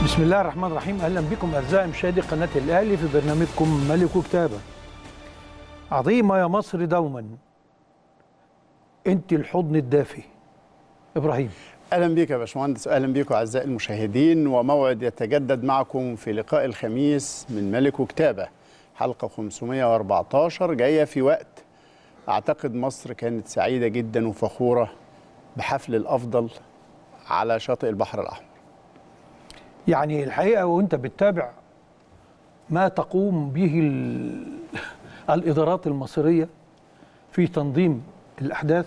بسم الله الرحمن الرحيم اهلا بكم اعزائي مشاهدي قناه الاهلي في برنامجكم ملك وكتابه عظيمه يا مصر دوما انت الحضن الدافي ابراهيم اهلا بك يا باشمهندس اهلا بكم اعزائي المشاهدين وموعد يتجدد معكم في لقاء الخميس من ملك وكتابه حلقه 514 جايه في وقت اعتقد مصر كانت سعيده جدا وفخوره بحفل الافضل على شاطئ البحر الاحمر يعني الحقيقه وانت بتتابع ما تقوم به ال- الادارات المصريه في تنظيم الاحداث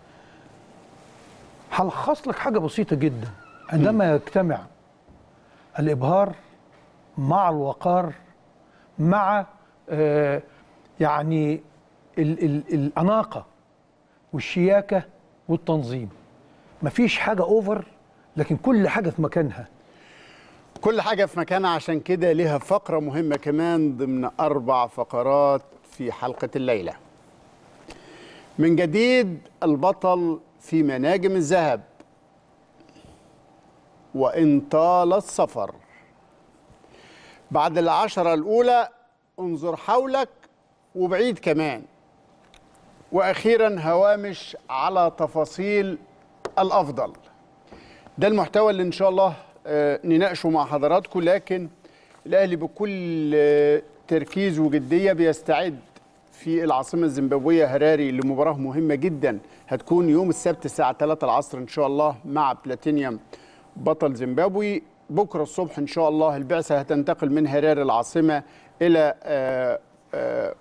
هلخص لك حاجه بسيطه جدا عندما يجتمع الابهار مع الوقار مع آه يعني ال ال الاناقه والشياكه والتنظيم مفيش حاجه اوفر لكن كل حاجه في مكانها كل حاجه في مكانها عشان كده ليها فقره مهمه كمان ضمن اربع فقرات في حلقه الليله من جديد البطل في مناجم الذهب وإن طال السفر بعد العشرة الأولى انظر حولك وبعيد كمان وأخيرا هوامش على تفاصيل الأفضل ده المحتوى اللي إن شاء الله آه، نناقشه مع حضراتكم لكن الأهلي بكل آه، تركيز وجدية بيستعد في العاصمة الزيمبابوية هراري لمباراة مهمة جدا هتكون يوم السبت الساعة 3 العصر إن شاء الله مع بلاتينيوم بطل زيمبابوي بكرة الصبح إن شاء الله البعثة هتنتقل من هراري العاصمة إلى آه، آه،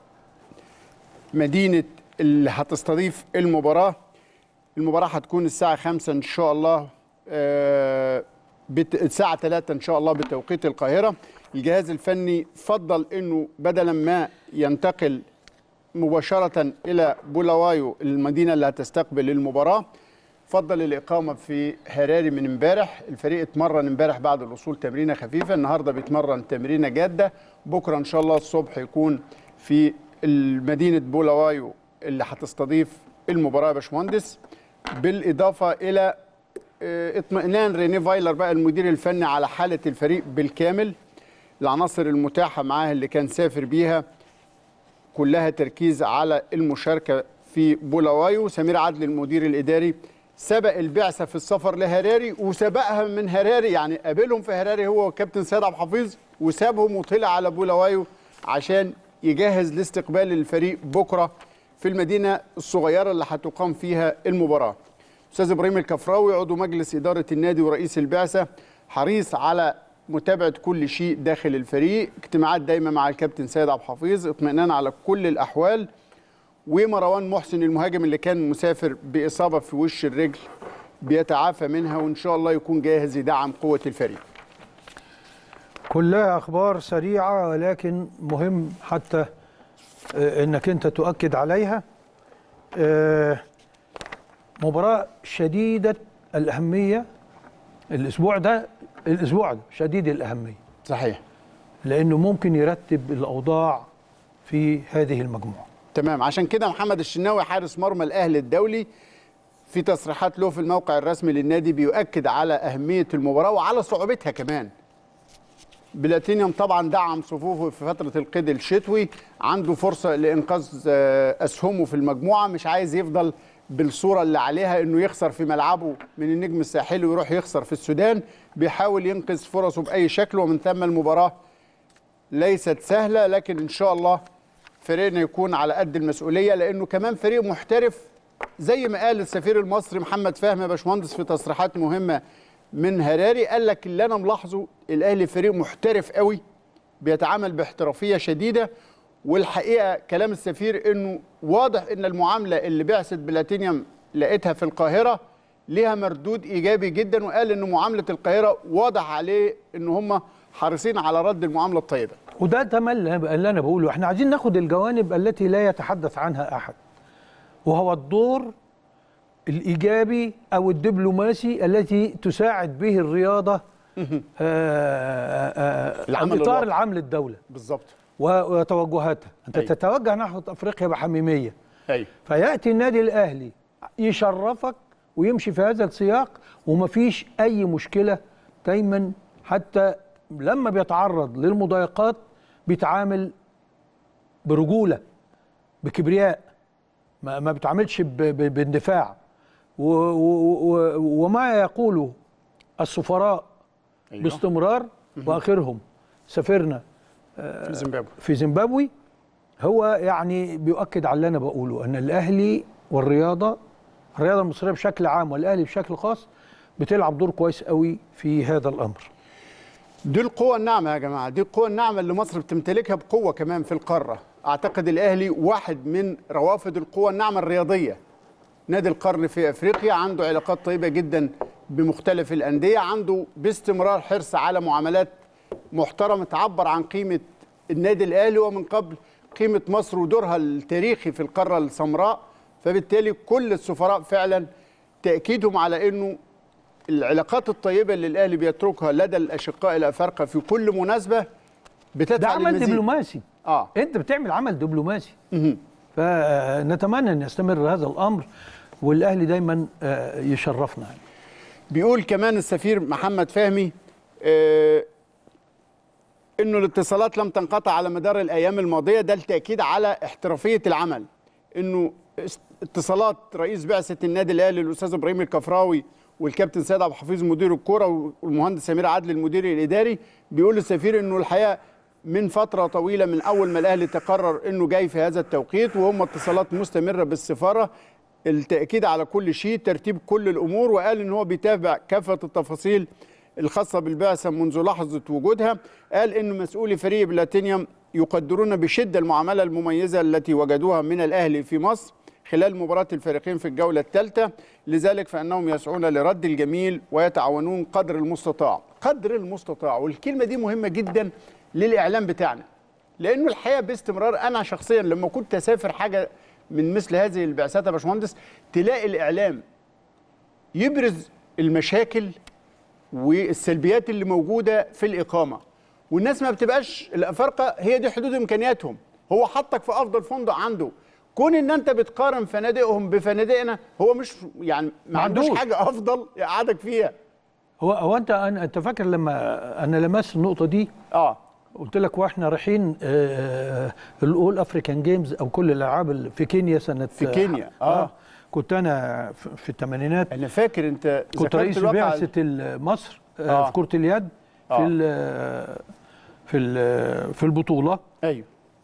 مدينة اللي هتستضيف المباراة المباراة هتكون الساعة 5 إن شاء الله آه، بت... الساعة 3 إن شاء الله بتوقيت القاهرة الجهاز الفني فضل إنه بدلا ما ينتقل مباشرة إلى بولاوايو المدينة اللي هتستقبل المباراة فضل الإقامة في هراري من امبارح الفريق اتمرن امبارح بعد الوصول تمرينة خفيفة النهاردة بيتمرن تمرينة جادة بكرة إن شاء الله الصبح يكون في مدينة بولاوايو اللي هتستضيف المباراة يا باشمهندس بالإضافة إلى اه، اطمئنان ريني فايلر بقى المدير الفني على حالة الفريق بالكامل العناصر المتاحة معاه اللي كان سافر بيها كلها تركيز على المشاركة في بولاوايو سمير عدلي المدير الإداري سبق البعثة في السفر لهراري وسبقها من هراري يعني قابلهم في هراري هو وكابتن سيد عبد الحفيظ وسابهم وطلع على بولاوايو عشان يجهز لاستقبال الفريق بكرة في المدينة الصغيرة اللي هتقام فيها المباراة أستاذ إبراهيم الكفراوي عضو مجلس إدارة النادي ورئيس البعثة حريص على متابعة كل شيء داخل الفريق اجتماعات دايما مع الكابتن سيد عبد الحفيظ اطمئنان على كل الأحوال ومروان محسن المهاجم اللي كان مسافر بإصابة في وش الرجل بيتعافى منها وإن شاء الله يكون جاهز يدعم قوة الفريق كلها اخبار سريعه ولكن مهم حتى آه، انك انت تؤكد عليها آه، مباراه شديده الاهميه الاسبوع ده الاسبوع ده شديد الاهميه صحيح لانه ممكن يرتب الاوضاع في هذه المجموعه تمام عشان كده محمد الشناوي حارس مرمى الأهلي الدولي في تصريحات له في الموقع الرسمي للنادي بيؤكد على أهمية المباراة وعلى صعوبتها كمان بلاتينيوم طبعا دعم صفوفه في فترة القيد الشتوي عنده فرصة لإنقاذ آه، أسهمه في المجموعة مش عايز يفضل بالصورة اللي عليها إنه يخسر في ملعبه من النجم الساحلي ويروح يخسر في السودان بيحاول ينقذ فرصه بأي شكل ومن ثم المباراة ليست سهلة لكن إن شاء الله فريقنا يكون على قد المسؤولية لأنه كمان فريق محترف زي ما قال السفير المصري محمد فهمي يا باشمهندس في تصريحات مهمة من هراري قال لك اللي أنا ملاحظه الأهلي فريق محترف قوي بيتعامل باحترافية شديدة والحقيقة كلام السفير إنه واضح إن المعاملة اللي بعثت بلاتينيوم لقيتها في القاهرة ليها مردود إيجابي جدا وقال إن معاملة القاهرة واضح عليه إن هم حريصين على رد المعاملة الطيبة وده ده اللي اللي انا بقوله احنا عايزين ناخد الجوانب التي لا يتحدث عنها احد وهو الدور الايجابي او الدبلوماسي التي تساعد به الرياضه آه، آه، آه، العمل الاطار الوطني. العام للدوله بالظبط و- وتوجهاتها انت أيوة. تتوجه نحو افريقيا بحميميه أيوه فياتي النادي الاهلي يشرفك ويمشي في هذا السياق ومفيش اي مشكله دايما حتى لما بيتعرض للمضايقات بيتعامل برجوله بكبرياء ما, ما بيتعاملش ب- ب- باندفاع و و و وما يقوله السفراء أيوة. باستمرار واخرهم سفيرنا في زيمبابوي في زيمبابوي هو يعني بيؤكد على اللي انا بقوله ان الاهلي والرياضه الرياضه المصريه بشكل عام والاهلي بشكل خاص بتلعب دور كويس قوي في هذا الامر دي القوة الناعمة يا جماعة دي القوة الناعمة اللي مصر بتمتلكها بقوة كمان في القارة أعتقد الأهلي واحد من روافد القوة الناعمة الرياضية نادي القرن في أفريقيا عنده علاقات طيبة جدا بمختلف الأندية عنده باستمرار حرص على معاملات محترمة تعبر عن قيمة النادي الأهلي ومن قبل قيمة مصر ودورها التاريخي في القارة السمراء فبالتالي كل السفراء فعلا تأكيدهم على أنه العلاقات الطيبة اللي الأهلي بيتركها لدى الأشقاء الأفارقة في كل مناسبة ده بتدفع عمل للمزيد دبلوماسي آه انت بتعمل عمل دبلوماسي فنتمنى ان يستمر هذا الامر والاهلي دايما آه، يشرفنا يعني. بيقول كمان السفير محمد فهمي آه انه الاتصالات لم تنقطع على مدار الايام الماضيه ده التاكيد على احترافيه العمل انه است- اتصالات رئيس بعثه النادي الاهلي الاستاذ ابراهيم الكفراوي والكابتن سيد عبد الحفيظ مدير الكوره والمهندس سمير عدلي المدير الاداري بيقول للسفير انه الحقيقه من فتره طويله من اول ما الاهلي تقرر انه جاي في هذا التوقيت وهم اتصالات مستمره بالسفاره التاكيد على كل شيء ترتيب كل الامور وقال ان هو بيتابع كافه التفاصيل الخاصه بالبعثه منذ لحظه وجودها قال ان مسؤولي فريق بلاتينيوم يقدرون بشده المعامله المميزه التي وجدوها من الاهلي في مصر خلال مباراة الفريقين في الجولة الثالثة لذلك فإنهم يسعون لرد الجميل ويتعاونون قدر المستطاع قدر المستطاع والكلمة دي مهمة جدا للإعلام بتاعنا لأنه الحقيقة باستمرار أنا شخصيا لما كنت أسافر حاجة من مثل هذه البعثات يا باشمهندس تلاقي الإعلام يبرز المشاكل والسلبيات اللي موجودة في الإقامة والناس ما بتبقاش الأفارقة هي دي حدود إمكانياتهم هو حطك في أفضل فندق عنده كون ان انت بتقارن فنادقهم بفنادقنا هو مش يعني ما عندوش عندوش. حاجه افضل يقعدك فيها هو هو انت انا انت فاكر لما انا لمست النقطه دي اه قلت لك واحنا رايحين آه، الاول افريكان جيمز او كل الالعاب اللي في كينيا سنه في كينيا، آه. كنت انا في في الثمانينات انا فاكر انت كنت ذكرت رئيس الواقعة بعثه مصر آه. آه. في كره اليد في آه. ال- في ال- في البطوله ايوه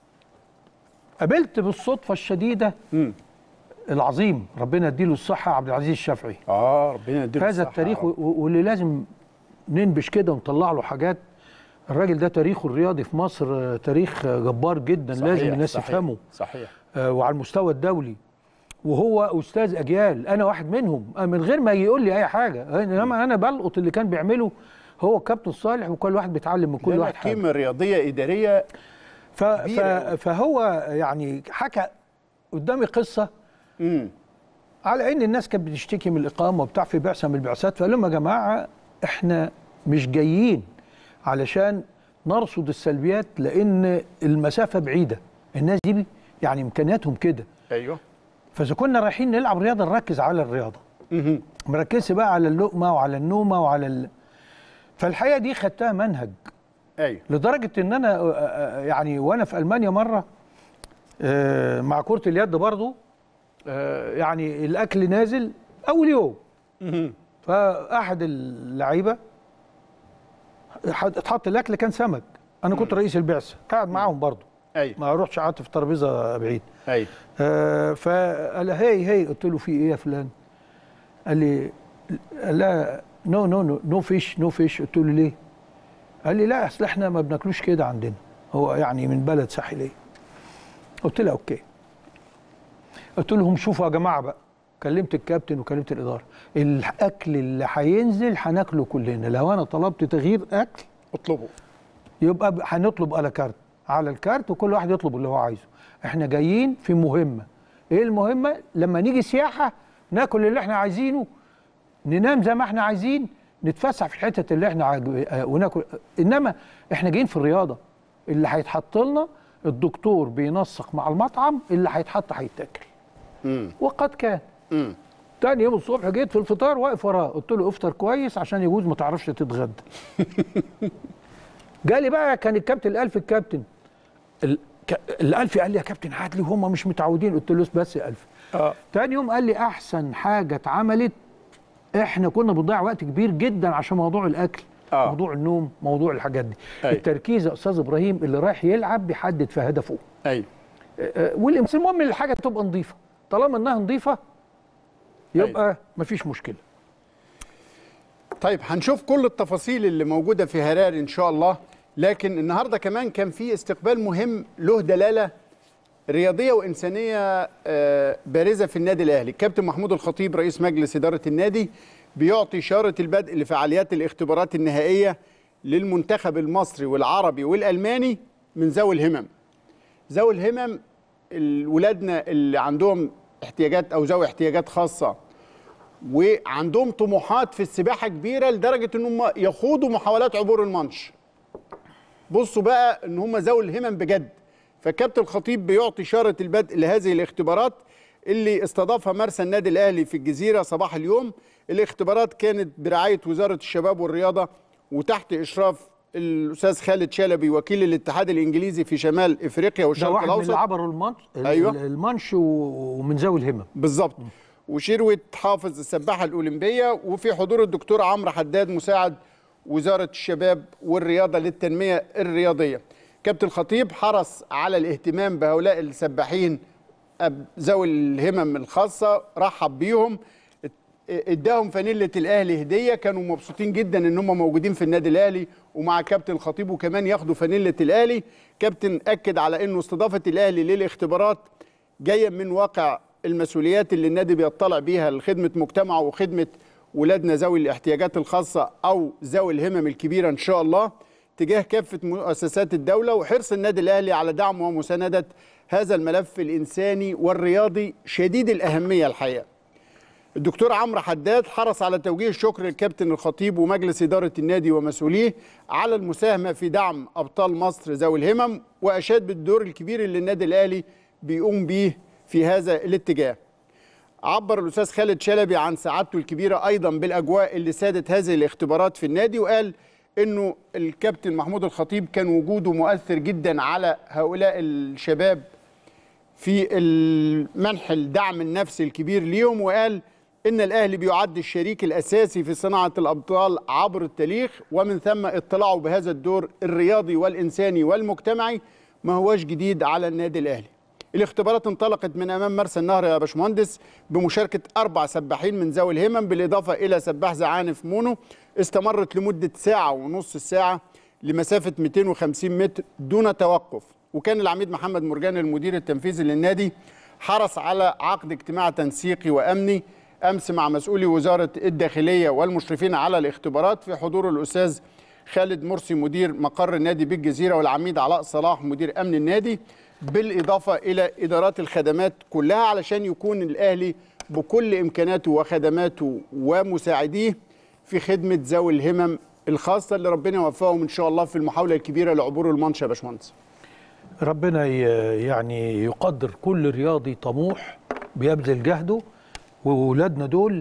قابلت بالصدفه الشديده امم العظيم ربنا يديله الصحه عبد العزيز الشافعي اه ربنا يديله هذا الصحة التاريخ يا و- رب. واللي لازم ننبش كده ونطلع له حاجات الراجل ده تاريخه الرياضي في مصر آه، تاريخ آه، جبار جدا صحيح، لازم الناس صحيح، يفهموا صحيح آه، وعلى المستوى الدولي وهو استاذ اجيال انا واحد منهم آه، من غير ما يقول لي اي حاجه انما انا بلقط اللي كان بيعمله هو الكابتن صالح وكل واحد بيتعلم من كل لا، لا، واحد حاجه قيمه رياضيه اداريه ف... ف... كبيرة أوي. فهو يعني حكى قدامي قصه امم على ان الناس كانت بتشتكي من الاقامه وبتاع في بعثه من البعثات فقال لهم يا جماعه احنا مش جايين علشان نرصد السلبيات لان المسافه بعيده الناس دي يعني امكانياتهم كده ايوه فاذا كنا رايحين نلعب رياضه نركز على الرياضه مهم. ما نركزش بقى على اللقمه وعلى النومه وعلى ال... فالحقيقه دي خدتها منهج ايوه لدرجه ان انا آه، آه، يعني وانا في المانيا مره آه، مع كره اليد برضو آه، يعني الاكل نازل اول يوم مهم. فاحد اللعيبه حد- اتحط الاكل كان سمك انا كنت رئيس البعثه قاعد معاهم برضو ايوه ما اروحش قعدت في ترابيزه بعيد ايوه آه، فقال هي هي قلت له في ايه يا فلان قال لي لا نو نو نو نو فيش نو فيش قلت له ليه قال لي لا اصل احنا ما بناكلوش كده عندنا هو يعني من بلد ساحليه قلت له اوكي قلت لهم شوفوا يا جماعه بقى كلمت الكابتن وكلمت الاداره الاكل اللي هينزل هناكله كلنا لو انا طلبت تغيير اكل اطلبوا يبقى ب- هنطلب على كارت على الكارت وكل واحد يطلب اللي هو عايزه احنا جايين في مهمه ايه المهمه لما نيجي سياحه ناكل اللي احنا عايزينه ننام زي ما احنا عايزين نتفسح في الحتت اللي احنا عاجب... آه، وناكل انما احنا جايين في الرياضه اللي هيتحط لنا الدكتور بينسق مع المطعم اللي هيتحط هيتاكل امم وقد كان امم تاني يوم الصبح جيت في الفطار واقف وراه قلت له افطر كويس عشان يجوز ما تعرفش تتغدى جالي بقى كان الكابتن الالف الكابتن ال- ك- الالفي قال لي يا كابتن هات لي هم مش متعودين قلت له بس يا الف اه تاني يوم قال لي احسن حاجه اتعملت احنا كنا بنضيع وقت كبير جدا عشان موضوع الاكل آه. موضوع النوم موضوع الحاجات دي أي. التركيز يا استاذ ابراهيم اللي رايح يلعب بيحدد في هدفه ايوه آه، والإمس- المهم إن الحاجه تبقى نظيفه طالما انها نظيفه يبقى مفيش مشكله طيب هنشوف كل التفاصيل اللي موجودة في هراري إن شاء الله لكن النهاردة كمان كان في استقبال مهم له دلالة رياضية وإنسانية آه، بارزة في النادي الأهلي كابتن محمود الخطيب رئيس مجلس إدارة النادي بيعطي إشارة البدء لفعاليات الاختبارات النهائية للمنتخب المصري والعربي والألماني من ذوي الهمم ذوي الهمم ال- ولادنا اللي عندهم احتياجات أو ذوي احتياجات خاصة وعندهم طموحات في السباحه كبيره لدرجه ان هم يخوضوا محاولات عبور المانش بصوا بقى ان هم ذوي الهمم بجد فكابتن الخطيب بيعطي اشاره البدء لهذه الاختبارات اللي استضافها مرسى النادي الاهلي في الجزيره صباح اليوم الاختبارات كانت برعايه وزاره الشباب والرياضه وتحت اشراف الاستاذ خالد شلبي وكيل الاتحاد الانجليزي في شمال افريقيا ده والشرق واحد من اللي الاوسط عبروا المانش أيوة. المانش و- ومن ذوي الهمم بالظبط وشروة حافظ السباحة الأولمبية وفي حضور الدكتور عمرو حداد مساعد وزارة الشباب والرياضة للتنمية الرياضية كابتن الخطيب حرص على الاهتمام بهؤلاء السباحين أب- ذوي الهمم الخاصة رحب بيهم ات- اداهم فانيلة الاهلي هدية كانوا مبسوطين جدا ان هم موجودين في النادي الاهلي ومع كابتن الخطيب وكمان ياخدوا فانيلة الاهلي كابتن اكد على انه استضافة الاهلي للاختبارات جايه من واقع المسؤوليات اللي النادي بيطلع بيها لخدمه مجتمعه وخدمه ولادنا ذوي الاحتياجات الخاصه او ذوي الهمم الكبيره ان شاء الله تجاه كافه مؤسسات الدوله وحرص النادي الاهلي على دعم ومسانده هذا الملف الانساني والرياضي شديد الاهميه الحقيقه. الدكتور عمرو حداد حرص على توجيه الشكر للكابتن الخطيب ومجلس إدارة النادي ومسؤوليه على المساهمة في دعم أبطال مصر ذوي الهمم وأشاد بالدور الكبير اللي النادي الأهلي بيقوم بيه في هذا الاتجاه عبر الأستاذ خالد شلبي عن سعادته الكبيرة أيضا بالأجواء اللي سادت هذه الاختبارات في النادي وقال إنه الكابتن محمود الخطيب كان وجوده مؤثر جدا على هؤلاء الشباب في المنح الدعم النفسي الكبير ليهم وقال ان الاهلي بيعد الشريك الاساسي في صناعه الابطال عبر التاريخ ومن ثم اطلاعه بهذا الدور الرياضي والانساني والمجتمعي ما هواش جديد على النادي الاهلي. الاختبارات انطلقت من امام مرسى النهر يا باشمهندس بمشاركه اربع سباحين من ذوي الهمم بالاضافه الى سباح زعانف مونو استمرت لمده ساعه ونص الساعه لمسافه 250 متر دون توقف وكان العميد محمد مرجان المدير التنفيذي للنادي حرص على عقد اجتماع تنسيقي وامني امس مع مسؤولي وزاره الداخليه والمشرفين على الاختبارات في حضور الاستاذ خالد مرسي مدير مقر النادي بالجزيره والعميد علاء صلاح مدير امن النادي بالاضافه الى ادارات الخدمات كلها علشان يكون الاهلي بكل امكاناته وخدماته ومساعديه في خدمه ذوي الهمم الخاصه اللي ربنا يوفقهم ان شاء الله في المحاوله الكبيره لعبور المانش يا باشمهندس. ربنا ي- يعني يقدر كل رياضي طموح بيبذل جهده وولادنا دول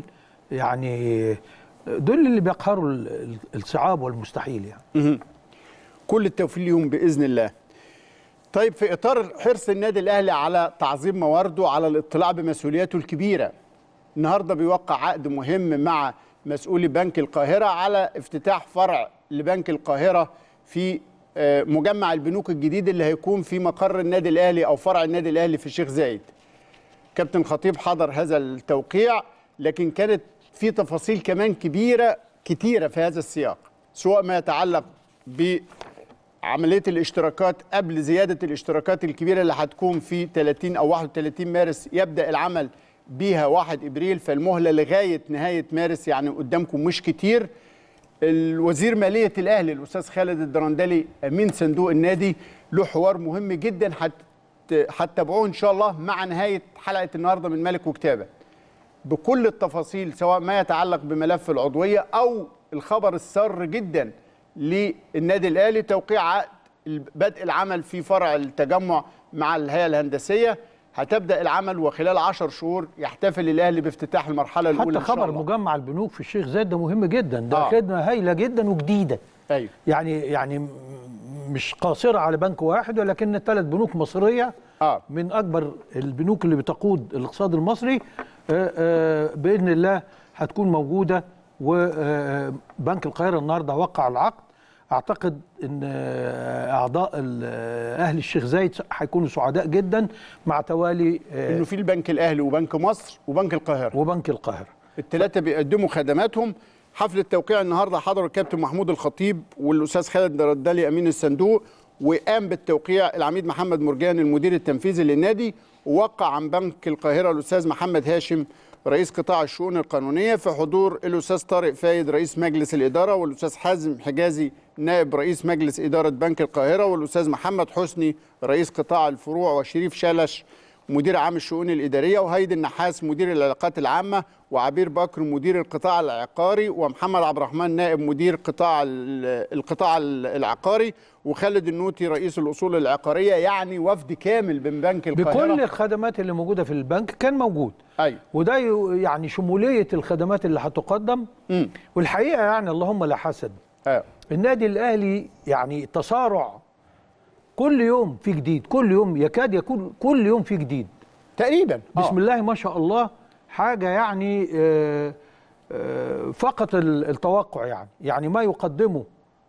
يعني دول اللي بيقهروا ال- ال- الصعاب والمستحيل يعني كل التوفيق ليهم باذن الله. طيب في اطار حرص النادي الاهلي على تعظيم موارده على الاطلاع بمسؤولياته الكبيره. النهارده بيوقع عقد مهم مع مسؤولي بنك القاهره على افتتاح فرع لبنك القاهره في آه، مجمع البنوك الجديد اللي هيكون في مقر النادي الاهلي او فرع النادي الاهلي في الشيخ زايد. كابتن خطيب حضر هذا التوقيع لكن كانت في تفاصيل كمان كبيره كتيره في هذا السياق سواء ما يتعلق بعمليه الاشتراكات قبل زياده الاشتراكات الكبيره اللي هتكون في 30 او 31 مارس يبدا العمل بيها 1 ابريل فالمهله لغايه نهايه مارس يعني قدامكم مش كتير الوزير ماليه الاهلي الاستاذ خالد الدرندلي امين صندوق النادي له حوار مهم جدا هت هتتابعوه ان شاء الله مع نهايه حلقه النهارده من ملك وكتابه بكل التفاصيل سواء ما يتعلق بملف العضويه او الخبر السار جدا للنادي الاهلي توقيع عقد بدء العمل في فرع التجمع مع الهيئه الهندسيه هتبدا العمل وخلال 10 شهور يحتفل الاهلي بافتتاح المرحله الاولى حتى إن شاء خبر الله. مجمع البنوك في الشيخ زايد ده مهم جدا ده آه. خدمه هايله جدا وجديده ايوه يعني يعني م- مش قاصره على بنك واحد ولكن ثلاث بنوك مصريه اه من اكبر البنوك اللي بتقود الاقتصاد المصري آه، آه، باذن الله هتكون موجوده وبنك القاهره النهارده وقع العقد اعتقد ان آه، اعضاء ال- آه، اهل الشيخ زايد هيكونوا سعداء جدا مع توالي آه، انه في البنك الاهلي وبنك مصر وبنك القاهره وبنك القاهره الثلاثه بيقدموا خدماتهم حفل التوقيع النهارده حضر الكابتن محمود الخطيب والاستاذ خالد ردالي امين الصندوق وقام بالتوقيع العميد محمد مرجان المدير التنفيذي للنادي ووقع عن بنك القاهره الاستاذ محمد هاشم رئيس قطاع الشؤون القانونيه في حضور الاستاذ طارق فايد رئيس مجلس الاداره والاستاذ حازم حجازي نائب رئيس مجلس اداره بنك القاهره والاستاذ محمد حسني رئيس قطاع الفروع وشريف شلش مدير عام الشؤون الإدارية وهيدي النحاس مدير العلاقات العامة وعبير بكر مدير القطاع العقاري ومحمد عبد الرحمن نائب مدير قطاع ال- القطاع ال- العقاري وخالد النوتي رئيس الأصول العقارية يعني وفد كامل من بنك القاهرة بكل الخدمات اللي موجوده في البنك كان موجود أيوة وده ي- يعني شموليه الخدمات اللي هتقدم مم. والحقيقه يعني اللهم لا حسد أيوة. النادي الاهلي يعني تسارع كل يوم في جديد كل يوم يكاد يكون كل يوم في جديد تقريبا بسم الله ما شاء الله حاجه يعني آه، آه، فقط ال- التوقع يعني يعني ما يقدمه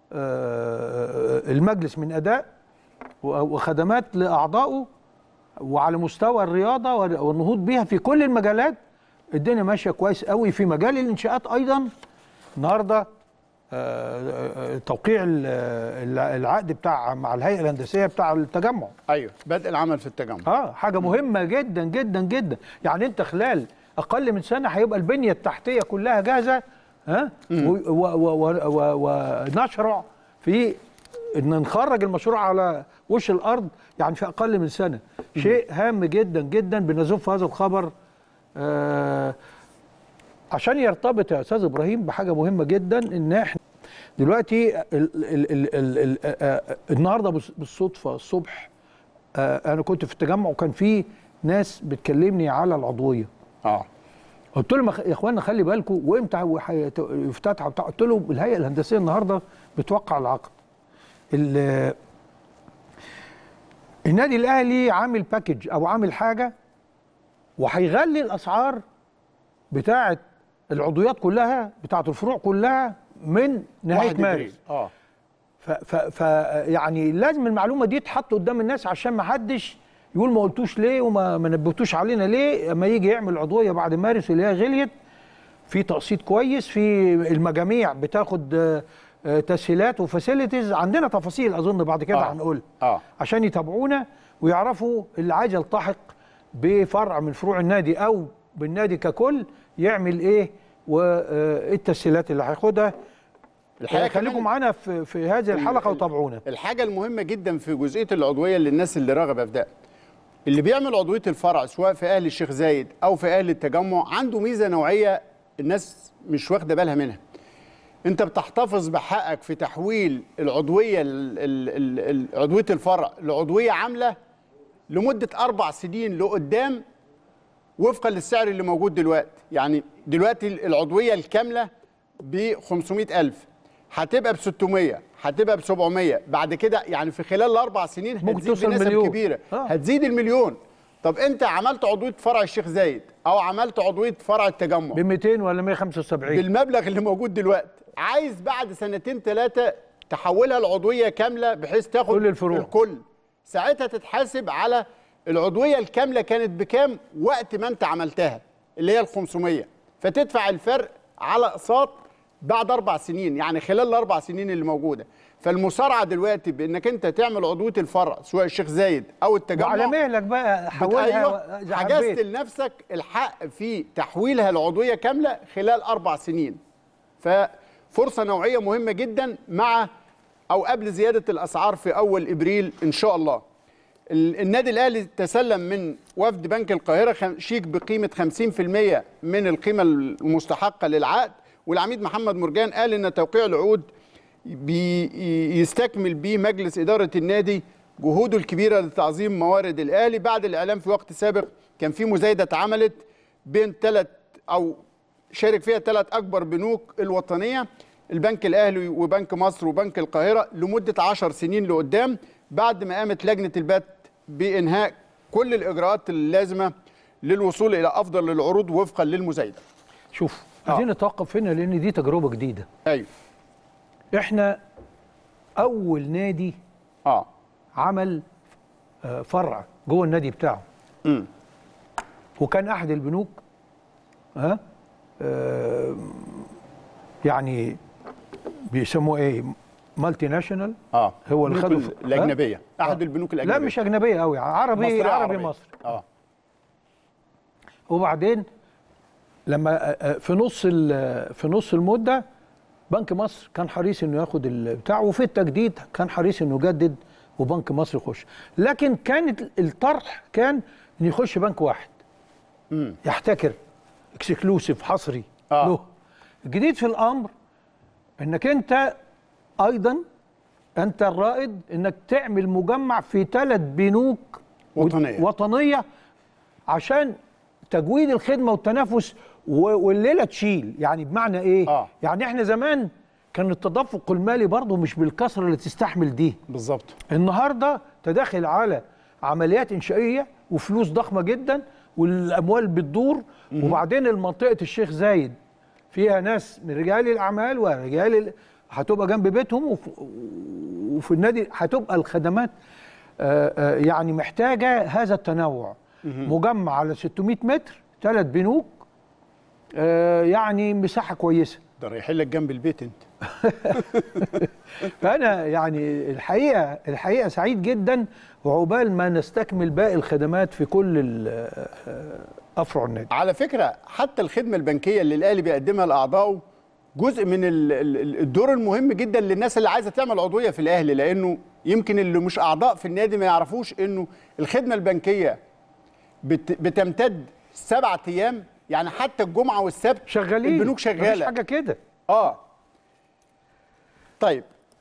آه، المجلس من اداء و- وخدمات لاعضائه وعلى مستوى الرياضه وال- والنهوض بها في كل المجالات الدنيا ماشيه كويس قوي في مجال الانشاءات ايضا النهارده آه، آه، توقيع ال- ال- العقد بتاع مع الهيئه الهندسيه بتاع التجمع أيوة بدء العمل في التجمع اه حاجه مهمه جدا جدا جدا يعني انت خلال اقل من سنه هيبقى البنيه التحتيه كلها جاهزه ها و- و- و- و- و- ونشرع في ان نخرج المشروع على وش الارض يعني في اقل من سنه شيء هام جدا جدا بنزف هذا الخبر آه عشان يرتبط يا استاذ ابراهيم بحاجه مهمه جدا ان احنا دلوقتي ال ال ال ال ال آه، النهارده بص- بالصدفه الصبح آه، انا كنت في التجمع وكان في ناس بتكلمني على العضويه اه قلت لهم يا اخوانا خلي بالكم وامتى وحي- يفتتح وبتاع قلت لهم الهيئه الهندسيه النهارده بتوقع العقد ال- النادي الاهلي عامل باكج او عامل حاجه وهيغلي الاسعار بتاعه العضويات كلها بتاعه الفروع كلها من نهايه واحد مارس إبريل. اه ف, ف, ف يعني لازم المعلومه دي تحط قدام الناس عشان ما حدش يقول ما قلتوش ليه وما ما نبهتوش علينا ليه اما يجي يعمل عضويه بعد مارس اللي هي غليت في تقسيط كويس في المجاميع بتاخد آه، آه، تسهيلات وفاسيلتيز عندنا تفاصيل اظن بعد كده آه. هنقول اه عشان يتابعونا ويعرفوا اللي عايز يلتحق بفرع من فروع النادي او بالنادي ككل يعمل ايه وايه التسهيلات اللي هياخدها الحقيقة خليكم كمان معانا في في هذه الحلقه وتابعونا الحاجة المهمة جدا في جزئية العضوية للناس اللي راغبة في ده اللي بيعمل عضوية الفرع سواء في أهل الشيخ زايد أو في أهل التجمع عنده ميزة نوعية الناس مش واخدة بالها منها أنت بتحتفظ بحقك في تحويل العضوية ال- ال- ال- ال- عضوية الفرع لعضوية عاملة لمدة أربع سنين لقدام وفقا للسعر اللي موجود دلوقتي يعني دلوقتي العضوية الكاملة ب 500000 هتبقى ب 600 هتبقى ب 700 بعد كده يعني في خلال الاربع سنين ممكن هتزيد توصل بنسب مليون. كبيره آه. هتزيد المليون طب انت عملت عضويه فرع الشيخ زايد او عملت عضويه فرع التجمع ب 200 ولا 175 بالمبلغ اللي موجود دلوقتي عايز بعد سنتين ثلاثه تحولها لعضويه كامله بحيث تاخد كل الفروع. الكل ساعتها تتحاسب على العضويه الكامله كانت بكام وقت ما انت عملتها اللي هي ال 500 فتدفع الفرق على اقساط بعد اربع سنين يعني خلال الاربع سنين اللي موجوده فالمسارعه دلوقتي بانك انت تعمل عضويه الفرع سواء الشيخ زايد او التجمع وعلى مهلك بقى بت- حولها أيوة، اذا حجزت حبيت لنفسك الحق في تحويلها لعضويه كامله خلال اربع سنين ففرصه نوعيه مهمه جدا مع او قبل زياده الاسعار في اول ابريل ان شاء الله ال- النادي الاهلي تسلم من وفد بنك القاهره خم- شيك بقيمه 50% من القيمه المستحقه للعقد والعميد محمد مرجان قال ان توقيع العقود بي- يستكمل بيه مجلس اداره النادي جهوده الكبيره لتعظيم موارد الاهلي بعد الاعلام في وقت سابق كان في مزايده اتعملت بين ثلاث او شارك فيها ثلاث اكبر بنوك الوطنيه البنك الاهلي وبنك مصر وبنك القاهره لمده 10 سنين لقدام بعد ما قامت لجنه البات بانهاء كل الاجراءات اللازمه للوصول الى افضل العروض وفقا للمزايده. شوف عايزين نتوقف هنا لان دي تجربه جديده ايوه احنا اول نادي اه عمل آه، فرع جوه النادي بتاعه امم وكان احد البنوك ها آه، يعني بيسموه ايه مالتي ناشونال اه هو اللي البنوك خده في- الاجنبيه احد آه. البنوك الاجنبيه لا مش اجنبيه قوي عربي مصرية عربي عربية. مصري اه وبعدين لما آه، آه، في نص ال- في نص المده بنك مصر كان حريص انه ياخد البتاع وفي التجديد كان حريص انه يجدد وبنك مصر يخش لكن كانت الطرح كان ان يخش بنك واحد امم يحتكر اكسكلوسيف حصري آه. له الجديد في الامر انك انت ايضا انت الرائد انك تعمل مجمع في ثلاث بنوك وطنية. وطنيه عشان تجويد الخدمه والتنافس و- والليله تشيل يعني بمعنى ايه آه. يعني احنا زمان كان التدفق المالي برضه مش بالكثره اللي تستحمل دي بالظبط النهارده تداخل على عمليات انشائيه وفلوس ضخمه جدا والاموال بتدور وبعدين المنطقه الشيخ زايد فيها ناس من رجال الاعمال ورجال ال- هتبقى جنب بيتهم وف- وفي النادي هتبقى الخدمات آه، آه، يعني محتاجه هذا التنوع مجمع على 600 متر ثلاث بنوك آه، يعني مساحه كويسه ده رايحين لك جنب البيت انت فانا يعني الحقيقه الحقيقه سعيد جدا وعقبال ما نستكمل باقي الخدمات في كل ال- افرع النادي على فكره حتى الخدمه البنكيه اللي الاهلي بيقدمها لاعضائه جزء من ال- ال- الدور المهم جدا للناس اللي عايزه تعمل عضويه في الاهلي لانه يمكن اللي مش اعضاء في النادي ما يعرفوش انه الخدمه البنكيه بت بتمتد سبعة ايام يعني حتى الجمعه والسبت شغالين البنوك مفيش شغاله حاجه كده اه طيب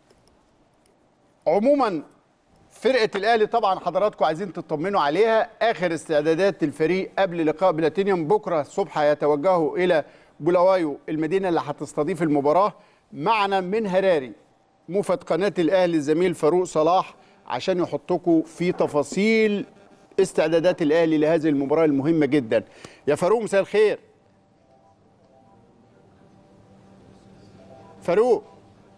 عموما فرقه الاهلي طبعا حضراتكم عايزين تطمنوا عليها اخر استعدادات الفريق قبل لقاء بلاتينيوم بكره الصبح هيتوجهوا الى بولاوايو المدينه اللي هتستضيف المباراه معنا من هراري موفد قناه الاهلي الزميل فاروق صلاح عشان يحطكم في تفاصيل استعدادات الاهلي لهذه المباراه المهمه جدا يا فاروق مساء الخير فاروق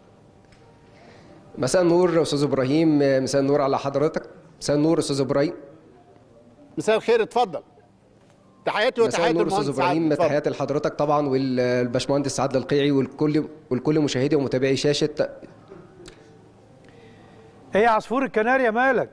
مساء النور استاذ ابراهيم مساء النور على حضرتك مساء النور استاذ ابراهيم مساء الخير اتفضل تحياتي مساء وتحيات النور استاذ المهندس ابراهيم سعد، اتفضل. تحياتي لحضرتك طبعا والباشمهندس سعد القيعي والكل والكل مشاهدي ومتابعي شاشه ايه يا عصفور الكناريا مالك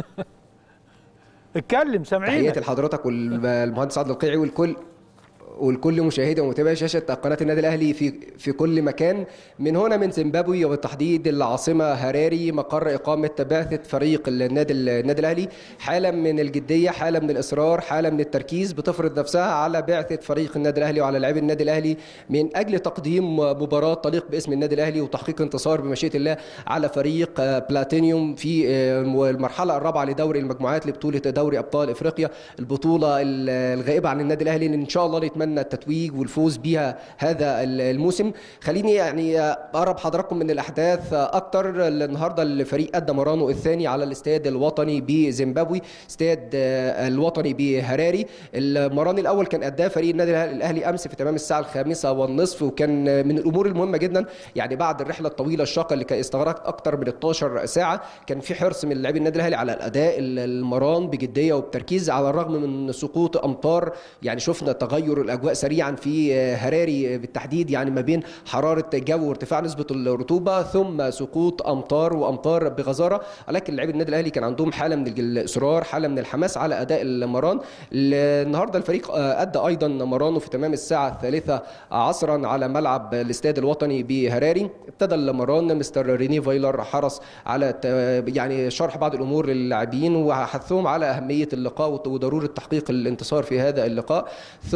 اتكلم سامعينك تحياتي لحضرتك والمهندس سعد القيعي والكل والكل مشاهدي ومتابعي شاشه قناه النادي الاهلي في في كل مكان من هنا من زيمبابوي وبالتحديد العاصمه هراري مقر اقامه بعثه فريق النادي النادي الاهلي حاله من الجديه حاله من الاصرار حاله من التركيز بتفرض نفسها على بعثه فريق النادي الاهلي وعلى لاعبي النادي الاهلي من اجل تقديم مباراه تليق باسم النادي الاهلي وتحقيق انتصار بمشيئه الله على فريق آه، بلاتينيوم في آه، المرحله الرابعه لدوري المجموعات لبطوله دوري ابطال افريقيا البطوله ال- الغائبه عن النادي الاهلي ان شاء الله نتمنى التتويج والفوز بها هذا ال- الموسم خليني يعني آه، اقرب حضراتكم من الاحداث آه، اكتر النهارده الفريق ادى مرانه الثاني على الاستاد الوطني بزيمبابوي استاد آه، الوطني بهراري المران الاول كان اداه فريق النادي الاهلي امس في تمام الساعه الخامسه والنصف وكان من الامور المهمه جدا يعني بعد الرحله الطويله الشاقه اللي كان استغرقت اكتر من 12 ساعه كان في حرص من لاعبي النادي الاهلي على الاداء المران بجديه وبتركيز على الرغم من سقوط امطار يعني شفنا تغير الاجواء سريعا في هراري بالتحديد يعني ما بين حراره الجو وارتفاع نسبه الرطوبه ثم سقوط امطار وامطار بغزاره ولكن لاعبي النادي الاهلي كان عندهم حاله من الاصرار حاله من الحماس على اداء المران النهارده الفريق ادى ايضا مرانه في تمام الساعه الثالثه عصرا على ملعب الاستاد الوطني بهراري ابتدى المران مستر ريني فايلر حرص على ت- يعني شرح بعض الامور للاعبين وحثهم على اهميه اللقاء وضروره تحقيق الانتصار في هذا اللقاء ثم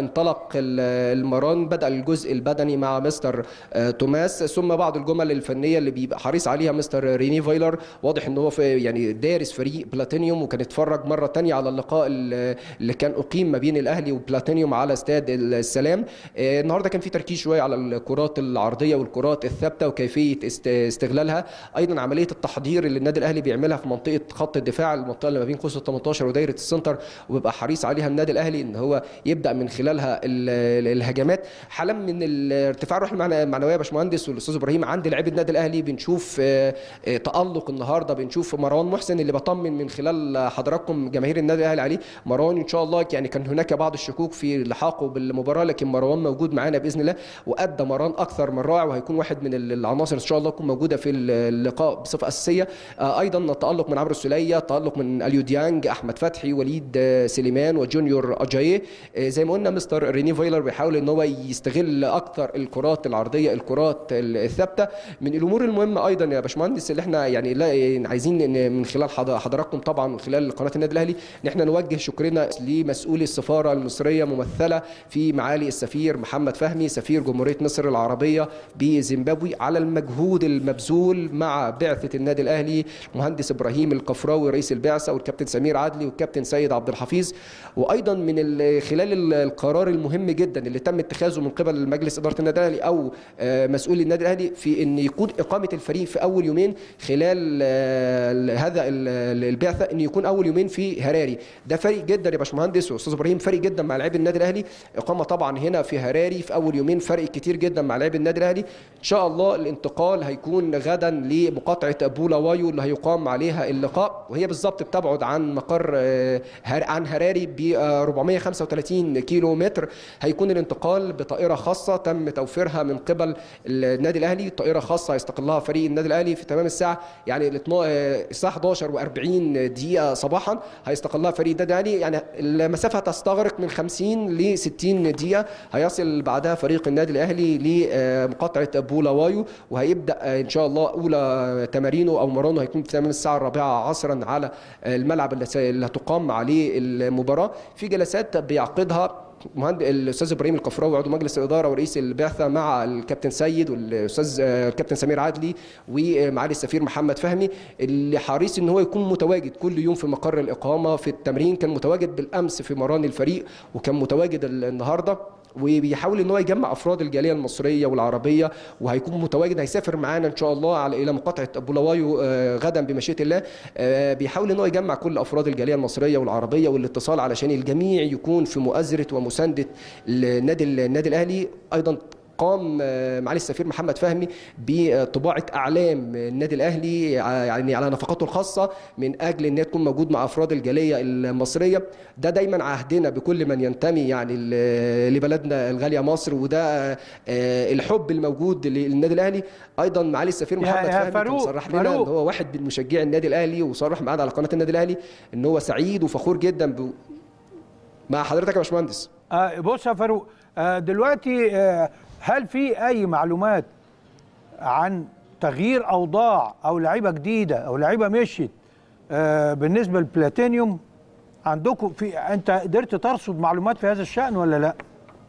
انطلق ال- المران بدا الجزء البدني مع مستر آه، توماس ثم بعض الجمل الفنيه اللي بيبقى حريص عليها مستر ريني فايلر واضح ان هو في يعني دارس فريق بلاتينيوم وكان اتفرج مره تانية على اللقاء ال- اللي كان اقيم ما بين الاهلي وبلاتينيوم على استاد السلام آه، النهارده كان في تركيز شويه على الكرات العرضيه والكرات الثابته وكيفيه است- استغلالها ايضا عمليه التحضير اللي النادي الاهلي بيعملها في منطقه خط الدفاع المنطقه اللي ما بين قوس ال 18 ودايره السنتر وبيبقى حريص عليها النادي الاهلي ان هو يبدا من خلالها ال- ال- الهجمات حالا من ال- ارتفاع الروح المعنى- المعنويه يا باشمهندس والاستاذ ابراهيم عند لاعبي النادي الاهلي بنشوف آه، آه، تالق النهارده بنشوف مروان محسن اللي بطمن من خلال حضراتكم جماهير النادي الاهلي عليه مروان ان شاء الله يعني كان هناك بعض الشكوك في لحاقه بالمباراه لكن مروان موجود معانا باذن الله وادى مروان اكثر من رائع وهيكون واحد من ال- العناصر ان شاء الله تكون موجوده في اللقاء بصفه اساسيه آه، ايضا تالق من عمرو السوليه تالق من اليو ديانج احمد فتحي وليد آه، سليمان وجونيور اجاييه آه، زي ما قلنا مستر ريني فايلر بيحاول ان هو يستغل اكثر الكرات العرضيه الكرات الثابته من الامور المهمه ايضا يا باشمهندس اللي احنا يعني لا يعني عايزين إن من خلال حض- حضراتكم طبعا من خلال قناه النادي الاهلي ان احنا نوجه شكرنا لمسؤولي السفاره المصريه ممثله في معالي السفير محمد فهمي سفير جمهوريه مصر العربيه بزيمبابوي على المجهود المبذول مع بعثه النادي الاهلي المهندس ابراهيم القفراوي رئيس البعثه والكابتن سمير عدلي والكابتن سيد عبد الحفيظ وايضا من ال- خلال ال- القرار المهم جدا اللي تم اتخاذه من قبل مجلس اداره النادي الاهلي او آه، مسؤولي النادي الاهلي في ان يكون اقامه الفريق في اول يومين خلال آه، هذا ال- البعثه ان يكون اول يومين في هراري ده فرق جدا يا باشمهندس واستاذ ابراهيم فرق جدا مع لاعبي النادي الاهلي اقامه طبعا هنا في هراري في اول يومين فرق كتير جدا مع لاعبي النادي الاهلي ان شاء الله الانتقال هيكون غدا لمقاطعه بولاوايو اللي هيقام عليها اللقاء وهي بالظبط بتبعد عن مقر آه، هر- عن هراري ب 435 كيلو متر هيكون الانتقال بطائره خاصه تم توفيرها من قبل النادي الاهلي طائره خاصه هيستقلها فريق النادي الاهلي في تمام الساعه يعني الاثنا- آه، الساعه 11 و40 دقيقه صباحا هيستقلها فريق النادي الاهلي يعني المسافه تستغرق من 50 ل 60 دقيقه هيصل بعدها فريق النادي الاهلي لمقاطعه بولاوايو وهيبدا آه، ان شاء الله اولى تمارينه او مرانه هيكون في تمام الساعه الرابعه عصرا على الملعب اللي س- اللي هتقام عليه المباراه في جلسات بيعقدها مهند الاستاذ ابراهيم القفراوي عضو مجلس الاداره ورئيس البعثه مع الكابتن سيد والاستاذ آه، الكابتن سمير عدلي ومعالي السفير محمد فهمي اللي حريص ان هو يكون متواجد كل يوم في مقر الاقامه في التمرين كان متواجد بالامس في مران الفريق وكان متواجد ال- النهارده وبيحاول ان هو يجمع افراد الجاليه المصريه والعربيه وهيكون متواجد هيسافر معانا ان شاء الله على الى مقاطعه بولاوايو آه، غدا بمشيئه الله آه، بيحاول ان هو يجمع كل افراد الجاليه المصريه والعربيه والاتصال علشان الجميع يكون في مؤازره ومسانده النادي النادي الاهلي ايضا قام آه، معالي السفير محمد فهمي بطباعه اعلام النادي الاهلي ع- يعني على نفقاته الخاصه من اجل ان هي تكون موجود مع افراد الجاليه المصريه ده دايما عهدنا بكل من ينتمي يعني ل- لبلدنا الغاليه مصر وده آه، الحب الموجود للنادي الاهلي ايضا معالي السفير يا- محمد يا فهمي كان فاروق، صرح لنا ان فاروق. هو واحد من مشجعي النادي الاهلي وصرح معانا على قناه النادي الاهلي ان هو سعيد وفخور جدا ب... مع حضرتك يا باشمهندس آه بص يا فاروق آه دلوقتي آه هل في اي معلومات عن تغيير اوضاع او لعيبه جديده او لعيبه مشيت آه بالنسبه للبلاتينيوم عندكم في انت قدرت ترصد معلومات في هذا الشان ولا لا؟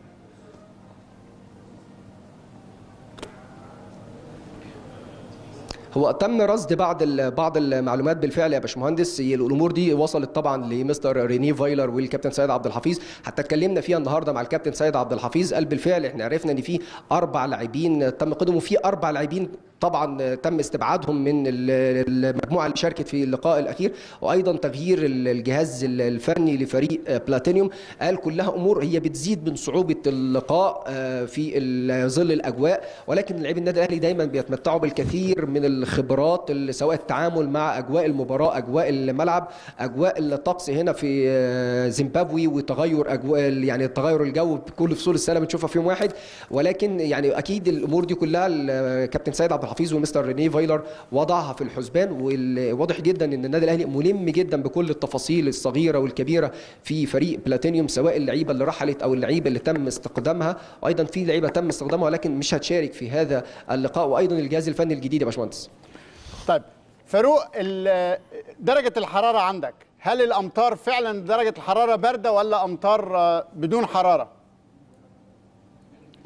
هو تم رصد بعض ال- بعض المعلومات بالفعل يا باشمهندس هي الامور دي وصلت طبعا لمستر ريني فايلر والكابتن سيد عبد الحفيظ حتى اتكلمنا فيها النهارده مع الكابتن سيد عبد الحفيظ قال بالفعل احنا عرفنا ان في اربع لاعبين تم قدموا في اربع لاعبين طبعا تم استبعادهم من ال- المجموعه اللي شاركت في اللقاء الاخير وايضا تغيير ال- الجهاز الفني لفريق بلاتينيوم قال كلها امور هي بتزيد من صعوبه اللقاء آه، في ال- ظل الاجواء ولكن لاعبي النادي الاهلي دايما بيتمتعوا بالكثير من الخبرات اللي سواء التعامل مع اجواء المباراه اجواء الملعب اجواء الطقس هنا في آه، زيمبابوي وتغير اجواء يعني تغير الجو بكل فصول السنه بنشوفها في يوم واحد ولكن يعني اكيد الامور دي كلها الكابتن سيد عبد الحفيظ ومستر ريني فايلر وضعها في الحسبان والواضح جدا ان النادي الاهلي ملم جدا بكل التفاصيل الصغيره والكبيره في فريق بلاتينيوم سواء اللعيبه اللي رحلت او اللعيبه اللي تم استخدامها وايضا في لعيبه تم استخدامها ولكن مش هتشارك في هذا اللقاء وايضا الجهاز الفني الجديد يا باشمهندس طيب فاروق ال- درجة الحرارة عندك هل الأمطار فعلا درجة الحرارة باردة ولا أمطار آه، بدون حرارة؟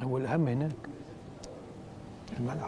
هو الاهم هناك الملعب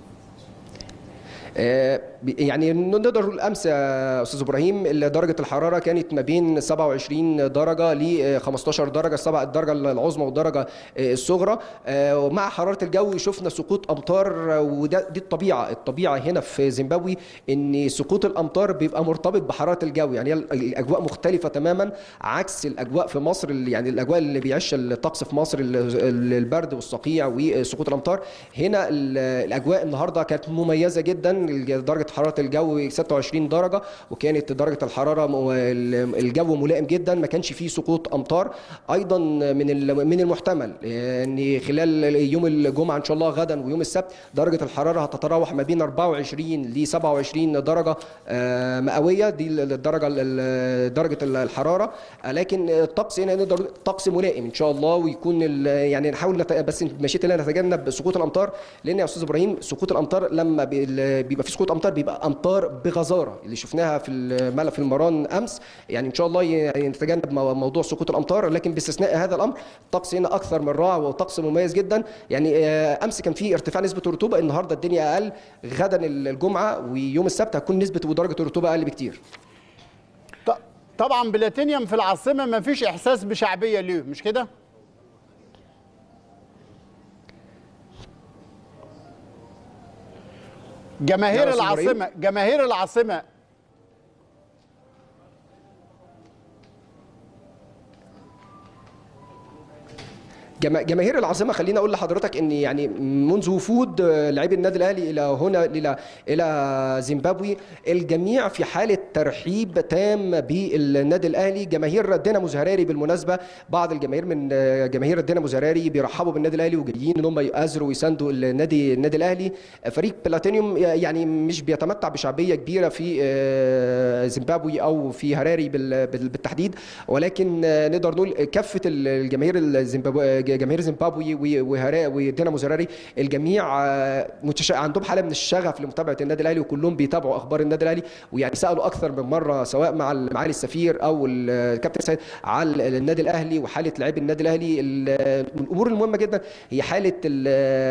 آه، ب- يعني نقدر نقول امس يا استاذ ابراهيم ال- درجه الحراره كانت ما بين 27 درجه ل 15 درجه السبع الدرجه العظمى والدرجه آه، الصغرى آه، ومع حراره الجو شفنا سقوط امطار آه، وده دي الطبيعه الطبيعه هنا في زيمبابوي ان سقوط الامطار بيبقى مرتبط بحراره الجو يعني هي ال- الاجواء مختلفه تماما عكس الاجواء في مصر اللي- يعني الاجواء اللي بيعيشها الطقس في مصر ال- ال- البرد والصقيع وسقوط الامطار هنا ال- الاجواء النهارده كانت مميزه جدا درجه حراره الجو 26 درجه وكانت درجه الحراره م- ال- الجو ملائم جدا ما كانش فيه سقوط امطار ايضا من ال- من المحتمل ان خلال يوم الجمعه ان شاء الله غدا ويوم السبت درجه الحراره هتتراوح ما بين 24 ل 27 درجه آه، مئويه دي ال- الدرجه ال- ال- درجه ال- الحراره آه، لكن الطقس هنا نقدر طقس ملائم ان شاء الله ويكون ال- يعني نحاول نت- بس مشيت الله نتجنب سقوط الامطار لان يا استاذ ابراهيم سقوط الامطار لما بي- ال- بيبقى في سقوط امطار بيبقى امطار بغزاره اللي شفناها في الملأ في المران امس يعني ان شاء الله يعني نتجنب مو- موضوع سقوط الامطار لكن باستثناء هذا الامر الطقس هنا اكثر من رائع وطقس مميز جدا يعني آه، امس كان في ارتفاع نسبه الرطوبه النهارده الدنيا اقل غدا الجمعه ويوم السبت هتكون نسبه ودرجه الرطوبه اقل بكتير ط- طبعا بلاتينيوم في العاصمه ما فيش احساس بشعبيه ليه مش كده جماهير يا أستاذ إبراهيم. العاصمه جماهير العاصمه جما- جماهير العاصمه خليني اقول لحضرتك ان يعني منذ وفود آه، لاعبي النادي الاهلي الى هنا الى الى زيمبابوي الجميع في حاله ترحيب تام بالنادي الاهلي جماهير دينامو زهراري بالمناسبه بعض الجماهير من آه، جماهير دينامو زهراري بيرحبوا بالنادي الاهلي وجايين ان هم يؤازروا ويساندوا النادي النادي الاهلي فريق بلاتينيوم يعني مش بيتمتع بشعبيه كبيره في آه، زيمبابوي او في هراري بال- بال- بالتحديد ولكن آه، نقدر نقول كافه الجماهير الزيمبابوي جماهير زيمبابوي و- وهرا- ودينامو زراري الجميع آه، متش... عندهم حاله من الشغف لمتابعه النادي الاهلي وكلهم بيتابعوا اخبار النادي الاهلي ويعني سالوا اكثر من مره سواء مع معالي السفير او ال- الكابتن سيد على النادي الاهلي وحاله لاعبي النادي الاهلي ال- من الامور المهمه جدا هي حاله ال...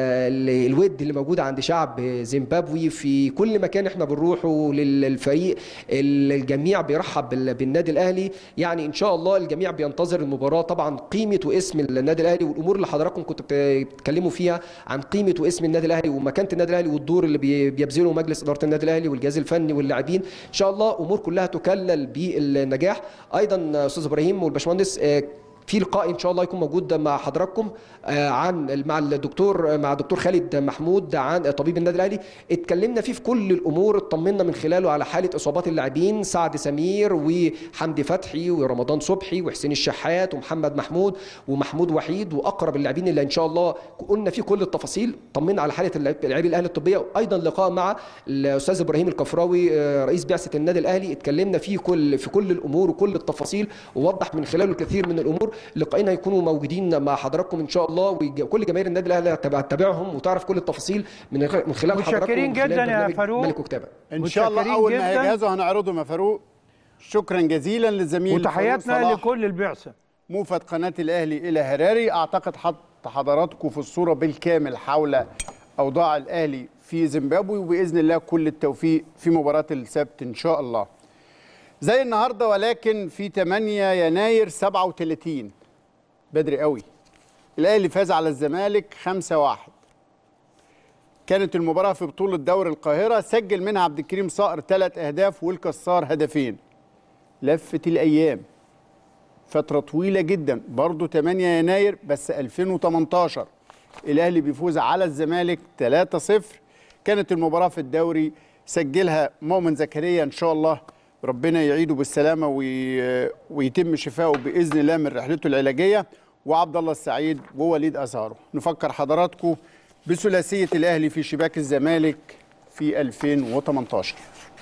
ال- الود اللي موجوده عند شعب زيمبابوي في كل مكان احنا بنروحه للفريق الجميع بيرحب بال- بالنادي الاهلي يعني ان شاء الله الجميع بينتظر المباراه طبعا قيمه واسم النادي الاهلي والامور اللي حضراتكم كنتوا بت- بتتكلموا فيها عن قيمه واسم النادي الاهلي ومكانه النادي الاهلي والدور اللي بي- بيبذله مجلس اداره النادي الاهلي والجهاز الفني واللاعبين ان شاء الله امور كلها تكلل بالنجاح ايضا استاذ ابراهيم والباشمهندس آه، في لقاء ان شاء الله يكون موجود مع حضراتكم آه، عن مع الدكتور مع الدكتور خالد محمود عن طبيب النادي الاهلي اتكلمنا فيه في كل الامور اطمنا من خلاله على حاله اصابات اللاعبين سعد سمير وحمدي فتحي ورمضان صبحي وحسين الشحات ومحمد محمود ومحمود وحيد واقرب اللاعبين اللي ان شاء الله قلنا فيه كل التفاصيل طمنا على حاله اللاعب- لاعبي الاهلي الطبيه وايضا لقاء مع الاستاذ ابراهيم الكفراوي آه، رئيس بعثه النادي الاهلي اتكلمنا فيه كل في كل الامور وكل التفاصيل ووضح من خلاله الكثير من الامور لقائنا هيكونوا موجودين مع حضراتكم ان شاء الله وكل جماهير النادي الاهلي هتتابع- تتابعهم وتعرف كل التفاصيل من من خلال حضراتكم متشكرين ومن خلال جداً يا برنامج فاروق. ملك وكتابه ان شاء الله متشكرين اول ما جداً. هيجهزوا هنعرضهم يا فاروق شكرا جزيلا للزميل فاروق وتحياتنا صلاح. لكل البعثه موفد قناة الأهلي إلى هراري أعتقد حط حضراتكم في الصورة بالكامل حول أوضاع الأهلي في زيمبابوي وبإذن الله كل التوفيق في مباراة السبت إن شاء الله زي النهاردة ولكن في 8 يناير 37 بدري قوي الأهلي فاز على الزمالك 5-1 كانت المباراة في بطولة دوري القاهرة سجل منها عبد الكريم صقر ثلاث أهداف والكسار هدفين لفت الأيام فترة طويلة جدا برضو 8 يناير بس 2018 الأهلي بيفوز على الزمالك 3-0 كانت المباراة في الدوري سجلها مؤمن زكريا إن شاء الله ربنا يعيده بالسلامة وي... ويتم شفائه بإذن الله من رحلته العلاجية وعبد الله السعيد ووليد أزهره نفكر حضراتكم بثلاثية الأهلي في شباك الزمالك في 2018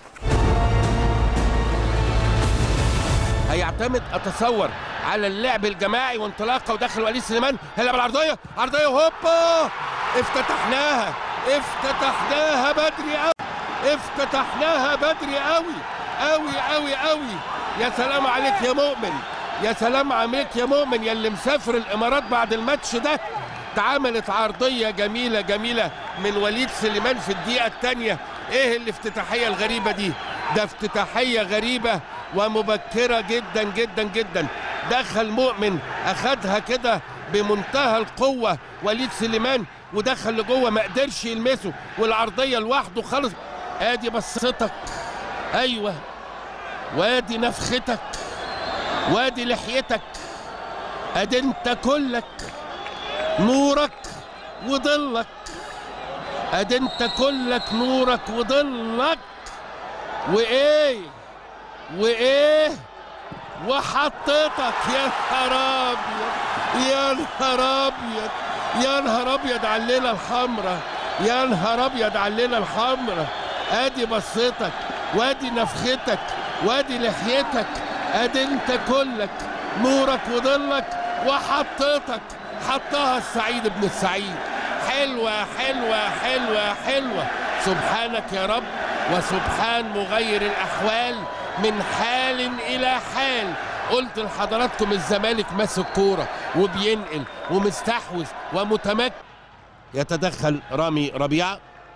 هيعتمد اتصور على اللعب الجماعي وانطلاقه ودخل وليد سليمان هيلعب العرضيه عرضيه هوبا افتتحناها افتتحناها بدري قوي افتتحناها بدري قوي قوي قوي قوي يا سلام عليك يا مؤمن يا سلام عليك يا مؤمن يا اللي مسافر الامارات بعد الماتش ده اتعملت عرضيه جميله جميله من وليد سليمان في الدقيقه الثانيه ايه الافتتاحيه الغريبه دي ده افتتاحيه غريبه ومبكره جدا جدا جدا دخل مؤمن اخدها كده بمنتهى القوه وليد سليمان ودخل لجوه ما قدرش يلمسه والعرضيه لوحده خالص ادي بصتك ايوه وادي نفختك وادي لحيتك ادي انت كلك نورك وضلك ادي انت كلك نورك وضلك وايه وايه وحطيتك يا نهار ابيض يا نهار ابيض يا نهار ابيض على الليله الحمراء يا نهار ابيض على الليله الحمراء ادي بصتك وادي نفختك وادي لحيتك ادي انت كلك نورك وضلك وحطيتك حطها السعيد ابن السعيد حلوة حلوة حلوة حلوة سبحانك يا رب وسبحان مغير الأحوال من حال إلى حال قلت لحضراتكم الزمالك ماسك كورة وبينقل ومستحوذ ومتمكن يتدخل رامي ربيعة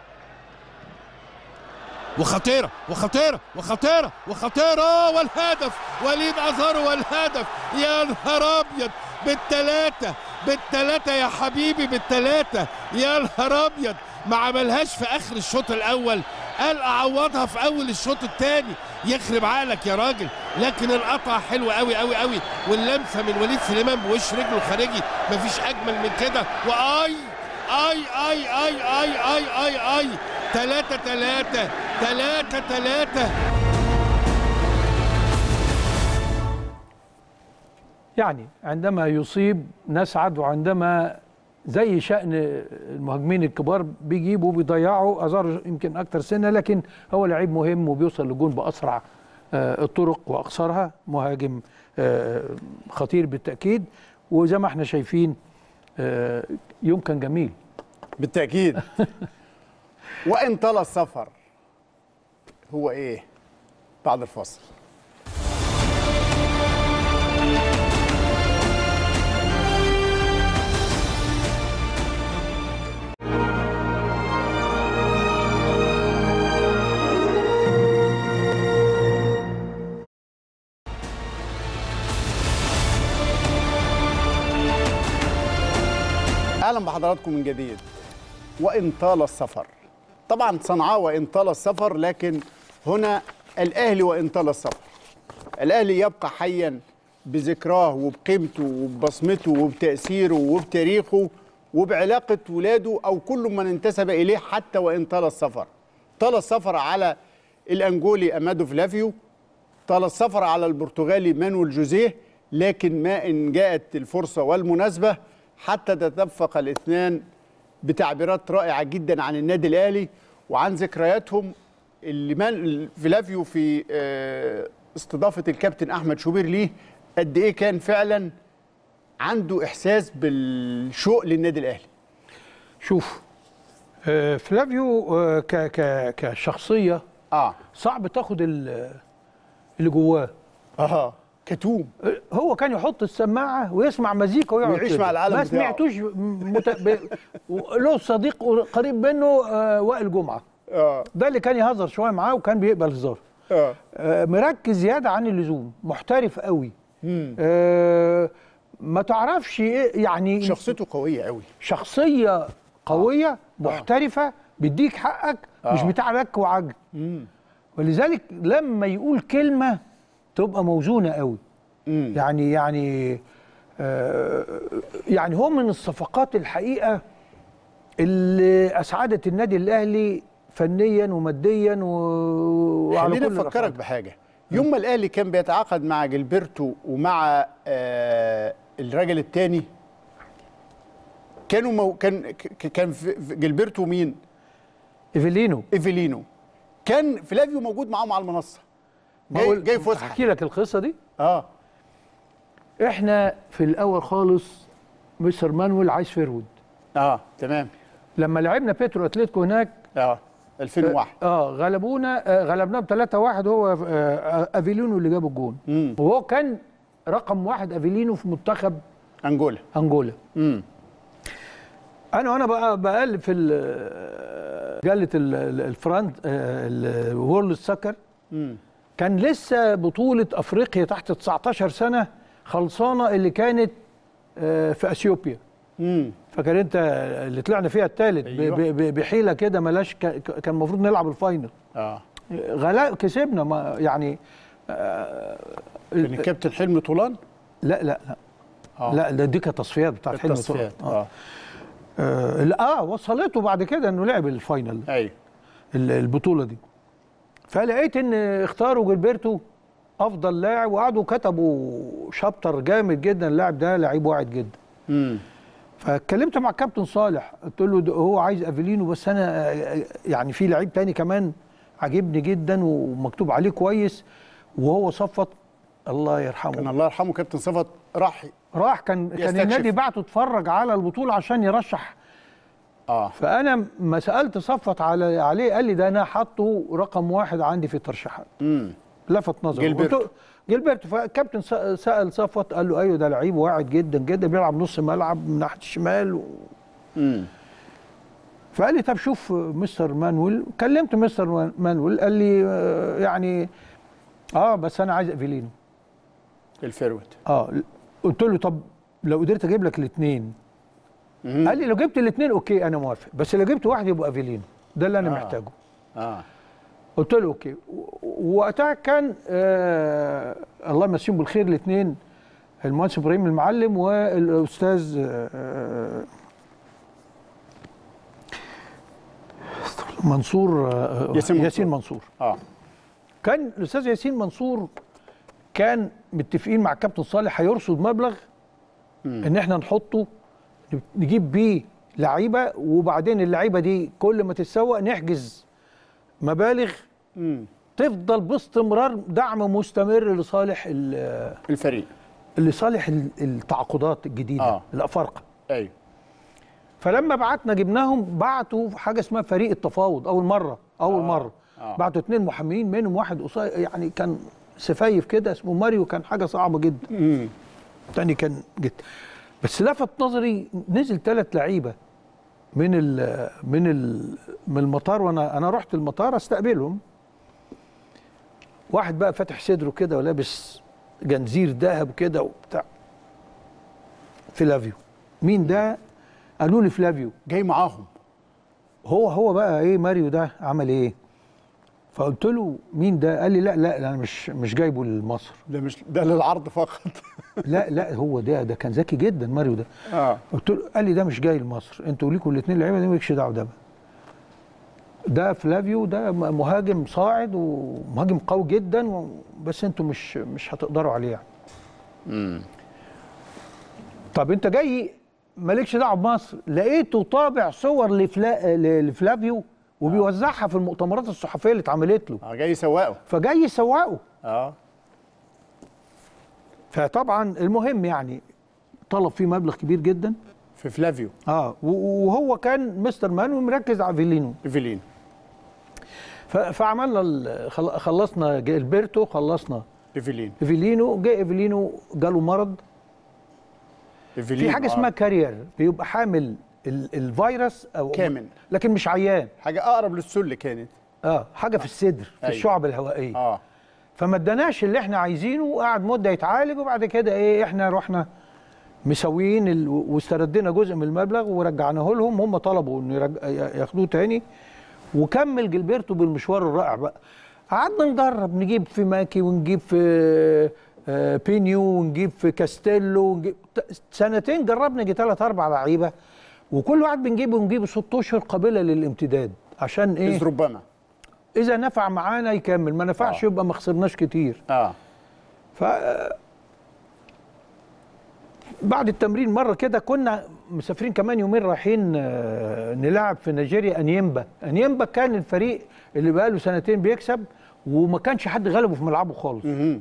وخطيرة وخطيرة وخطيرة وخطيرة والهدف وليد أزهر والهدف يا نهار أبيض بالتلاتة بالتلاتة يا حبيبي بالتلاتة يا نهار أبيض ما عملهاش في آخر الشوط الأول قال أعوضها في أول الشوط الثاني يخرب عقلك يا راجل لكن القطعة حلوة قوي قوي قوي واللمسة من وليد سليمان بوش رجله الخارجي مفيش أجمل من كده وآي اي اي اي اي اي اي اي تلاتة تلاتة تلاتة تلاتة يعني عندما يصيب نسعد وعندما زي شأن المهاجمين الكبار بيجيبوا بيضيعوا أزار يمكن أكتر سنة لكن هو لعيب مهم وبيوصل للجون بأسرع آه، الطرق وأقصرها مهاجم آه، خطير بالتأكيد وزي ما احنا شايفين آه، يوم كان جميل بالتأكيد وإن طال السفر هو إيه بعد الفاصل اهلا بحضراتكم من جديد وان طال السفر طبعا صنعاء وان طال السفر لكن هنا الاهلي وان طال السفر الاهلي يبقى حيا بذكراه وبقيمته وببصمته وبتاثيره وبتاريخه وبعلاقه ولاده او كل من انتسب اليه حتى وان طال السفر طال السفر على الانجولي امادو فلافيو طال السفر على البرتغالي مانويل جوزيه لكن ما ان جاءت الفرصه والمناسبه حتى تتفق الاثنان بتعبيرات رائعه جدا عن النادي الاهلي وعن ذكرياتهم اللي مان فلافيو في آه، استضافه الكابتن احمد شوبير ليه قد ايه كان فعلا عنده احساس بالشوق للنادي الاهلي شوف آه، فلافيو آه، ك ك كشخصية اه صعب تاخد ال- اللي جواه اه كتوم هو كان يحط السماعه ويسمع مزيكا ويقعد ويعيش كده. مع العالم ما بتاعه. سمعتوش مت... ب... له صديق قريب منه آه، وائل جمعه اه ده اللي كان يهزر شويه معاه وكان بيقبل هزار اه آه، مركز زياده عن اللزوم محترف قوي آه، ما تعرفش ايه يعني شخصيته قويه قوي شخصيه قويه محترفه بيديك حقك مش آه. بتاع لك وعجل ولذلك لما يقول كلمه تبقى موزونه قوي مم. يعني يعني آه يعني هو من الصفقات الحقيقه اللي اسعدت النادي الاهلي فنيا وماديا و... وعلى خليني كل افكرك الأصعدة. بحاجه يوم ما الاهلي كان بيتعاقد مع جilberto ومع آه الراجل الثاني كانوا مو كان ك- كان في في جilberto مين ايفيلينو ايفيلينو كان فلافيو موجود معاهم على المنصه جاي بقول- جاي فسحه احكي لك القصه دي اه احنا في الاول خالص مستر مانويل عايز فيرود اه تمام لما لعبنا بيترو اتلتيكو هناك اه 2001 اه غلبونا آه غلبناه ب 3 1 هو آه افيلينو اللي جاب الجون مم. وهو كان رقم واحد افيلينو في منتخب انجولا انجولا امم انا وانا بقى بقلب في ال- مجله ال- ال- الفرنت الورلد سكر مم. كان لسه بطوله افريقيا تحت 19 سنه خلصانه اللي كانت آه، في اثيوبيا مم. فاكر انت اللي طلعنا فيها الثالث أيوة. بحيله كده ملاش ك- ك- كان المفروض نلعب الفاينل اه غلاء كسبنا ما يعني كان الكابتن حلمي طولان لا لا لا آه. لا ده دي كانت تصفيات بتاعت حلمي التصفيات طه. اه آه, لا، اه وصلته بعد كده انه لعب الفاينل ايوه ال- البطوله دي فلقيت ان اختاروا جilberto افضل لاعب وقعدوا كتبوا شابتر جامد جدا اللاعب ده لعيب واعد جدا مم. فاتكلمت مع الكابتن صالح قلت له ده هو عايز افيلينو بس انا آه، يعني في لعيب تاني كمان عاجبني جدا ومكتوب عليه كويس وهو صفت الله يرحمه كان الله يرحمه كابتن صفت راح راح كان كان يستكشف. النادي بعته اتفرج على البطوله عشان يرشح اه فانا ما سالت صفت على عليه قال لي ده انا حاطه رقم واحد عندي في الترشيحات امم لفت نظري جilberto. قلت له- جilberto فالكابتن سأ- سال صفوت قال له ايوه ده لعيب واعد جدا جدا بيلعب نص ملعب من ناحيه الشمال و... امم فقال لي طب شوف مستر مانويل كلمت مستر مانويل قال لي آه، يعني اه بس انا عايز افيلينو الفيروت اه قلت له طب لو قدرت اجيب لك الاثنين قال لي لو جبت الاثنين اوكي انا موافق بس لو جبت واحد يبقى افيلينو ده اللي انا آه. محتاجه اه قلت له اوكي و- ووقتها كان آه الله يمسيهم بالخير الاثنين المهندس ابراهيم المعلم والاستاذ آه منصور آه ياسين منصور. ياسين منصور اه كان الاستاذ ياسين منصور كان متفقين مع الكابتن صالح هيرصد مبلغ ان احنا نحطه نجيب بيه لعيبه وبعدين اللعيبه دي كل ما تتسوق نحجز مبالغ امم تفضل باستمرار دعم مستمر لصالح ال- الفريق لصالح ال- التعاقدات الجديده آه. آه. الافارقه ايوه فلما بعتنا جبناهم بعتوا حاجه اسمها فريق التفاوض اول مره اول آه. آه. مره آه. آه. بعتوا اثنين محامين منهم واحد قصير يعني كان سفايف كده اسمه ماريو كان حاجه صعبه جدا امم تاني كان جدا بس لفت نظري نزل ثلاث لعيبه من ال من ال من المطار وانا انا رحت المطار استقبلهم واحد بقى فاتح صدره كده ولابس جنزير ذهب كده وبتاع فلافيو مين ده قالوا لي فلافيو جاي معاهم هو هو بقى ايه ماريو ده عمل ايه فقلت له مين ده قال لي لا لا انا مش مش جايبه لمصر ده مش ده للعرض فقط لا لا هو ده ده كان ذكي جدا ماريو ده اه قلت له قال لي ده مش جاي لمصر انتوا ليكوا الاثنين لعيبه دي مالكش دعوه ده بقى. ده فلافيو ده م- مهاجم صاعد ومهاجم قوي جدا و- بس انتوا مش مش هتقدروا عليه يعني. امم طب انت جاي مالكش دعوه بمصر لقيته طابع صور لفلا... ل- لفلافيو وبيوزعها في المؤتمرات الصحفيه اللي اتعملت له اه جاي يسوقه فجاي يسوقه اه فطبعا المهم يعني طلب فيه مبلغ كبير جدا في فلافيو اه و- وهو كان مستر مانو مركز على فيلينو ايفلين ف- فعملنا ال- خل- خلصنا جيلبرتو خلصنا ايفلين ايفيلينو جه ايفيلينو جاله مرض ايفلين في حاجه آه. اسمها كارير بيبقى حامل ال- الفيروس او كامل. لكن مش عيان حاجه اقرب للسل كانت اه حاجه في الصدر في أيوة. الشعب الهوائيه اه فما اداناش اللي احنا عايزينه وقعد مده يتعالج وبعد كده ايه احنا رحنا مسويين ال... واستردينا جزء من المبلغ ورجعناه لهم هم طلبوا انه يرج... ياخدوه تاني وكمل جilberto بالمشوار الرائع بقى قعدنا نجرب نجيب في ماكي ونجيب في آه، بينيو ونجيب في كاستيلو ونجيب ت- سنتين جربنا يجي ثلاث اربع لعيبه وكل واحد بنجيبه ونجيبه ست اشهر قابله للامتداد عشان ايه إذ ربما اذا نفع معانا يكمل ما نفعش آه. يبقى ما خسرناش كتير اه ف بعد التمرين مره كده كنا مسافرين كمان يومين رايحين آه، نلعب في نيجيريا انيمبا انيمبا كان الفريق اللي بقاله سنتين بيكسب وما كانش حد غلبه في ملعبه خالص مهم.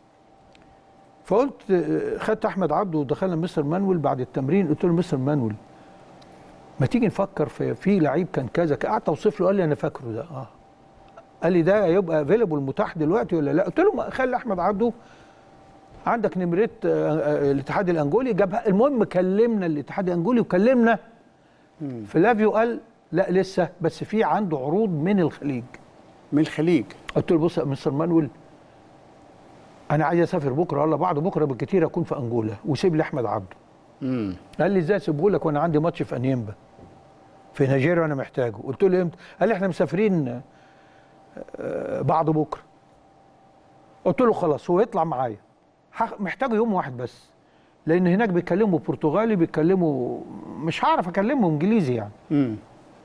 فقلت آه، خدت احمد عبده ودخلنا مستر مانويل بعد التمرين قلت له مستر مانويل ما تيجي نفكر في في لعيب كان كذا قعدت اوصف له قال لي انا فاكره ده اه قال لي ده هيبقى افيلبل متاح دلوقتي ولا لا قلت له ما خلي احمد عبده عندك نمرة آه، آه، الاتحاد الانجولي جابها المهم كلمنا الاتحاد الانجولي وكلمنا فلافيو قال لا لسه بس في عنده عروض من الخليج من الخليج قلت له بص يا مستر مانويل انا عايز اسافر بكره ولا بعد بكره بالكتير اكون في انجولا وسيب لي احمد عبده امم قال لي ازاي اسيبه لك وانا عندي ماتش في انيمبا في نيجيريا وانا محتاجه قلت له امتى قال لي احنا مسافرين آه، بعد بكره قلت له خلاص هو يطلع معايا ح- محتاجه يوم واحد بس لان هناك بيتكلموا برتغالي بيتكلموا مش هعرف اكلمه انجليزي يعني امم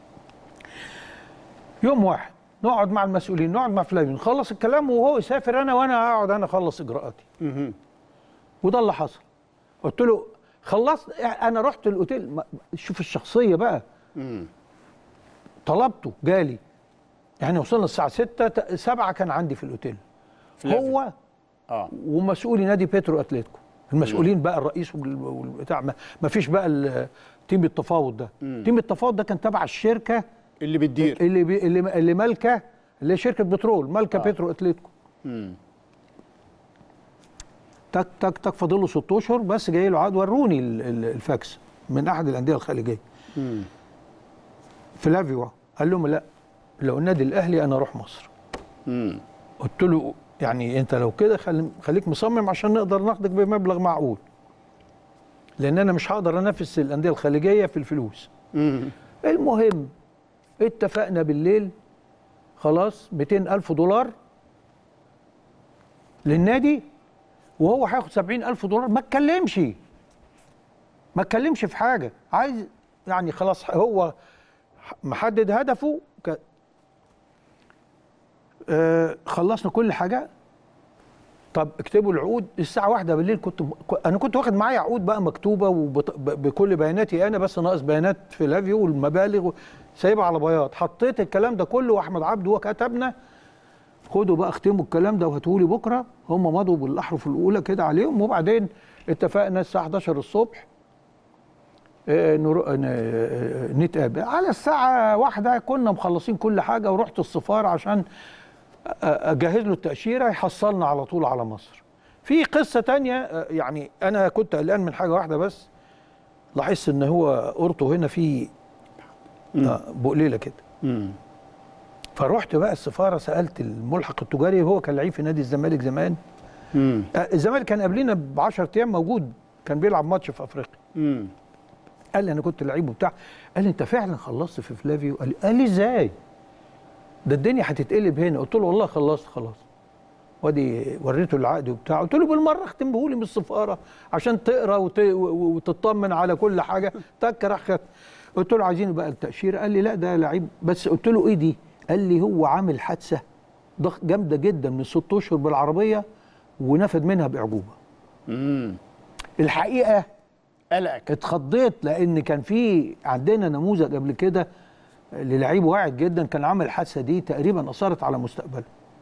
يوم واحد نقعد مع المسؤولين نقعد مع فلان نخلص الكلام وهو يسافر انا وانا اقعد انا اخلص اجراءاتي مهم. وده اللي حصل قلت له خلصت انا رحت الاوتيل ما- شوف الشخصيه بقى مم. طلبته جالي يعني وصلنا الساعه 6 7 كان عندي في الاوتيل فلافيو. هو اه ومسؤولي نادي بيترو اتلتيكو المسؤولين بقى الرئيس وال- والبتاع ما ما فيش بقى ال- تيم التفاوض ده تيم التفاوض ده كان تبع الشركه اللي بتدير اللي بي اللي, اللي مالكه اللي هي شركه بترول مالكه آه. بيترو اتلتيكو مم. تك تك تك فاضل له ست اشهر بس جاي له عقد وروني ال- ال- الفاكس من احد الانديه الخليجيه مم. فلافيو قال لهم لا لو النادي الاهلي انا اروح مصر مم. قلت له يعني انت لو كده خلي خليك مصمم عشان نقدر ناخدك بمبلغ معقول لان انا مش هقدر انافس الانديه الخليجيه في الفلوس مم. المهم اتفقنا بالليل خلاص 200 ألف دولار للنادي وهو هياخد 70 ألف دولار ما اتكلمش ما اتكلمش في حاجة عايز يعني خلاص هو محدد هدفه ك... آه خلصنا كل حاجة طب اكتبوا العقود الساعة واحدة بالليل كنت أنا كنت واخد معايا عقود بقى مكتوبة وبط... ب- بكل بياناتي أنا بس ناقص بيانات فلافيو والمبالغ و... سايبها على بياض حطيت الكلام ده كله وأحمد عبده وكتبنا خدوا بقى اختموا الكلام ده وهاتوا لي بكرة هم مضوا بالأحرف الأولى كده عليهم وبعدين اتفقنا الساعة 11 الصبح آه، نرو... ن- آه، نتقابل على الساعة واحدة كنا مخلصين كل حاجة ورحت السفارة عشان اجهز له التاشيره يحصلنا على طول على مصر في قصه تانية آه، يعني انا كنت قلقان من حاجه واحده بس لاحظت ان هو اورتو هنا في آه، بقليله كده مم. فروحت بقى السفاره سالت الملحق التجاري هو كان لعيب في نادي الزمالك زمان مم. آه، الزمالك كان قبلنا ب 10 ايام موجود كان بيلعب ماتش في افريقيا مم. قال لي انا كنت لعيب وبتاع قال لي انت فعلا خلصت في فلافيو قال لي, قال لي ازاي ده الدنيا هتتقلب هنا قلت له والله خلصت خلاص وادي وريته العقد وبتاع قلت له بالمره اختمه لي من السفاره عشان تقرا وت... و- وتطمن على كل حاجه تك راح خد. قلت له عايزين بقى التاشيره قال لي لا ده لعيب بس قلت له ايه دي قال لي هو عامل حادثه ضخ جامده جدا من ست اشهر بالعربيه ونفد منها باعجوبه مم. الحقيقه قلقك اتخضيت لان كان في عندنا نموذج قبل كده للعيب واعد جدا كان عمل الحادثه دي تقريبا اثرت على مستقبله.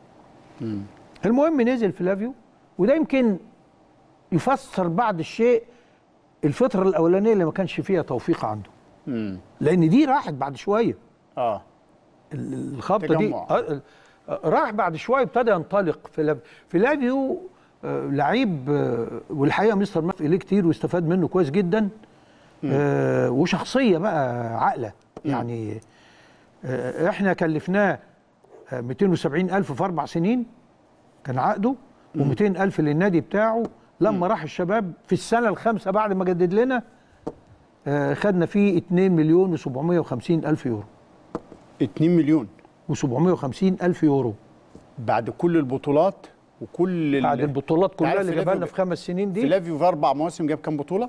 المهم نزل فلافيو وده يمكن يفسر بعض الشيء الفتره الاولانيه اللي ما كانش فيها توفيق عنده مم. لان دي راحت بعد شويه اه ال- الخبطه دي تجمع. آه، آه، راح بعد شويه ابتدى ينطلق فلافيو فلافيو آه، لعيب آه، والحقيقه مستر ماف اليه كتير واستفاد منه كويس جدا آه، وشخصيه بقى عاقله يعني آه، احنا كلفناه آه، 270 الف في اربع سنين كان عقده و200 الف للنادي بتاعه لما راح الشباب في السنه الخامسه بعد ما جدد لنا آه، خدنا فيه 2 مليون و750 الف يورو 2 مليون و750 الف يورو بعد كل البطولات وكل ال- بعد البطولات كلها عارف اللي فلافيو جابها لنا ب- في خمس سنين دي فلافيو في اربع مواسم جاب كام بطوله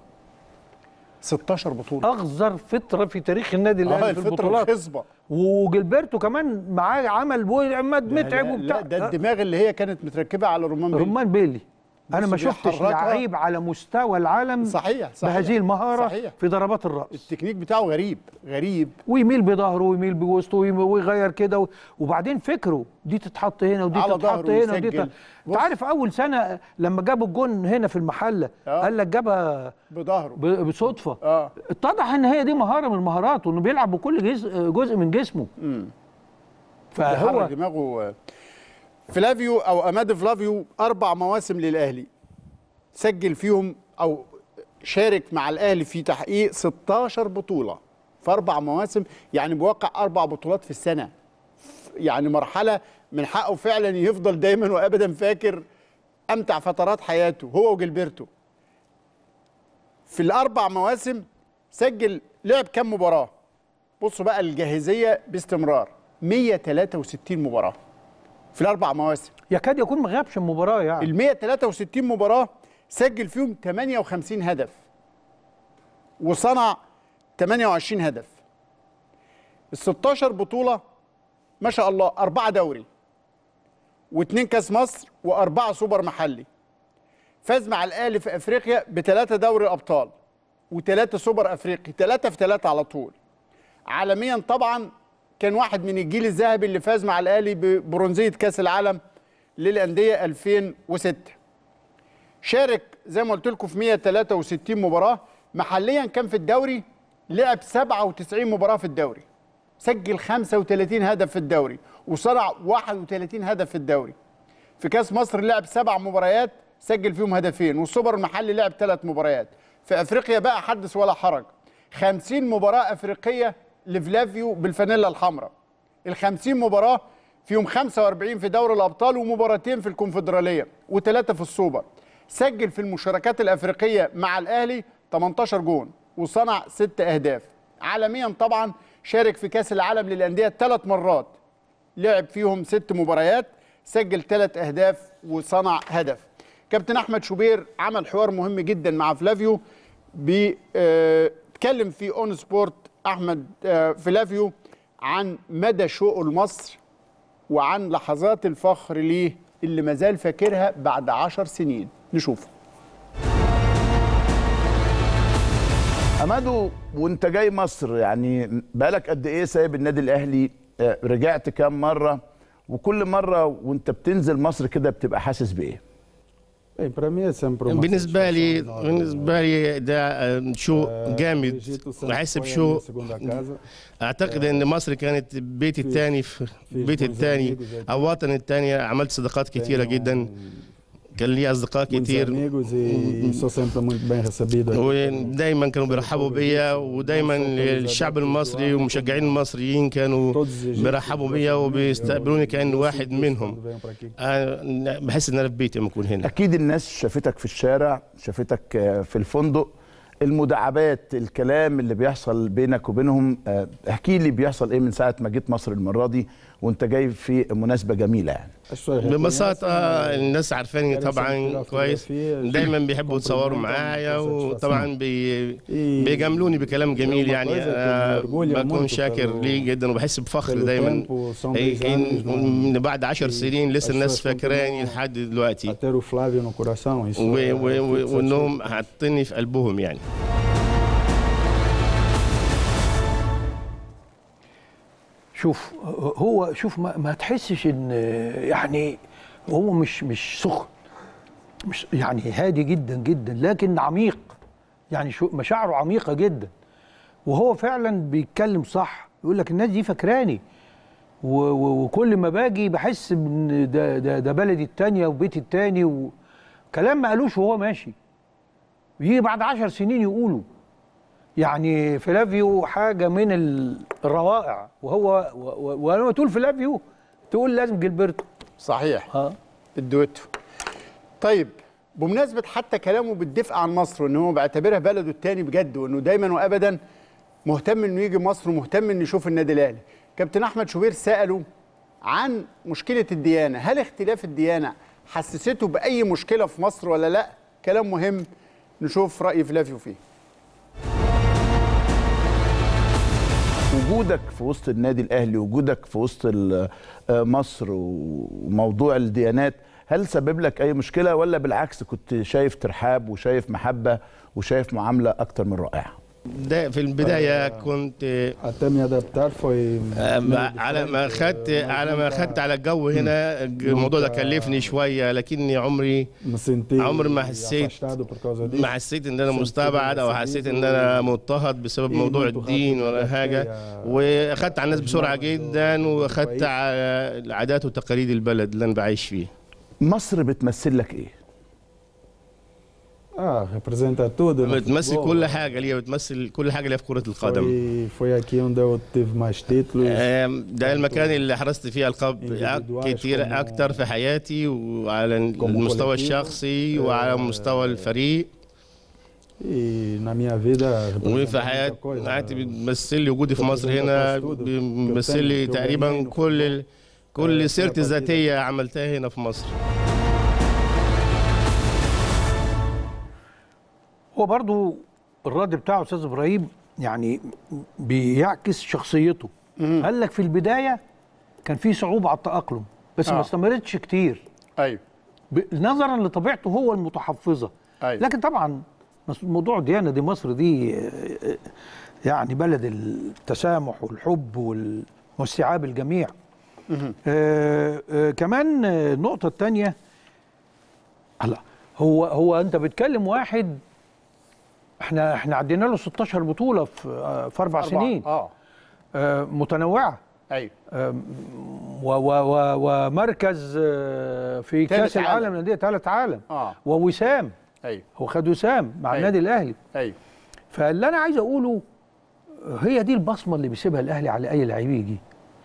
16 بطوله اغزر فتره في تاريخ النادي اه الاهلي في الفتره البطولات الخصبه وجilberto كمان معاه عمل وعماد متعب لا- وبتاع لا ده الدماغ اللي هي كانت متركبه على رمان بيلي. رمان بيلي انا بص ما شفتش بيحركها. لعيب على مستوى العالم صحيح صحيح بهذه المهاره صحيح. في ضربات الراس التكنيك بتاعه غريب غريب ويميل بظهره ويميل بوسطه ويم- ويغير كده و- وبعدين فكره دي تتحط هنا ودي على تتحط ظهره هنا ودي ويسجل. تت... انت عارف اول سنه لما جابوا الجون هنا في المحله آه. قال لك جابها بظهره ب- بصدفه اه اتضح ان هي دي مهاره من مهاراته انه بيلعب بكل جزء جزء من جسمه امم فهو بيحرك دماغه فلافيو او اماد فلافيو اربع مواسم للاهلي سجل فيهم او شارك مع الاهلي في تحقيق 16 بطوله في اربع مواسم يعني بواقع اربع بطولات في السنه يعني مرحله من حقه فعلا يفضل دايما وابدا فاكر امتع فترات حياته هو وجilberto في الاربع مواسم سجل لعب كام مباراه بصوا بقى الجاهزيه باستمرار 163 مباراه في الاربع مواسم يكاد يكون ما غابش المباراه يعني ال 163 مباراه سجل فيهم 58 هدف وصنع 28 هدف ال 16 بطوله ما شاء الله أربعة دوري واثنين كاس مصر وأربعة سوبر محلي فاز مع الأهلي في أفريقيا بثلاثة دوري أبطال وثلاثة سوبر أفريقي ثلاثة في ثلاثة على طول عالميا طبعا كان واحد من الجيل الذهبي اللي فاز مع الأهلي ببرونزية كاس العالم للأندية 2006 شارك زي ما قلت لكم في 163 مباراة محليا كان في الدوري لعب 97 مباراة في الدوري سجل 35 هدف في الدوري وصنع 31 هدف في الدوري في كاس مصر لعب سبع مباريات سجل فيهم هدفين والسوبر المحلي لعب ثلاث مباريات في افريقيا بقى حدث ولا حرج 50 مباراه افريقيه لفلافيو بالفانيلا الحمراء ال 50 مباراه فيهم 45 في دوري الابطال ومباراتين في الكونفدراليه وثلاثه في السوبر سجل في المشاركات الافريقيه مع الاهلي 18 جون وصنع ست اهداف عالميا طبعا شارك في كاس العالم للانديه ثلاث مرات لعب فيهم ست مباريات سجل ثلاث اهداف وصنع هدف كابتن احمد شوبير عمل حوار مهم جدا مع فلافيو بيتكلم في اون سبورت احمد آه، فلافيو عن مدى شوقه لمصر وعن لحظات الفخر ليه اللي مازال فاكرها بعد عشر سنين نشوفه امادو وانت جاي مصر يعني بقالك قد ايه سايب النادي الاهلي آه، رجعت كام مره وكل مره وانت بتنزل مصر كده بتبقى حاسس بايه Bem, para mim é sempre uma بالنسبة لي satisfação enorme. بالنسبة لي ده آه، شو آه، جامد Egito sempre بحس foi a بشو minha segunda casa. اعتقد ان مصر كانت بيتي الثاني في بيتي الثاني او وطني الثاني عملت صداقات كتيرة Tenho جدا كان لي اصدقاء muitos كتير amigos e, e sou sempre muito bem recebido aqui. ودايما كانوا بيرحبوا بيا ودايما الشعب المصري والمشجعين المصريين كانوا Todos os egípcios بيرحبوا بيا وبيستقبلوني كأن واحد quando منهم venham para aqui. أنا بحس ان انا في بيتي لما اكون هنا اكيد الناس شافتك في الشارع شافتك آه، في الفندق المداعبات الكلام اللي بيحصل بينك وبينهم آه، احكي لي بيحصل ايه من ساعه ما جيت مصر المره دي وانت جاي في مناسبه جميله يعني As pessoas ببساطة reconhecem, الناس عارفاني querem sempre طبعا tirar كويس fotografias, دايما بيحبوا يتصوروا cumprimentam معايا com satisfação. وطبعا بي E بيجاملوني بكلام جميل uma يعني coisa que أنا me orgulha بكون muito شاكر pelo- ليه جدا وبحس بفخر pelo دايما tempo, são إيه، 10 إن anos, não- من بعد عشر سنين لسه as الناس pessoas فاكراني continuam لحد دلوقتي a ter o Flávio no coração. Isso و- é- و- fico و- وانهم satisfeito. حاطيني في قلبهم يعني شوف هو شوف ما, ما تحسش ان يعني هو مش مش سخن مش يعني هادي جدا جدا لكن عميق يعني شو مشاعره عميقه جدا وهو فعلا بيتكلم صح يقول لك الناس دي فاكراني و- و- وكل ما باجي بحس ان ده ده ده بلدي التانية وبيتي التاني وكلام ما قالوش وهو ماشي يجي بعد عشر سنين يقولوا يعني فلافيو حاجه من ال- الروائع وهو و- و- ولما تقول فلافيو تقول لازم جilberto صحيح اه الدويتو طيب بمناسبة حتى كلامه بالدفء عن مصر وان هو بيعتبرها بلده التاني بجد وانه دايما وابدا مهتم انه يجي مصر ومهتم انه يشوف النادي الاهلي. كابتن احمد شوبير سأله عن مشكلة الديانة، هل اختلاف الديانة حسسته بأي مشكلة في مصر ولا لا؟ كلام مهم نشوف رأي فلافيو فيه. وجودك في وسط النادي الاهلي وجودك في وسط ال- آه، مصر وموضوع الديانات هل سبب لك اي مشكله ولا بالعكس كنت شايف ترحاب وشايف محبه وشايف معامله اكتر من رائعه ده في البداية كنت Até me adaptar foi. آه، meio ما- على ما diferente, خدت eh, على ما nunca خدت على الجو هنا الموضوع ده كلفني شوية لكني عمري me senti عمري ما حسيت afastado por causa disso. ما حسيت ان انا Sempre مستبعد او fui حسيت recebido ان انا مضطهد بسبب إيه موضوع برضه الدين خدت ولا حاجه الحكاية واخدت على الناس بسرعه جدا واخدت كويس. على العادات وتقاليد البلد اللي انا بعيش فيه مصر بتمثل لك ايه Ah, representa tudo. no بتمثل futebol. كل حاجه ليها بتمثل كل حاجه ليها في كره القدم Foi, foi aqui onde eu tive mais títulos. آم، ده المكان اللي حرزت فيه القاب Individuais كتير como- اكتر في حياتي وعلى المستوى coletivo. الشخصي وعلى مستوى الفريق E na minha vida وفي representa muita حياتي coisa. حياتي بتمثل لي وجودي في مصر هنا بيمثل لي كابتن تقريبا كوبيني كل ال- كل آه، سيرتي كابتن الذاتيه عملتها هنا في مصر هو برضو الرد بتاعه استاذ ابراهيم يعني بيعكس شخصيته قال لك في البدايه كان في صعوبه على التاقلم بس ما آه. استمرتش كتير ايوه ب- نظرا لطبيعته هو المتحفظه أيوة. لكن طبعا مس- موضوع ديانه دي مصر دي آه، آه، يعني بلد التسامح والحب وال- واستيعاب الجميع آه آه كمان آه، النقطه الثانيه هلا هو هو انت بتكلم واحد احنا احنا عدينا له 16 بطوله في آه، في اربع أربعة. سنين اه آه متنوعه ايوه و و و ومركز آه، في تالت كاس عالم. العالم للانديه ثالث عالم اه ووسام ايوه هو خد وسام مع أيوة. النادي الاهلي ايوه فاللي انا عايز اقوله هي دي البصمه اللي بيسيبها الاهلي على اي لعيب يجي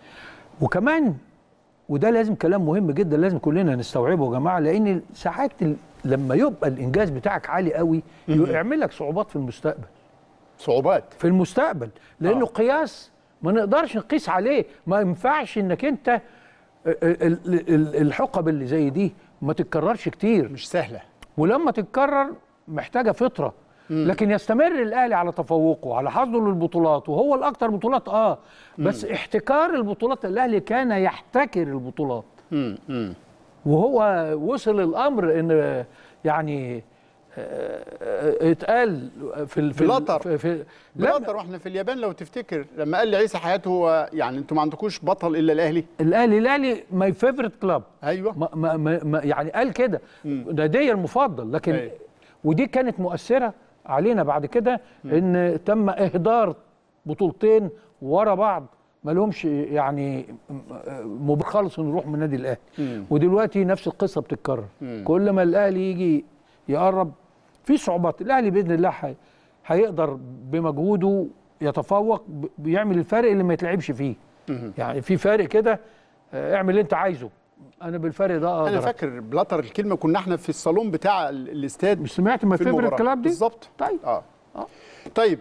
وكمان وده لازم كلام مهم جدا لازم كلنا نستوعبه يا جماعه لان ساعات ال- لما يبقى الانجاز بتاعك عالي قوي يعمل لك صعوبات في المستقبل صعوبات في المستقبل لانه آه. قياس ما نقدرش نقيس عليه ما ينفعش انك انت ال- ال- ال- الحقب اللي زي دي ما تتكررش كتير مش سهله ولما تتكرر محتاجه فطره لكن يستمر الاهلي على تفوقه على حظه للبطولات وهو الاكثر بطولات اه بس احتكار البطولات الاهلي كان يحتكر البطولات امم امم وهو وصل الامر ان يعني آه، آه، اتقال في ال- في ال- بلاتر. في, في لا بلاتر واحنا في اليابان لو تفتكر لما قال لي عيسى حياته هو يعني انتوا ما عندكوش بطل الا الاهلي الاهلي الاهلي ماي فيفورت كلاب ايوه ما ما ما ما- يعني قال كده نادي المفضل لكن أيوة. ودي كانت مؤثره علينا بعد كده ان تم اهدار بطولتين ورا بعض ما لهمش يعني مبرر خالص نروح من النادي الاهلي ودلوقتي نفس القصه بتتكرر كل ما الاهلي يجي يقرب في صعوبات الاهلي باذن الله حي- هيقدر بمجهوده يتفوق ب- بيعمل الفارق اللي ما يتلعبش فيه يعني في فارق كده آه، اعمل اللي انت عايزه انا بالفرق ده انا اقدر فاكر بلاتر الكلمه كنا احنا في الصالون بتاع ال- الاستاد مش سمعت ما في فيفرت المباراة. كلاب دي بالظبط طيب اه طيب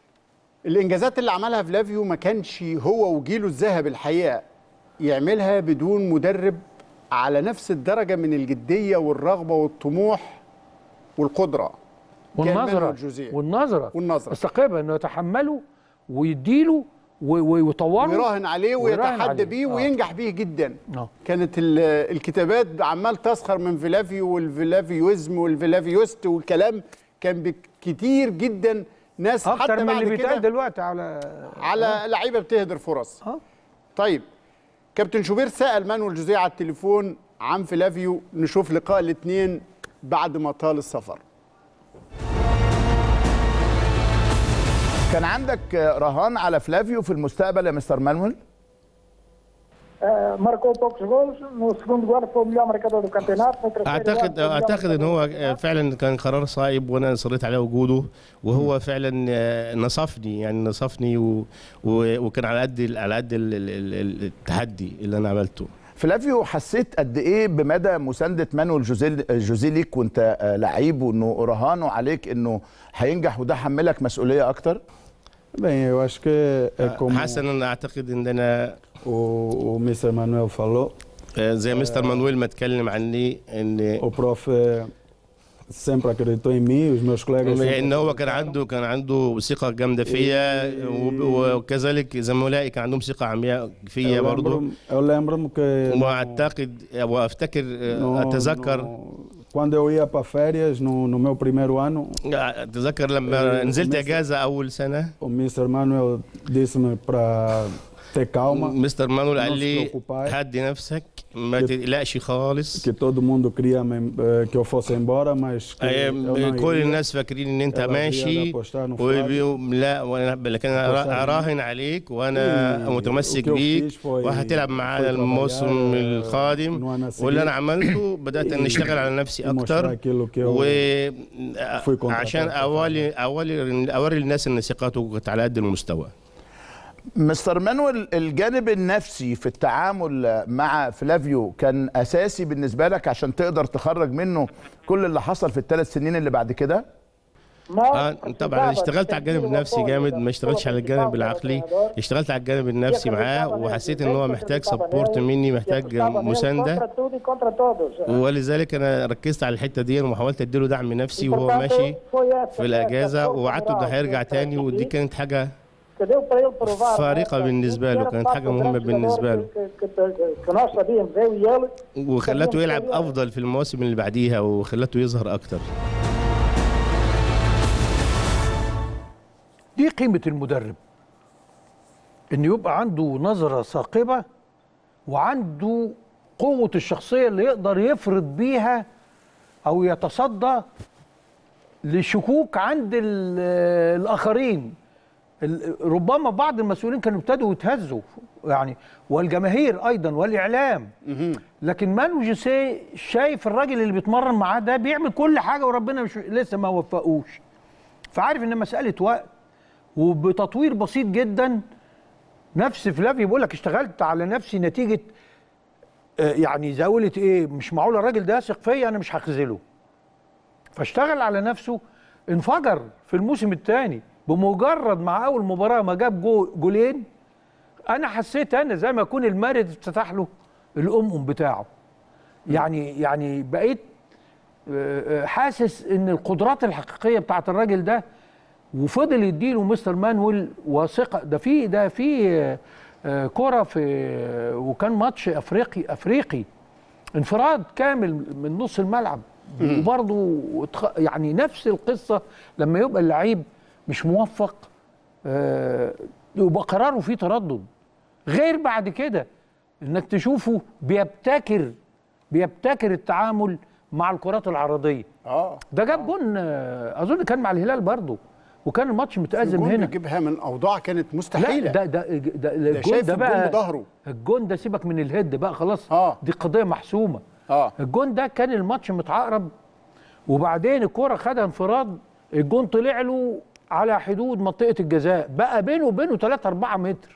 الانجازات اللي عملها فلافيو ما كانش هو وجيله الذهب الحقيقه يعملها بدون مدرب على نفس الدرجه من الجديه والرغبه والطموح والقدره والنظره مانويل جوزيه. والنظره والنظرة. استقبها انه يتحمله ويديله و- و- ويطوره ويراهن عليه ويراهن ويتحدى عليه. بيه آه. وينجح بيه جدا آه. كانت ال- الكتابات عمال تسخر من فيلافيو والفيلافيوزم والفيلافيوست والكلام كان بك- كتير جدا ناس اكتر حتى من بعد اللي بيتقال كده دلوقتي على على لعيبه بتهدر فرص اه طيب كابتن شوبير سأل مانويل جوزيه على التليفون عن فلافيو نشوف لقاء الاثنين بعد ما طال السفر كان عندك رهان على فلافيو في المستقبل يا مستر مانويل Eh, marcou poucos golos. No segundo ano foi o melhor marcador do campeonato. No terceiro اعتقد ano foi o melhor اعتقد ان marcador هو do campeonato. فعلا كان قرار صائب وانا اصريت على وجوده وهو فعلا آه، نصفني يعني نصفني و... و... وكان على قد ال- على قد ال... ال... ال- التحدي اللي انا عملته فلافيو حسيت قد ايه بمدى مسانده مانويل جوزيه جوزيه ليك وانت آه، لعيب وانه رهانه عليك انه هينجح وده حملك مسؤوليه اكتر Bem, eu acho que é como حسنا اعتقد ان انا o, o Mr. Manuel falou, آه، زي مستر مانويل ما اتكلم عني ان o prof eh, sempre acreditou em mim, os meus colegas sempre ان هو كان عنده كان عنده ثقه جامده فيا وب- وكذلك زملائي كان عندهم ثقه عمياء فيا eu برضه lembro-me eu lembro-me que واعتقد وافتكر no- اتذكر no- quando eu ia para férias no, no meu primeiro ano, اتذكر لما إيه، نزلت ومثل- اجازه اول سنه o Mr. Manuel disse-me para ter calma, مستر مانويل قال Não se لي preocupar. هدي نفسك ما تقلقش خالص que todo mundo queria me- eh, que eu fosse embora, mas que آه، eu não كل iria. الناس فاكرين ان انت يلا ماشي زيادة بوشتان وفؤاد. وبيقولوا لا وانا لكن انا بوشتان. اراهن عليك وانا إيه، متمسك وكيف بيك فيش فوي- وهتلعب معانا فوي الموسم trabalhar, القادم إنه أنا واللي انا seguir. عملته بدات ان اشتغل على نفسي ومostrar اكتر aquilo que eu fui contratado وعشان para اولي اولي اوري الناس ان ثقته كانت على قد المستوى مستر مانويل الجانب النفسي في التعامل مع فلافيو كان اساسي بالنسبه لك عشان تقدر تخرج منه كل اللي حصل في الثلاث سنين اللي بعد كده آه طبعا أنا اشتغلت على الجانب النفسي جامد ما اشتغلتش على الجانب العقلي اشتغلت على الجانب النفسي معاه وحسيت ان هو محتاج سبورت مني محتاج مسانده ولذلك انا ركزت على الحته دي وحاولت اديله دعم نفسي وهو ماشي في الاجازه ووعدته انه هيرجع تاني ودي كانت حاجه فارقة بالنسبة له، كانت حاجة مهمة بالنسبة له. وخلته يلعب افضل في المواسم اللي بعديها وخلته يظهر اكتر دي قيمة المدرب إن يبقى عنده نظرة ثاقبة وعنده قوة الشخصية اللي يقدر يفرض بيها أو يتصدى لشكوك عند ال- الآخرين ال- ربما بعض المسؤولين كانوا ابتدوا يتهزوا يعني والجماهير أيضا والإعلام لكن مانو جوسيه شايف الراجل اللي بيتمرن معاه ده بيعمل كل حاجة وربنا مش لسه ما وفقوش فعارف إن مسألة وقت وبتطوير بسيط جدا نفس فلافي بيقول لك اشتغلت على نفسي نتيجه آه، يعني زاوله ايه مش معقول الراجل ده يثق فيا انا مش هخذله فاشتغل على نفسه انفجر في الموسم الثاني بمجرد مع اول مباراه ما جاب جو جولين انا حسيت انا زي ما يكون المارد اتفتح له الام بتاعه يعني يعني بقيت آه، آه، حاسس ان القدرات الحقيقيه بتاعت الراجل ده وفضل يديله مستر مانويل وثقه ده في ده في آه، آه، كره في وكان ماتش افريقي افريقي انفراد كامل من نص الملعب وبرضه اتخ- يعني نفس القصه لما يبقى اللعيب مش موفق آه، يبقى قراره فيه تردد غير بعد كده انك تشوفه بيبتكر بيبتكر التعامل مع الكرات العرضيه اه ده جاب جون آه، اظن كان مع الهلال برضه وكان الماتش متأزم الجون هنا بيجيبها من اوضاع كانت لا مستحيله ده ده ده الجون شايف ده الجون بقى بظهره. الجون ده سيبك من الهيد بقى خلاص آه. دي قضيه محسومه اه الجون ده كان الماتش متعقرب وبعدين الكرة خدها انفراد الجون طلع له على حدود منطقة الجزاء بقى بينه وبينه 3 4 متر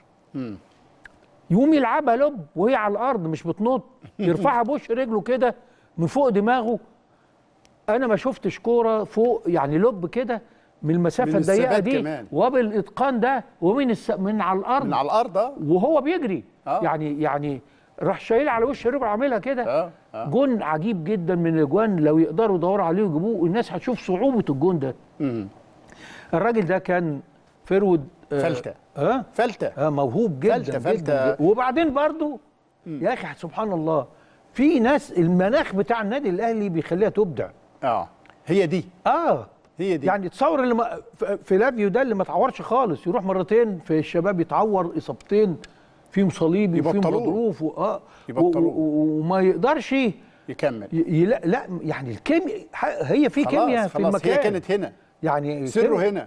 يقوم يلعبها لب وهي على الأرض مش بتنط يرفعها بوش رجله كده من فوق دماغه أنا ما شفتش كورة فوق يعني لب كده من المسافة من الضيقة الثبات دي كمان. وبالإتقان ده ومن الس... من على الأرض من على الارض اه وهو بيجري آه. يعني يعني راح شايل على وش رجله عاملها كده اه اه جون عجيب جدا من الاجوان لو يقدروا يدوروا عليه ويجيبوه الناس هتشوف صعوبه الجون ده مم. الراجل ده كان فرود آه، فلتة. اه فلته اه موهوب جدا فلتة- جدا, فلتة. جدا وبعدين برضو يا اخي سبحان الله في ناس المناخ بتاع النادي الاهلي بيخليها تبدع اه هي دي اه هي دي يعني تصور اللي ما ف- فلافيو ده اللي ما اتعورش خالص يروح مرتين في الشباب يتعور اصابتين فيهم صليبي وفيهم يبطلوه. غضروف و- اه يبطلوه. و- و- وما يقدرش يكمل ي- ي- لا, لا يعني الكيمياء ح- هي في كيمياء خلاص في خلاص المكان هي كانت هنا يعني سره كيمياء. هنا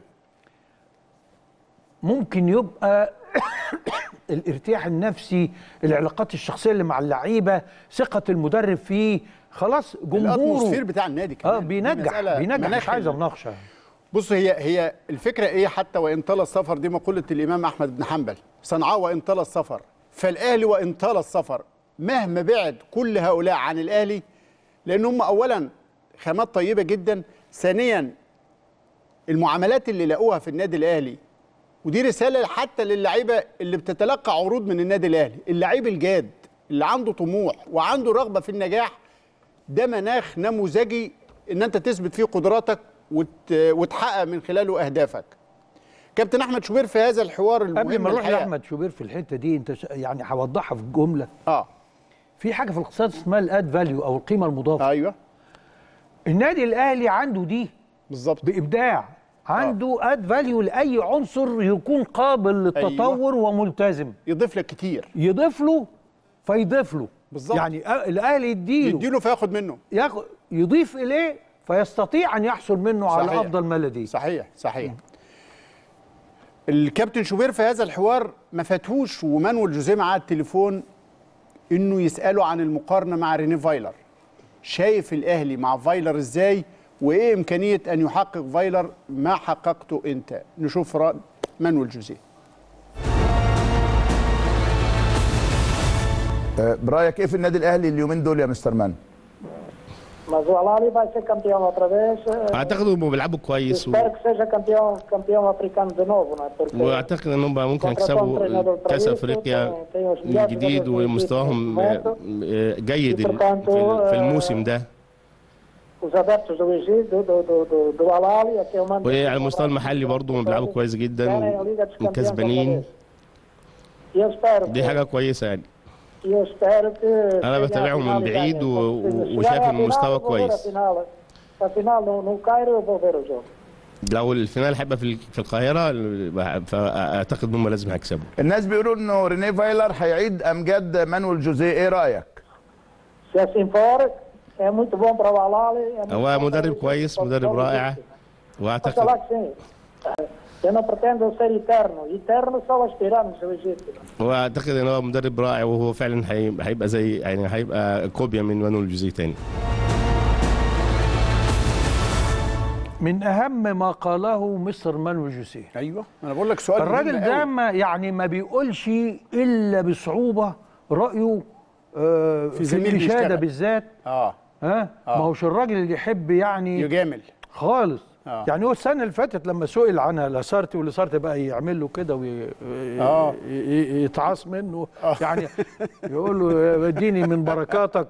ممكن يبقى الارتياح النفسي العلاقات الشخصيه اللي مع اللعيبه ثقه المدرب فيه خلاص الاتموسفير جمهوره بتاع النادي كمان اه دي بينجح مسألة بينجح مناخ مش عايز ال- مناقشه بص هي هي الفكره ايه حتى وان طال السفر دي مقوله الامام احمد بن حنبل صنعاء وان طال السفر فالاهلي وان طال السفر مهما بعد كل هؤلاء عن الاهلي لان هم اولا خامات طيبه جدا ثانيا المعاملات اللي لقوها في النادي الاهلي ودي رساله حتى للعيبه اللي بتتلقى عروض من النادي الاهلي اللعيب الجاد اللي عنده طموح وعنده رغبه في النجاح ده مناخ نموذجي ان انت تثبت فيه قدراتك وت... وتحقق من خلاله اهدافك كابتن احمد شوبير في هذا الحوار المهم قبل ما نروح الحقيقة- لاحمد شوبير في الحته دي انت ش- يعني هوضحها في جمله اه في حاجه في الاقتصاد اسمها الاد فاليو او القيمه المضافه ايوه النادي الاهلي عنده دي بالظبط بابداع عنده اد فاليو لاي عنصر يكون قابل للتطور وملتزم يضيف لك كتير يضيف له فيضيف له بالظبط. يعني أ- الاهلي يديله يديله فياخد منه ياخد يضيف اليه فيستطيع ان يحصل منه على صحيح. افضل ما لديه صحيح صحيح الكابتن شوبير في هذا الحوار ما فاتهوش ومانويل جوزيه معاه التليفون انه يساله عن المقارنه مع ريني فايلر شايف الاهلي مع فايلر ازاي وايه امكانيه ان يحقق فايلر ما حققته انت نشوف رأي مانويل جوزيه آه، برايك ايه في النادي الاهلي اليومين دول يا مستر مان Mas o Alali vai ser campeão outra vez. eh, اعتقد انهم بيلعبوا كويس و... Espero que seja campeão, campeão africano de novo, não é? Porque واعتقد انهم بقى ممكن contratou um يكسبوا treinador para كاس isso, افريقيا tem- tem os من melhores جديد jogadores do ومستواهم Egito neste momento. آه، جيد E, ال- portanto, في- في آه، الموسم ده os adeptos do Egito, do, do, do, do Alali, aqui eu mando. وعلى المستوى المحلي برضه هم بيلعبوا كويس جدا querem a Liga dos Campeões outra وكسبانين vez. E eu espero دي que- حاجه كويسه يعني e eu espero que أنا cheguem à بتابعهم من final e بعيد ganhem. و- Porque se و- وشايف chegar à إن final, المستوى eu vou ver a كويس. final. A final no, no Cairo eu vou ver o jogo. لو الفينال هيبقى في ال- في القاهره فاعتقد انهم لازم هيكسبوا الناس بيقولوا انه ريني فايلر هيعيد امجاد مانويل جوزيه ايه رايك Se assim for, é muito bom para o Alali. É muito هو bom مدرب para o كويس para o مدرب futebol رائع egípcio. Oxalá واعتقد que sim. Eu não pretendo ser eterno. Eterno só aspiramos ao Egito. واعتقد ان هو مدرب رائع وهو فعلا هي- هيبقى زي يعني هيبقى كوبيا من مانويل جوزيه تاني من اهم ما قاله مستر مانويل جوسيه ايوه انا بقول لك سؤال الراجل مهم ده قوي. ما يعني ما بيقولش الا بصعوبه رايه آه، في, زميل الاشاده بيشتغل. بالذات اه ها ما هوش الراجل اللي يحب يعني يجامل خالص آه. يعني هو السنه اللي فاتت لما سئل عنها لاسارتي ولاسارتي بقى يعمل له كده آه. ويتعاص منه يعني يقول له اديني من بركاتك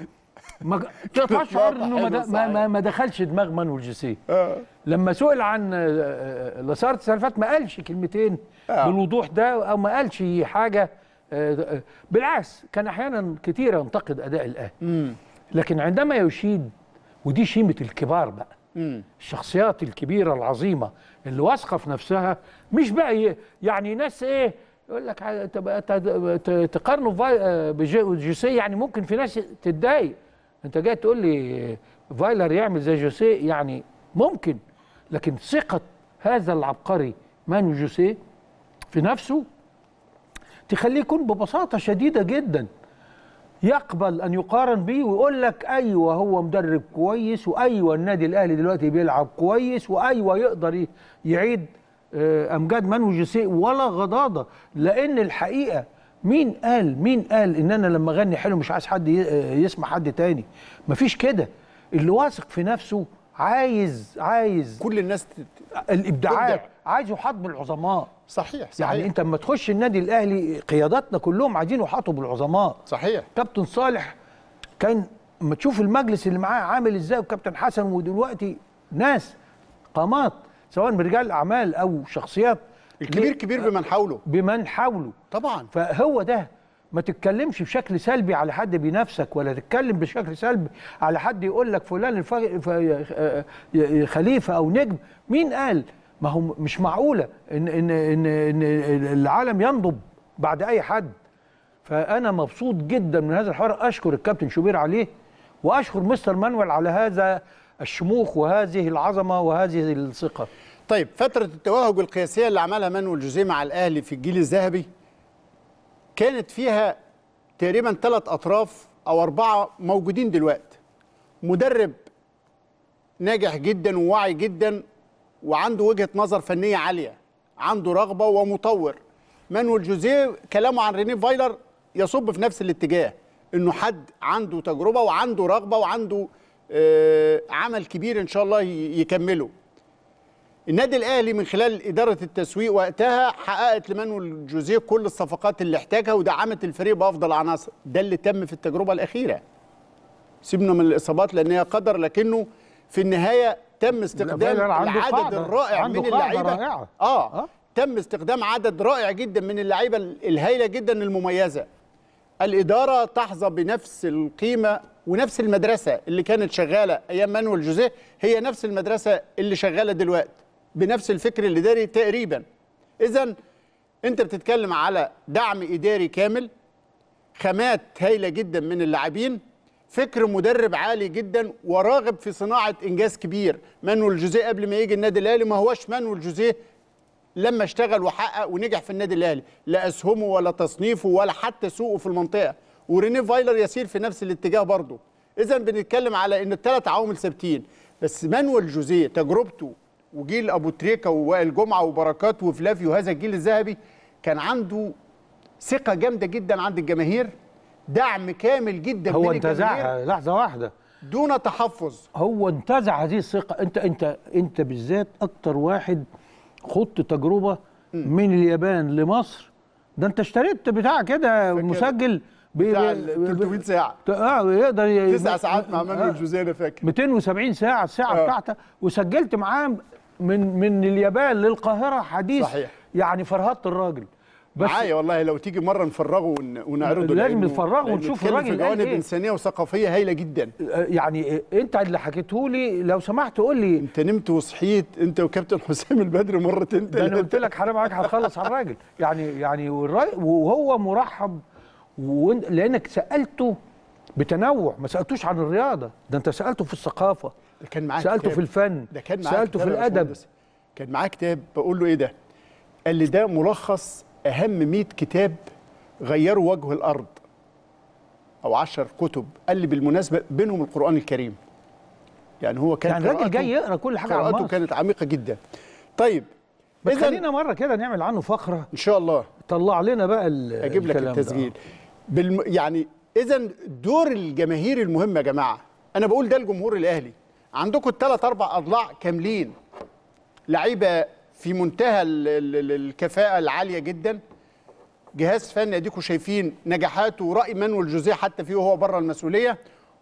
ما تشعر انه ما, د- ما, ما, ما دخلش دماغ مانويل جوسيه لما سئل عن آه، آه، لاسارتي السنه اللي فاتت ما قالش كلمتين آه. بالوضوح ده او ما قالش حاجه آه، آه، بالعكس كان احيانا كتير ينتقد اداء الاهلي لكن عندما يشيد ودي شيمه الكبار بقى الشخصيات الكبيره العظيمه اللي واثقه في نفسها مش بقى ي- يعني ناس ايه يقول لك ع- تبقى ت- ت- تقارنوا فاي- آه، بجي- جوسيه يعني ممكن في ناس تتضايق انت جاي تقول لي فايلر يعمل زي جوسيه يعني ممكن لكن ثقه هذا العبقري مانو جوسيه في نفسه تخليه يكون ببساطه شديده جدا يقبل ان يقارن بيه ويقول لك ايوه هو مدرب كويس وايوه النادي الاهلي دلوقتي بيلعب كويس وايوه يقدر ي- يعيد آه، امجاد مانو جوسيه ولا غضاضه لان الحقيقه مين قال مين قال ان انا لما اغني حلو مش عايز حد ي- آه، يسمع حد تاني مفيش كده اللي واثق في نفسه عايز عايز كل الناس تت- الابداعات تبدع. عايز يحاط بالعظماء صحيح صحيح يعني انت لما تخش النادي الاهلي قياداتنا كلهم عايزين يحاطوا بالعظماء صحيح كابتن صالح كان لما تشوف المجلس اللي معاه عامل ازاي وكابتن حسن ودلوقتي ناس قامات سواء من رجال اعمال او شخصيات الكبير ليه؟ كبير بمن حوله بمن حوله طبعا فهو ده ما تتكلمش بشكل سلبي على حد بينافسك ولا تتكلم بشكل سلبي على حد يقول لك فلان الف... ف... آه، آه، خليفه او نجم مين قال ما هو مش معقوله ان ان ان, إن العالم ينضب بعد اي حد فانا مبسوط جدا من هذا الحوار اشكر الكابتن شوبير عليه واشكر مستر مانويل على هذا الشموخ وهذه العظمه وهذه الثقه طيب فترة التوهج القياسية اللي عملها مانويل جوزيه مع الأهلي في الجيل الذهبي كانت فيها تقريبا ثلاث أطراف أو أربعة موجودين دلوقتي مدرب ناجح جدا وواعي جدا وعنده وجهة نظر فنية عالية عنده رغبة ومطور مانويل جوزيه كلامه عن ريني فايلر يصب في نفس الاتجاه انه حد عنده تجربة وعنده رغبة وعنده آه، عمل كبير ان شاء الله ي- يكمله النادي الاهلي من خلال اداره التسويق وقتها حققت لمانويل جوزيه كل الصفقات اللي احتاجها ودعمت الفريق بافضل عناصر ده اللي تم في التجربه الاخيره سيبنا من الاصابات لان هي قدر لكنه في النهايه تم استخدام فعلاً عنده العدد قاعدة- الرائع عنده من قاعدة اللعيبه رائعة. اه آه. تم استخدام عدد رائع جدا من اللعيبه الهائله جدا المميزه الاداره تحظى بنفس القيمه ونفس المدرسه اللي كانت شغاله ايام مانويل جوزيه هي نفس المدرسه اللي شغاله دلوقتي بنفس الفكر الاداري تقريبا اذا انت بتتكلم على دعم اداري كامل خامات هايله جدا من اللاعبين فكر مدرب عالي جدا وراغب في صناعه انجاز كبير مانويل جوزيه قبل ما يجي النادي الاهلي ما هوش مانويل جوزيه لما اشتغل وحقق ونجح في النادي الاهلي لا اسهمه ولا تصنيفه ولا حتى سوقه في المنطقه ورينيه فايلر يسير في نفس الاتجاه برضه اذا بنتكلم على ان الثلاث عوامل ثابتين بس مانويل جوزيه تجربته وجيل ابو تريكه ووائل جمعه وبركات وفلافيو هذا الجيل الذهبي كان عنده ثقه جامده جدا عند الجماهير دعم كامل جدا هو من الجماهير انتزعها لحظه واحده دون تحفظ هو انتزع هذه الثقه انت انت انت بالذات اكتر واحد خضت تجربه من اليابان لمصر ده انت اشتريت بتاع كده مسجل ب- بتاع ب- ال 300 ساعه اه يقدر ي- تسع ساعات مع مانويل آه. جوزيه انا فاكر 270 ساعه الساعه آه. بتاعته وسجلت معاه من من اليابان للقاهره حديث صحيح. يعني فرهدت الراجل بس معايا والله لو تيجي مره نفرغه ون- ونعرضه لازم لأنه- نفرغه لأنه ونشوف بيتكلم الراجل في قال جوانب إيه. انسانيه وثقافيه هايله جدا يعني انت اللي حكيته لي لو سمحت قول لي انت نمت وصحيت انت وكابتن حسام البدري مرتين ده انا تلاتة. قلت لك حرام عليك هتخلص على الراجل يعني يعني والراجل وهو مرحب وإن- لانك سالته بتنوع ما سالتوش عن الرياضه ده انت سالته في الثقافه ده كان معاه سالته كتاب. في الفن ده كان معاه سالته في كتاب يا الادب باشمهندس. كان معاه كتاب بقول له ايه ده قال لي ده ملخص اهم 100 كتاب غيروا وجه الارض او 10 كتب قال لي بالمناسبه بينهم القران الكريم يعني هو كان يعني الراجل قراءته- جاي يقرا كل حاجه عن قراءته مصر كانت عميقه جدا طيب بس اذا خلينا مره كده نعمل عنه فقره ان شاء الله طلع لنا بقى ال- اجيب لك الكلام ده. التسجيل بالم... يعني اذا دور الجماهير المهم يا جماعه انا بقول ده الجمهور الاهلي عندكم الثلاث اربع اضلاع كاملين لعيبه في منتهى ال... ال... ال- الكفاءه العاليه جدا جهاز فني اديكم شايفين نجاحاته وراي مانويل جوزيه حتى فيه وهو بره المسؤوليه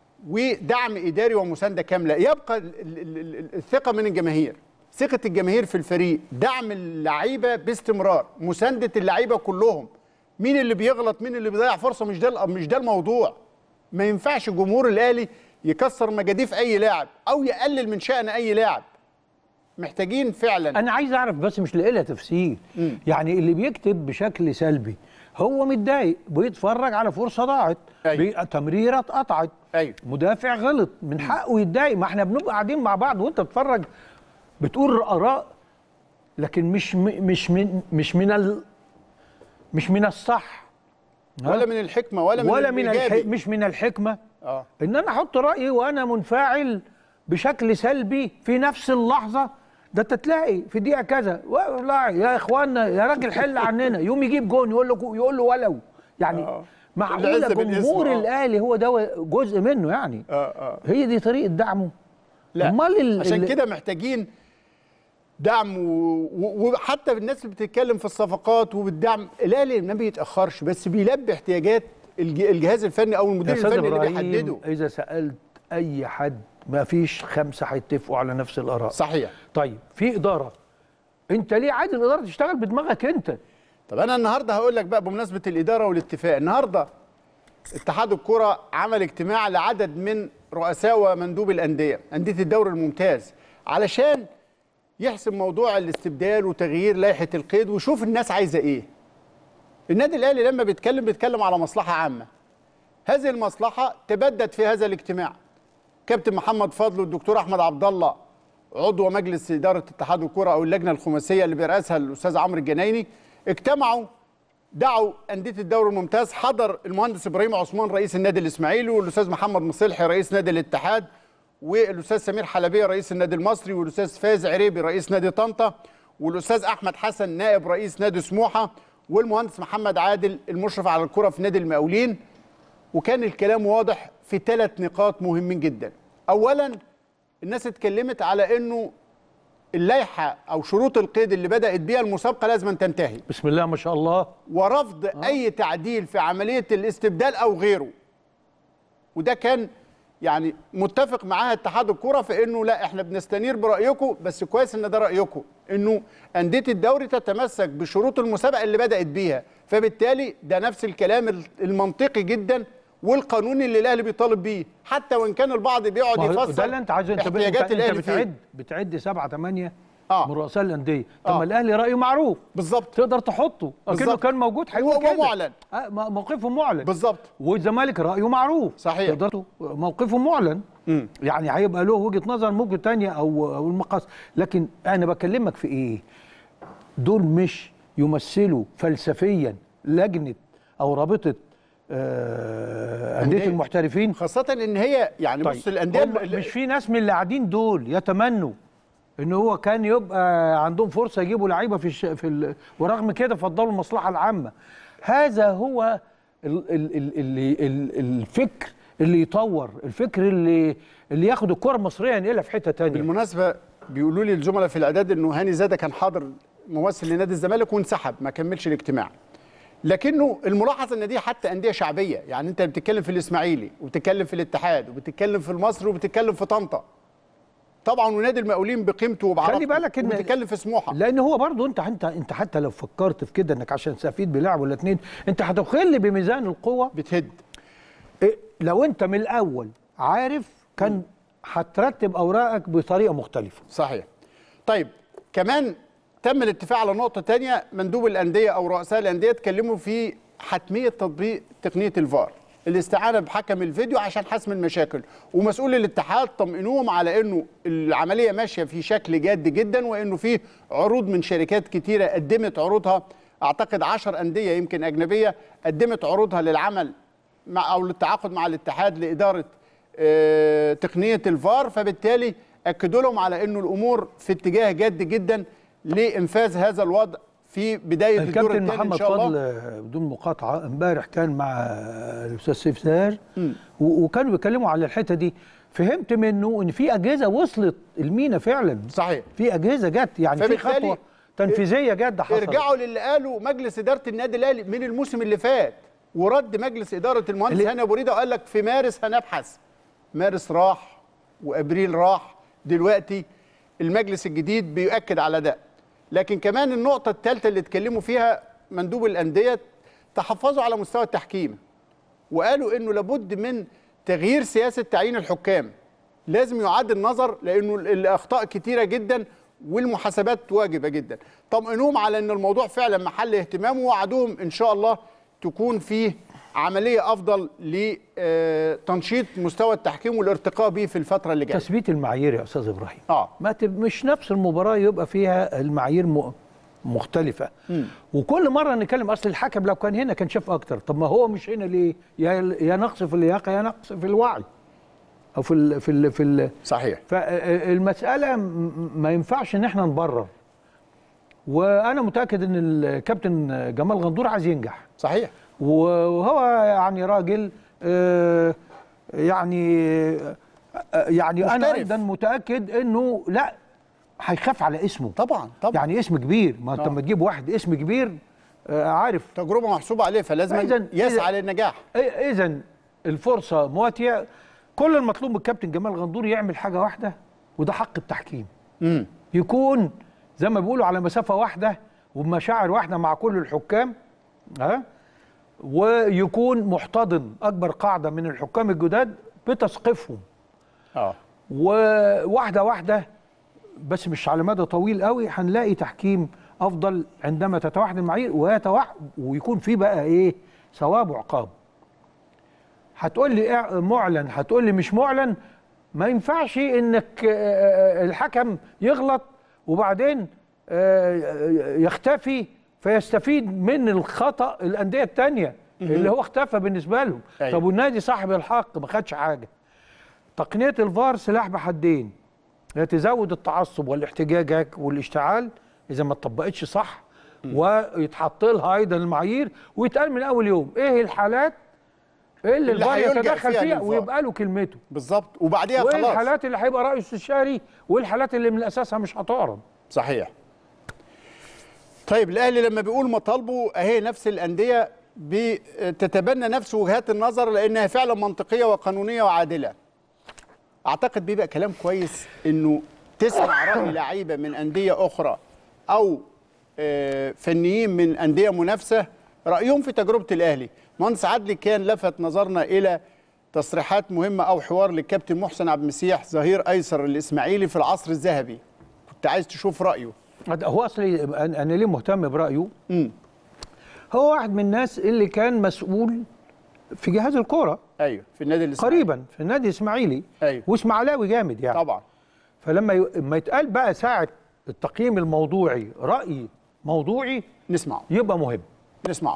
ودعم اداري ومسانده كامله يبقى ال- ال- ال- الثقه من الجماهير ثقه الجماهير في الفريق دعم اللعيبه باستمرار مسانده اللعيبه كلهم مين اللي بيغلط مين اللي بيضيع فرصه مش ده مش ده الموضوع ما ينفعش جمهور الاهلي يكسر مجاديف اي لاعب او يقلل من شان اي لاعب محتاجين فعلا انا عايز اعرف بس مش لاقي لها تفسير يعني اللي بيكتب بشكل سلبي هو متضايق بيتفرج على فرصه ضاعت أيوة. بي- تمريره اتقطعت أيوة. مدافع غلط من حقه يتضايق ما احنا بنبقى قاعدين مع بعض وانت بتتفرج بتقول اراء لكن مش م- مش من مش من ال مش من الصح ها؟ ولا من الحكمه ولا من ولا من الح... الإيجابي. مش من الحكمه اه ان انا احط رايي وانا منفعل بشكل سلبي في نفس اللحظه ده انت تلاقي في دقيقه كذا والله يا اخوانا يا راجل حل عننا يوم يجيب جون يقول له يقول له ولو يعني آه. معقوله العزة بالاسم، جمهور آه. الاهلي هو ده جزء منه يعني اه اه هي دي طريقه دعمه لا امال ال- عشان ال- كده محتاجين دعم و- و- وحتى الناس اللي بتتكلم في الصفقات وبالدعم الاهلي ما بيتاخرش بس بيلبي احتياجات الج- الجهاز الفني او يا المدير استاذ الفني اللي ابراهيم بيحدده اذا سالت اي حد ما فيش خمسه هيتفقوا على نفس الاراء صحيح طيب في اداره انت ليه عايز الاداره تشتغل بدماغك انت طب انا النهارده هقول لك بقى بمناسبه الاداره والاتفاق النهارده اتحاد الكره عمل اجتماع لعدد من رؤساء ومندوب الانديه انديه الدوري الممتاز علشان يحسم موضوع الاستبدال وتغيير لائحه القيد ويشوف الناس عايزه ايه النادي الاهلي لما بيتكلم بيتكلم على مصلحه عامه هذه المصلحه تبدد في هذا الاجتماع كابتن محمد فضل والدكتور احمد عبد الله عضو مجلس اداره اتحاد الكره او اللجنه الخماسيه اللي بيرأسها الاستاذ عمرو الجنايني اجتمعوا دعوا انديه الدوري الممتاز حضر المهندس ابراهيم عثمان رئيس النادي الاسماعيلي والاستاذ محمد مصلحي رئيس نادي الاتحاد والاستاذ سمير حلبيه رئيس النادي المصري والاستاذ فايز عريبي رئيس نادي طنطا والاستاذ احمد حسن نائب رئيس نادي سموحه والمهندس محمد عادل المشرف على الكره في نادي المقاولين وكان الكلام واضح في ثلاث نقاط مهمين جدا اولا الناس اتكلمت على انه اللائحه او شروط القيد اللي بدات بيها المسابقه لازم أن تنتهي بسم الله ما شاء الله ورفض آه. اي تعديل في عمليه الاستبدال او غيره وده كان يعني متفق معاها اتحاد الكره في انه لا احنا بنستنير برايكم بس كويس ان ده رايكم انه انديه الدوري تتمسك بشروط المسابقه اللي بدات بيها فبالتالي ده نفس الكلام المنطقي جدا والقانوني اللي الاهلي بيطالب بيه حتى وان كان البعض بيقعد ما هو يفسر ده اللي انت عايزه انت ب- انت, احتياجات انت الاهلي فيه بتعد بتعد سبعة ثمانية آه. من رؤساء الانديه طب آه. ما الاهلي رايه معروف بالظبط تقدر تحطه اكنه بالظبط. كان موجود هيقول هو كده معلن. آه، م- موقفه معلن بالظبط والزمالك رايه معروف صحيح. تقدر موقفه معلن مم. يعني هيبقى له وجهه نظر ممكن تانية او او المقص لكن انا بكلمك في ايه دول مش يمثلوا فلسفيا لجنه او رابطه آه، انديه أندية. المحترفين خاصه ان هي يعني بص الانديه هم ال- مش في ناس من اللي قاعدين دول يتمنوا ان هو كان يبقى عندهم فرصه يجيبوا لعيبه في الش... في ال... ورغم كده فضلوا المصلحه العامه هذا هو ال... ال... ال... ال... ال... الفكر اللي يطور الفكر اللي اللي ياخد الكره المصريه ينقلها في حته تانية بالمناسبه بيقولوا لي الزملاء في الاعداد انه هاني زاده كان حاضر ممثل لنادي الزمالك وانسحب ما كملش الاجتماع لكنه الملاحظ ان دي حتى انديه شعبيه يعني انت بتتكلم في الاسماعيلي وبتتكلم في الاتحاد وبتتكلم في المصري وبتتكلم في طنطا طبعا ونادي المقاولين بقيمته وبعرفته خلي بالك ان وبتتكلم في سموحه لان هو برضو انت انت انت حتى لو فكرت في كده انك عشان تستفيد بلاعب ولا اتنين انت هتخل بميزان القوه بتهد إيه، لو انت من الاول عارف كان هترتب اوراقك بطريقه مختلفه صحيح طيب كمان تم الاتفاق على نقطة تانية مندوب الأندية أو رؤساء الأندية اتكلموا في حتمية تطبيق تقنية الفار الاستعانة بحكم الفيديو عشان حسم المشاكل ومسؤول الاتحاد طمئنوهم على انه العملية ماشية في شكل جاد جدا وانه في عروض من شركات كتيرة قدمت عروضها اعتقد عشر أندية يمكن أجنبية قدمت عروضها للعمل مع او للتعاقد مع الاتحاد لإدارة آه، تقنية الفار فبالتالي أكدوا لهم على انه الامور في اتجاه جاد جدا لانفاذ هذا الوضع في بدايه الدور الكابتن الثاني ان محمد شاء الله فضل آه، بدون مقاطعه امبارح كان مع آه، الاستاذ سيف زاهر و- وكانوا بيتكلموا على الحته دي فهمت منه ان في اجهزه وصلت المينا فعلا صحيح في اجهزه جت يعني في فبالتالي خطوه تنفيذيه جاده حصلت ارجعوا للي قاله مجلس اداره النادي الاهلي من الموسم اللي فات ورد مجلس اداره المهندس اللي- هاني ابو ريده وقال لك في مارس هنبحث مارس راح وابريل راح دلوقتي المجلس الجديد بيؤكد على ده لكن كمان النقطه الثالثه اللي اتكلموا فيها مندوب الانديه تحفظوا على مستوى التحكيم وقالوا انه لابد من تغيير سياسه تعيين الحكام لازم يعاد النظر لانه ال- الاخطاء كتيره جدا والمحاسبات واجبه جدا طمئنوهم على ان الموضوع فعلا محل اهتمام ووعدوهم ان شاء الله تكون فيه عمليه افضل لتنشيط مستوى التحكيم والارتقاء به في الفتره اللي جايه تثبيت المعايير يا استاذ ابراهيم اه ما تب... مش نفس المباراه يبقى فيها المعايير م... مختلفه وكل مره نتكلم اصل الحكم لو كان هنا كان شاف اكتر طب ما هو مش هنا ليه يا يا نقص في اللياقه يا نقص في الوعي او في ال... في ال... في ال... صحيح فالمساله م- ما ينفعش ان احنا نبرر وانا متاكد ان الكابتن جمال غندور عايز ينجح صحيح وهو يعني راجل آه، يعني آه، يعني انا محترف. ايضا متاكد انه لا هيخاف على اسمه طبعا طبعا يعني اسم كبير ما انت آه. لما تجيب واحد اسم كبير آه، عارف تجربه محسوبه عليه فلازم فإذن- يسعى للنجاح اذا الفرصه مواتيه كل المطلوب من الكابتن جمال غندور يعمل حاجه واحده وده حق التحكيم امم يكون زي ما بيقولوا على مسافه واحده وبمشاعر واحده مع كل الحكام ها ويكون محتضن اكبر قاعده من الحكام الجداد بتثقيفهم اه وواحده واحده بس مش على مدى طويل قوي هنلاقي تحكيم افضل عندما تتوحد المعايير ويتوحد ويكون في بقى ايه ثواب وعقاب هتقول لي إع- معلن هتقول لي مش معلن ما ينفعش انك آه، آه، الحكم يغلط وبعدين آه، يختفي فيستفيد من الخطا الانديه الثانيه اللي هو اختفى بالنسبه لهم أيوة. طب والنادي صاحب الحق ما خدش حاجه تقنيه الفار سلاح بحدين هي تزود التعصب والاحتجاج والاشتعال اذا ما اتطبقتش صح ويتحط لها ايضا المعايير ويتقال من اول يوم ايه الحالات اللي, اللي الفار هيلجأ يتدخل فيها فيها للفار. ويبقى له كلمته بالظبط وبعديها وايه خلاص الحالات اللي هيبقى راي استشاري وايه الحالات اللي من اساسها مش هتعرض صحيح طيب الاهلي لما بيقول مطالبه اهي نفس الانديه بتتبنى نفس وجهات النظر لانها فعلا منطقيه وقانونيه وعادله اعتقد بيبقى كلام كويس انه تسمع راي لعيبه من انديه اخرى او آه، فنيين من انديه منافسه رايهم في تجربه الاهلي مهندس عدلي كان لفت نظرنا الى تصريحات مهمه او حوار للكابتن محسن عبد المسيح ظهير ايسر الاسماعيلي في العصر الذهبي انت عايز تشوف رايه هو اصلي انا أنا ليه مهتم برايه امم هو واحد من الناس اللي كان مسؤول في جهاز الكوره ايوه في النادي الاسماعيلي قريبا في النادي الاسماعيلي أيوة. واسماعيلاوي جامد يعني طبعا فلما ي... ما يتقال بقى ساعه التقييم الموضوعي راي موضوعي نسمعه يبقى مهم نسمعه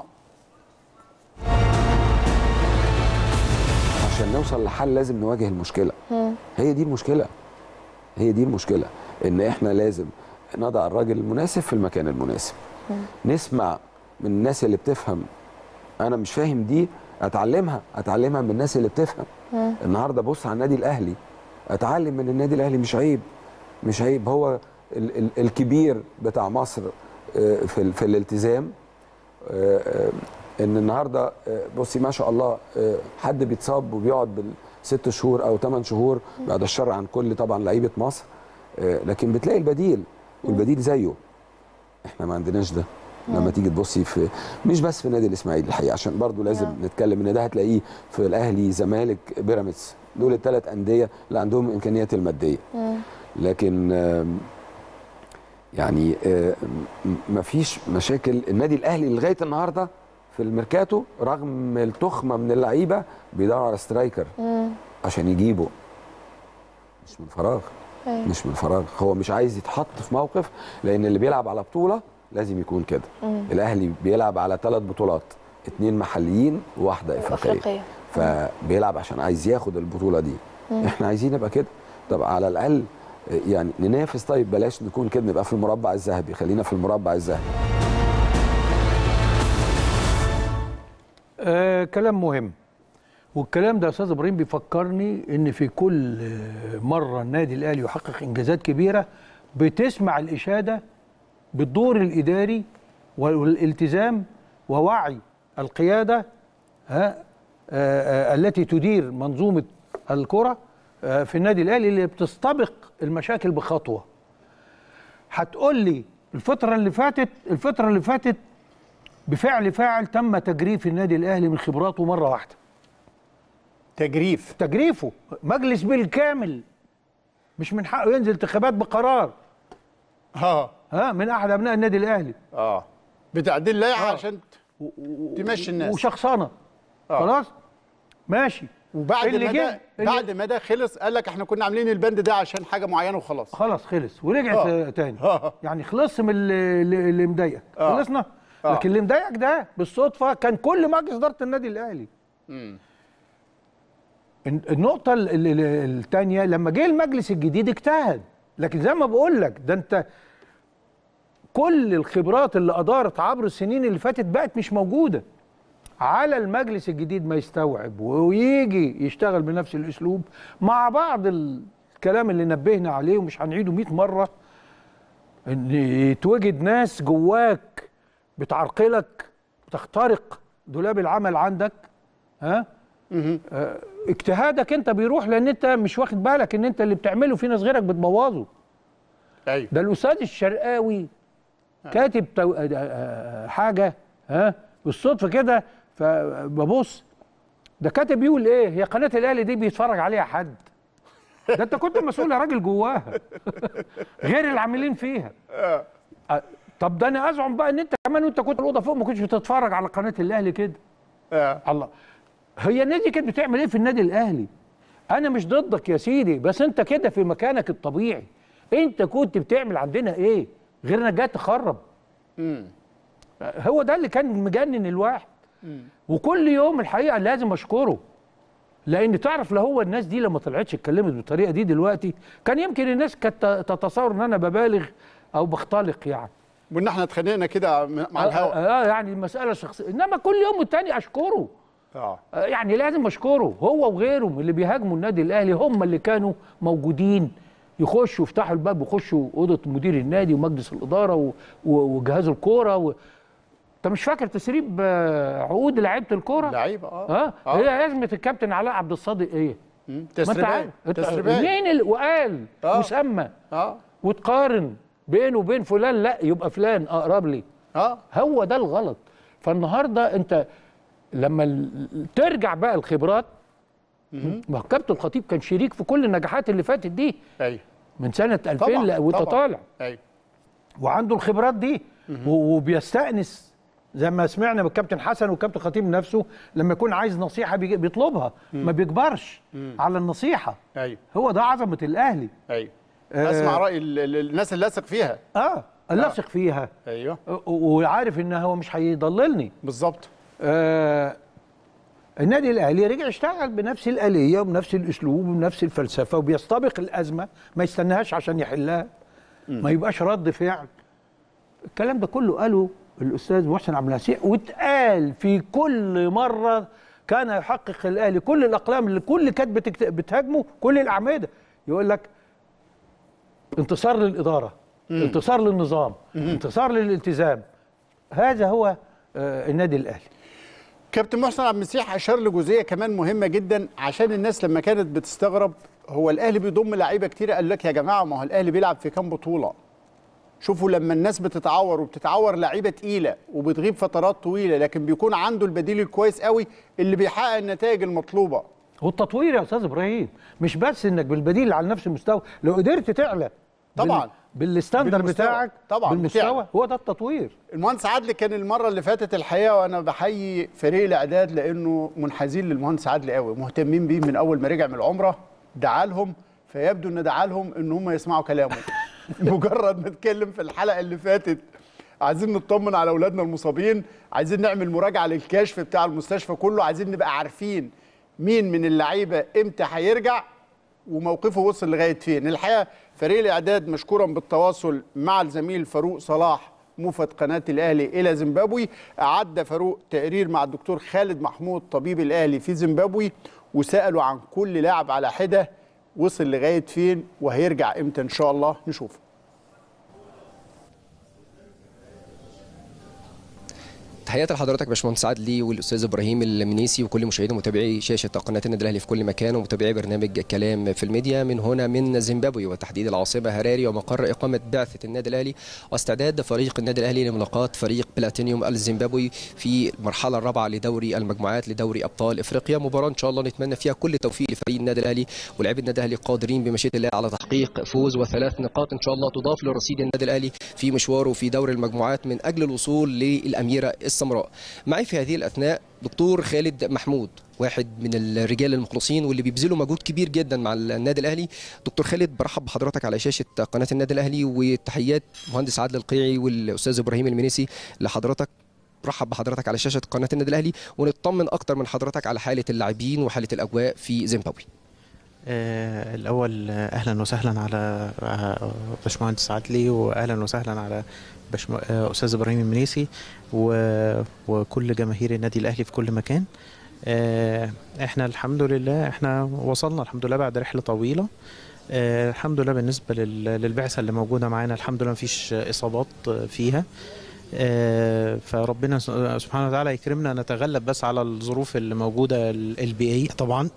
عشان نوصل لحل لازم نواجه المشكله هي دي المشكله هي دي المشكله ان احنا لازم نضع الراجل المناسب في المكان المناسب نسمع من الناس اللي بتفهم انا مش فاهم دي اتعلمها اتعلمها من الناس اللي بتفهم النهارده بص على النادي الاهلي اتعلم من النادي الاهلي مش عيب مش عيب هو ال ال الكبير بتاع مصر آه، في, ال- في الالتزام آه، آه، ان النهارده آه، بصي ما شاء الله آه، حد بيتصاب وبيقعد بالست شهور او ثمان شهور بعد الشر عن كل طبعا لعيبه مصر آه، لكن بتلاقي البديل والبديل زيه احنا ما عندناش ده لما تيجي تبصي في مش بس في النادي الاسماعيلي الحقيقه عشان برضو لازم نتكلم ان ده هتلاقيه في الاهلي زمالك بيراميدز دول الثلاث انديه اللي عندهم الامكانيات الماديه لكن آم، يعني آه، م- مفيش مشاكل النادي الاهلي لغايه النهارده في الميركاتو رغم التخمه من اللعيبه بيدور على سترايكر عشان يجيبه مش من فراغ مش من فراغ هو مش عايز يتحط في موقف لان اللي بيلعب على بطوله لازم يكون كده الاهلي بيلعب على ثلاث بطولات اتنين محليين وواحده افريقيه أفريقية. فبيلعب عشان عايز ياخد البطوله دي احنا عايزين نبقى كده طب على الاقل يعني ننافس طيب بلاش نكون كده نبقى في المربع الذهبي خلينا في المربع الذهبي آه كلام مهم والكلام ده يا استاذ ابراهيم بيفكرني ان في كل آه، مره النادي الاهلي يحقق انجازات كبيره بتسمع الاشاده بالدور الاداري والالتزام ووعي القياده ها آه آه التي تدير منظومه الكره آه في النادي الاهلي اللي بتستبق المشاكل بخطوه هتقول لي الفتره اللي فاتت الفتره اللي فاتت بفعل فاعل تم تجريف النادي الاهلي من خبراته مره واحده تجريف تجريفه مجلس بالكامل مش من حقه ينزل انتخابات بقرار اه ها من احد ابناء النادي الاهلي اه بتعديل لائحه آه. عشان تمشي الناس وشخصنه آه. خلاص ماشي وبعد اللي ما جه- ده اللي- بعد ما ده خلص قال لك احنا كنا عاملين البند ده عشان حاجه معينه وخلاص خلاص خلص ورجعت آه. آه. تاني آه. يعني خلص من اللي, اللي اللي مضايقك آه. خلصنا آه. لكن اللي مضايقك ده بالصدفه كان كل مجلس اداره النادي الاهلي الن- النقطة الثانية لما جه المجلس الجديد اجتهد لكن زي ما بقول لك ده انت كل الخبرات اللي ادارت عبر السنين اللي فاتت بقت مش موجودة على المجلس الجديد ما يستوعب ويجي يشتغل بنفس الاسلوب مع بعض الكلام اللي نبهنا عليه ومش هنعيده 100 مرة ان يتوجد ناس جواك بتعرقلك بتخترق دولاب العمل عندك ها آه، اجتهادك انت بيروح لان انت مش واخد بالك ان انت اللي بتعمله في ناس غيرك بتبوظه ايوه ده الاستاذ الشرقاوي كاتب تو... آه، آه، حاجه ها بالصدفه كده فببص ده كاتب يقول ايه هي قناه الاهلي دي بيتفرج عليها حد ده انت كنت مسؤول يا راجل جواها غير العاملين فيها آه، طب ده انا ازعم بقى ان انت كمان وانت كنت الاوضه فوق ما كنتش بتتفرج على قناه الاهلي كده آه. الله هي النادي كانت بتعمل ايه في النادي الاهلي انا مش ضدك يا سيدي بس انت كده في مكانك الطبيعي انت كنت بتعمل عندنا ايه غير انك جاي تخرب هو ده اللي كان مجنن الواحد وكل يوم الحقيقه لازم اشكره لان تعرف لو هو الناس دي لما طلعتش اتكلمت بالطريقه دي دلوقتي كان يمكن الناس كانت تتصور ان انا ببالغ او بختلق يعني وان احنا اتخانقنا كده مع آه, الهواء آه يعني المساله شخصيه انما كل يوم والتاني اشكره اه آه، يعني لازم اشكره هو وغيرهم اللي بيهاجموا النادي الاهلي هم اللي كانوا موجودين يخشوا يفتحوا الباب يخشوا اوضه مدير النادي ومجلس الاداره و- و- وجهاز الكوره و... انت مش فاكر تسريب آه، عقود لعيبه الكوره؟ لعيبه اه ها آه. هي ازمه الكابتن علاء عبد الصادق ايه؟ مم. ما انت تسريبات عارف أنت- تسريبات مين ال... وقال آه. وسمى اه وتقارن بينه وبين فلان لا يبقى فلان اقرب لي اه هو ده الغلط فالنهارده انت لما ال- ترجع بقى الخبرات ما هو كابتن الخطيب كان شريك في كل النجاحات اللي فاتت دي ايوه من سنه 2000 طبعاً، لا وانت طبعاً. طالع ايوه وعنده الخبرات دي و- وبيستأنس زي ما سمعنا من الكابتن حسن والكابتن خطيب نفسه لما يكون عايز نصيحه بيجي- بيطلبها ما بيكبرش على النصيحه ايوه هو ده عظمه الاهلي ايوه آه. اسمع راي ال- ال- الناس اللي اثق فيها اه اللصق فيها ايوه و- وعارف ان هو مش هيضللني بالظبط آه النادي الاهلي رجع اشتغل بنفس الاليه وبنفس الاسلوب وبنفس الفلسفه وبيستبق الازمه ما يستناهاش عشان يحلها ما يبقاش رد فعل الكلام ده كله قاله الاستاذ محسن عبد النسيح واتقال في كل مره كان يحقق الاهلي كل الاقلام اللي كل كانت بتكت- بتهاجمه كل الاعمده يقول لك انتصار للاداره انتصار للنظام انتصار للالتزام هذا هو آه النادي الاهلي كابتن محسن عبد المسيح اشار لجزئيه كمان مهمه جدا عشان الناس لما كانت بتستغرب هو الاهلي بيضم لعيبه كتير قال لك يا جماعه ما هو الاهلي بيلعب في كام بطوله شوفوا لما الناس بتتعور وبتتعور لعيبه تقيله وبتغيب فترات طويله لكن بيكون عنده البديل الكويس قوي اللي بيحقق النتائج المطلوبه والتطوير يا استاذ ابراهيم مش بس انك بالبديل على نفس المستوى لو قدرت تعلى طبعاً. بال... بالستاندر بالمستوى. بتاعك طبعاً بالمستوى بتعلى. هو ده التطوير المهندس عادل كان المره اللي فاتت الحقيقه وانا بحيي فريق الاعداد لانه منحازين للمهندس عادل قوي مهتمين بيه من اول ما رجع من العمره دعا لهم فيبدو ان دعا لهم ان هم يسمعوا كلامه مجرد ما اتكلم في الحلقه اللي فاتت عايزين نطمن على اولادنا المصابين عايزين نعمل مراجعه للكشف بتاع المستشفى كله عايزين نبقى عارفين مين من اللعيبه امتى هيرجع وموقفه وصل لغايه فين الحقيقه فريق الاعداد مشكورا بالتواصل مع الزميل فاروق صلاح موفد قناه الاهلي الى زيمبابوي اعد فاروق تقرير مع الدكتور خالد محمود طبيب الاهلي في زيمبابوي وسالوا عن كل لاعب على حده وصل لغايه فين وهيرجع امتى ان شاء الله نشوف تحياتي لحضرتك باشمهندس عدلي والاستاذ ابراهيم المنيسي وكل مشاهدي ومتابعي شاشه قناه النادي الاهلي في كل مكان ومتابعي برنامج كلام في الميديا من هنا من زيمبابوي وتحديد العاصمه هراري ومقر اقامه بعثه النادي الاهلي واستعداد فريق النادي الاهلي لملاقاه فريق بلاتينيوم الزيمبابوي في المرحله الرابعه لدوري المجموعات لدوري ابطال افريقيا مباراه ان شاء الله نتمنى فيها كل التوفيق لفريق النادي الاهلي ولاعبي النادي الاهلي قادرين بمشيئه الله على تحقيق فوز وثلاث نقاط ان شاء الله تضاف لرصيد النادي الاهلي في مشواره في دوري المجموعات من اجل الوصول للاميره السمراء معي في هذه الاثناء دكتور خالد محمود واحد من الرجال المخلصين واللي بيبذلوا مجهود كبير جدا مع النادي الاهلي دكتور خالد برحب بحضرتك على شاشه قناه النادي الاهلي وتحيات مهندس عادل القيعي والاستاذ ابراهيم المنيسي لحضرتك برحب بحضرتك على شاشه قناه النادي الاهلي ونطمن اكتر من حضرتك على حاله اللاعبين وحاله الاجواء في زيمبابوي آه، الأول آه، أهلا وسهلا على آه، باشمهندس عدلي وأهلا وسهلا على باشم... آه، أستاذ إبراهيم المنيسي و... وكل جماهير النادي الأهلي في كل مكان آه، احنا الحمد لله احنا وصلنا الحمد لله بعد رحلة طويلة آه، الحمد لله بالنسبة لل... للبعثة اللي موجودة معانا الحمد لله مفيش إصابات آه، فيها آه، فربنا س- سبحانه وتعالى يكرمنا نتغلب بس على الظروف اللي موجودة ال- البيئية طبعا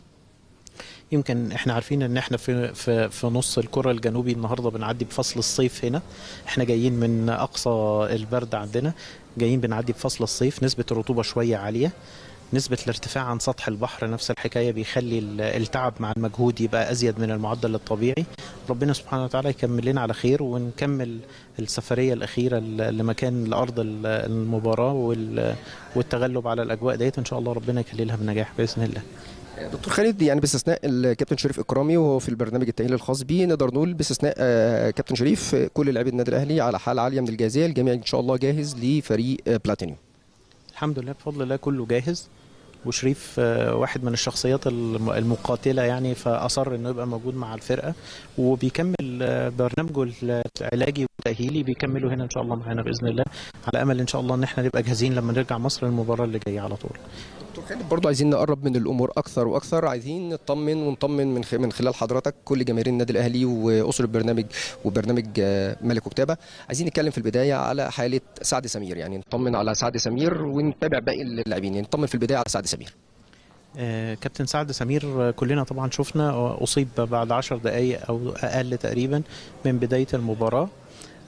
يمكن احنا عارفين ان احنا في في في نص الكره الجنوبي النهارده بنعدي بفصل الصيف هنا احنا جايين من اقصى البرد عندنا جايين بنعدي بفصل الصيف نسبه الرطوبه شويه عاليه نسبة الارتفاع عن سطح البحر نفس الحكاية بيخلي ال- التعب مع المجهود يبقى أزيد من المعدل الطبيعي ربنا سبحانه وتعالى يكمل لنا على خير ونكمل السفرية الأخيرة ل- لمكان لأرض ال- المباراة وال- والتغلب على الأجواء ديت إن شاء الله ربنا يكللها بنجاح بإذن الله دكتور خالد يعني باستثناء الكابتن شريف اكرامي وهو في البرنامج التاهيلي الخاص بيه نقدر نقول باستثناء آه، كابتن شريف آه، كل لاعبي النادي الاهلي على حاله عاليه من الجاهزيه الجميع ان شاء الله جاهز لفريق آه، بلاتينيوم الحمد لله بفضل الله كله جاهز وشريف آه، واحد من الشخصيات الم- المقاتلة يعني فأصر إنه يبقى موجود مع الفرقة وبيكمل آه، برنامجه العلاجي والتأهيلي بيكمله هنا إن شاء الله معانا بإذن الله على أمل إن شاء الله إن إحنا نبقى جاهزين لما نرجع مصر المباراة اللي جاية على طول. دكتور خالد برضو عايزين نقرب من الامور اكثر واكثر عايزين نطمن ونطمن من خ- من خلال حضرتك كل جماهير النادي الاهلي واسر البرنامج وبرنامج آه، ملك وكتابه عايزين نتكلم في البدايه على حاله سعد سمير يعني نطمن على سعد سمير ونتابع باقي اللاعبين يعني نطمن في البدايه على سعد سمير آه، كابتن سعد سمير آه، كلنا طبعا شفنا آه، أصيب بعد عشر دقايق أو أقل تقريبا من بداية المباراة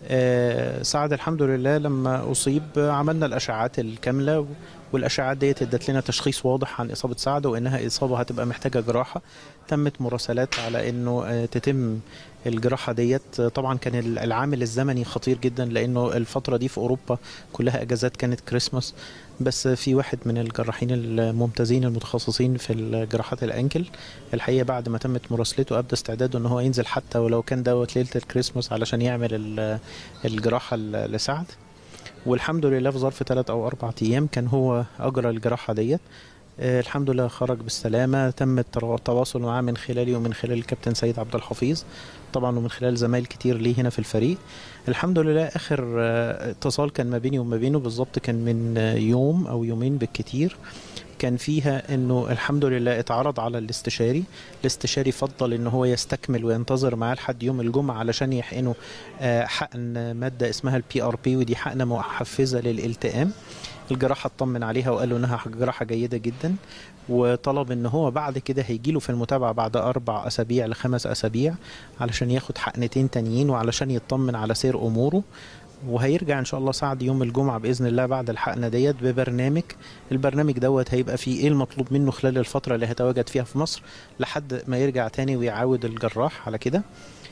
آه، سعد الحمد لله لما اصيب آه، عملنا الاشعاعات الكامله والاشعاعات ديت ادت لنا تشخيص واضح عن اصابه سعد وانها اصابه هتبقى محتاجه جراحه تمت مراسلات على انه آه، تتم الجراحه ديت آه، طبعا كان ال- العامل الزمني خطير جدا لانه الفتره دي في اوروبا كلها اجازات كانت كريسماس بس في واحد من الجراحين الممتازين المتخصصين في الجراحات الانكل الحقيقه بعد ما تمت مراسلته ابدى استعداده ان هو ينزل حتى ولو كان دوت ليله الكريسماس علشان يعمل ال- الجراحه ل- لسعد والحمد لله في ظرف ثلاث او اربع ايام كان هو اجرى الجراحه ديت آه، الحمد لله خرج بالسلامه تم التر- التواصل معاه من خلالي ومن خلال الكابتن سيد عبد الحفيظ طبعا ومن خلال زمايل كتير ليه هنا في الفريق الحمد لله اخر آه، اتصال كان ما بيني وما بينه بالظبط كان من آه، يوم او يومين بالكتير كان فيها انه الحمد لله اتعرض على الاستشاري الاستشاري فضل ان هو يستكمل وينتظر معاه لحد يوم الجمعه علشان يحقنه آه، حقن ماده اسمها البي ار بي ودي حقنه محفزه للالتئام الجراحه اطمن عليها وقال له انها جراحه جيده جدا وطلب ان هو بعد كده هيجي له في المتابعه بعد اربع اسابيع لخمس اسابيع علشان ياخد حقنتين تانيين وعلشان يطمن على سير اموره وهيرجع ان شاء الله سعد يوم الجمعه باذن الله بعد الحقنه ديت ببرنامج البرنامج دوت هيبقى فيه ايه المطلوب منه خلال الفتره اللي هيتواجد فيها في مصر لحد ما يرجع تاني ويعاود الجراح على كده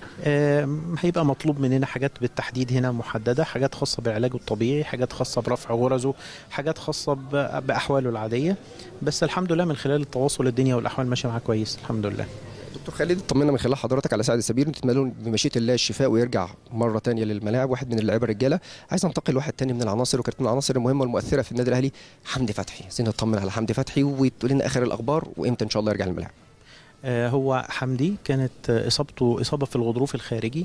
آم، هيبقى مطلوب مننا حاجات بالتحديد هنا محدده حاجات خاصه بالعلاج الطبيعي حاجات خاصه برفع غرزه حاجات خاصه ب- باحواله العاديه بس الحمد لله من خلال التواصل الدنيا والاحوال ماشيه معاه كويس الحمد لله دكتور خالد طمنا من خلال حضرتك على سعد السبيل نتمنى له بمشيئه الله الشفاء ويرجع مره تانية للملاعب واحد من اللعيبه الرجاله عايز انتقل لواحد تاني من العناصر وكانت من العناصر المهمه والمؤثره في النادي الاهلي حمدي فتحي عايزين نطمن على حمدي فتحي وتقول لنا اخر الاخبار وامتى ان شاء الله يرجع للملاعب آه، هو حمدي كانت آه، اصابته اصابه في الغضروف الخارجي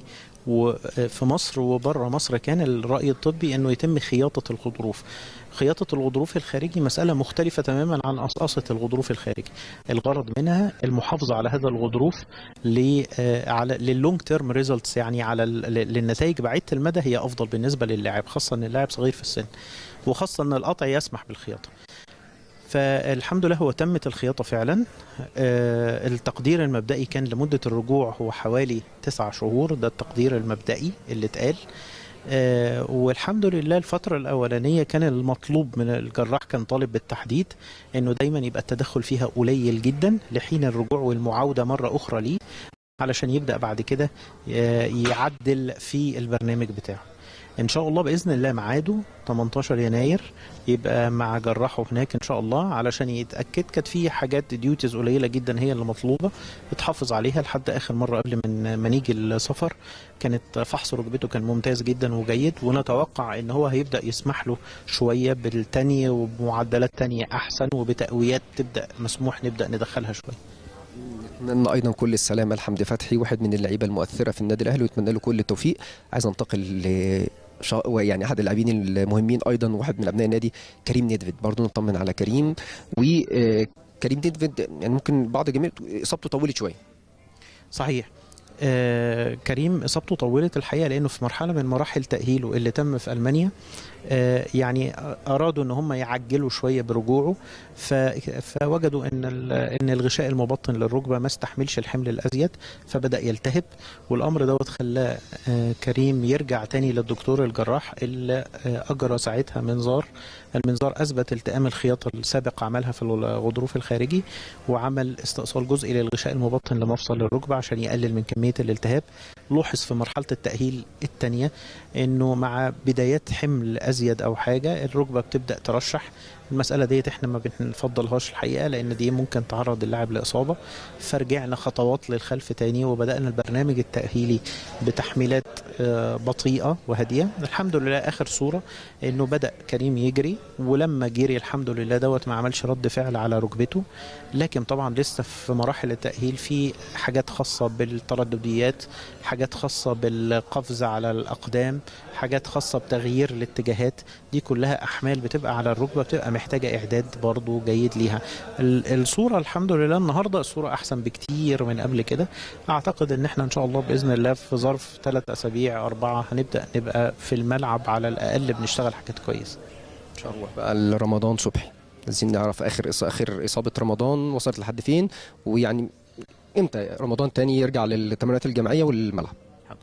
وفي مصر وبره مصر كان الراي الطبي انه يتم خياطه الغضروف خياطه الغضروف الخارجي مساله مختلفه تماما عن قصقصه الغضروف الخارجي الغرض منها المحافظه على هذا الغضروف ل آه، على لللونج تيرم ريزلتس يعني على ال- ل- للنتائج بعيده المدى هي افضل بالنسبه للاعب خاصه ان اللاعب صغير في السن وخاصه ان القطع يسمح بالخياطه فالحمد لله هو تمت الخياطة فعلا آه، التقدير المبدئي كان لمدة الرجوع هو حوالي تسعة شهور ده التقدير المبدئي اللي اتقال آه، والحمد لله الفترة الأولانية كان المطلوب من الجراح كان طالب بالتحديد إنه دايما يبقى التدخل فيها قليل جدا لحين الرجوع والمعاودة مرة أخرى ليه علشان يبدأ بعد كده آه، يعدل في البرنامج بتاعه ان شاء الله باذن الله ميعاده 18 يناير يبقى مع جراحه هناك ان شاء الله علشان يتاكد كانت في حاجات ديوتيز قليله جدا هي اللي مطلوبه اتحافظ عليها لحد اخر مره قبل من ما نيجي السفر كانت فحص ركبته كان ممتاز جدا وجيد ونتوقع ان هو هيبدا يسمح له شويه بالتانية وبمعدلات تانية احسن وبتقويات تبدا مسموح نبدا ندخلها شويه نتمنى ايضا كل السلامه لحمدي فتحي واحد من اللعيبه المؤثره في النادي الاهلي واتمنى له كل التوفيق عايز انتقل ل شا... يعني احد اللاعبين المهمين ايضا واحد من ابناء النادي كريم نيدفيد برضه نطمن على كريم وكريم نيدفيد يعني ممكن بعض الجميع اصابته طولت شويه صحيح آه كريم اصابته طولت الحقيقه لانه في مرحله من مراحل تاهيله اللي تم في المانيا آه يعني ارادوا ان هم يعجلوا شويه برجوعه ف- فوجدوا ان ال- ان الغشاء المبطن للركبه ما استحملش الحمل الازيد فبدا يلتهب والامر دوت خلاه آه كريم يرجع تاني للدكتور الجراح اللي آه اجرى ساعتها منظار المنظار اثبت التئام الخياطه السابق عملها في الغضروف الخارجي وعمل استئصال جزئي للغشاء المبطن لمفصل الركبه عشان يقلل من كميه الالتهاب لوحظ في مرحله التاهيل الثانيه انه مع بدايات حمل ازيد او حاجه الركبه بتبدا ترشح المسألة ديت احنا ما بنفضلهاش الحقيقة لأن دي ممكن تعرض اللاعب لإصابة فرجعنا خطوات للخلف تاني وبدأنا البرنامج التأهيلي بتحميلات آه، بطيئة وهادية الحمد لله آخر صورة إنه بدأ كريم يجري ولما جري الحمد لله دوت ما عملش رد فعل على ركبته لكن طبعا لسه في مراحل التأهيل في حاجات خاصة بالتردديات حاجات خاصة بالقفز على الأقدام حاجات خاصة بتغيير الاتجاهات دي كلها أحمال بتبقى على الركبة بتبقى محتاجة إعداد برضو جيد ليها ال- الصورة الحمد لله النهاردة الصورة أحسن بكتير من قبل كده أعتقد إن إحنا إن شاء الله بإذن الله في ظرف ثلاث أسابيع أربعة هنبدأ نبقى في الملعب على الأقل بنشتغل حاجات كويسة ان شاء الله بقى لرمضان صبحي عايزين نعرف اخر إص- اخر اصابه رمضان وصلت لحد فين ويعني امتى رمضان تاني يرجع للتمرينات الجماعيه والملعب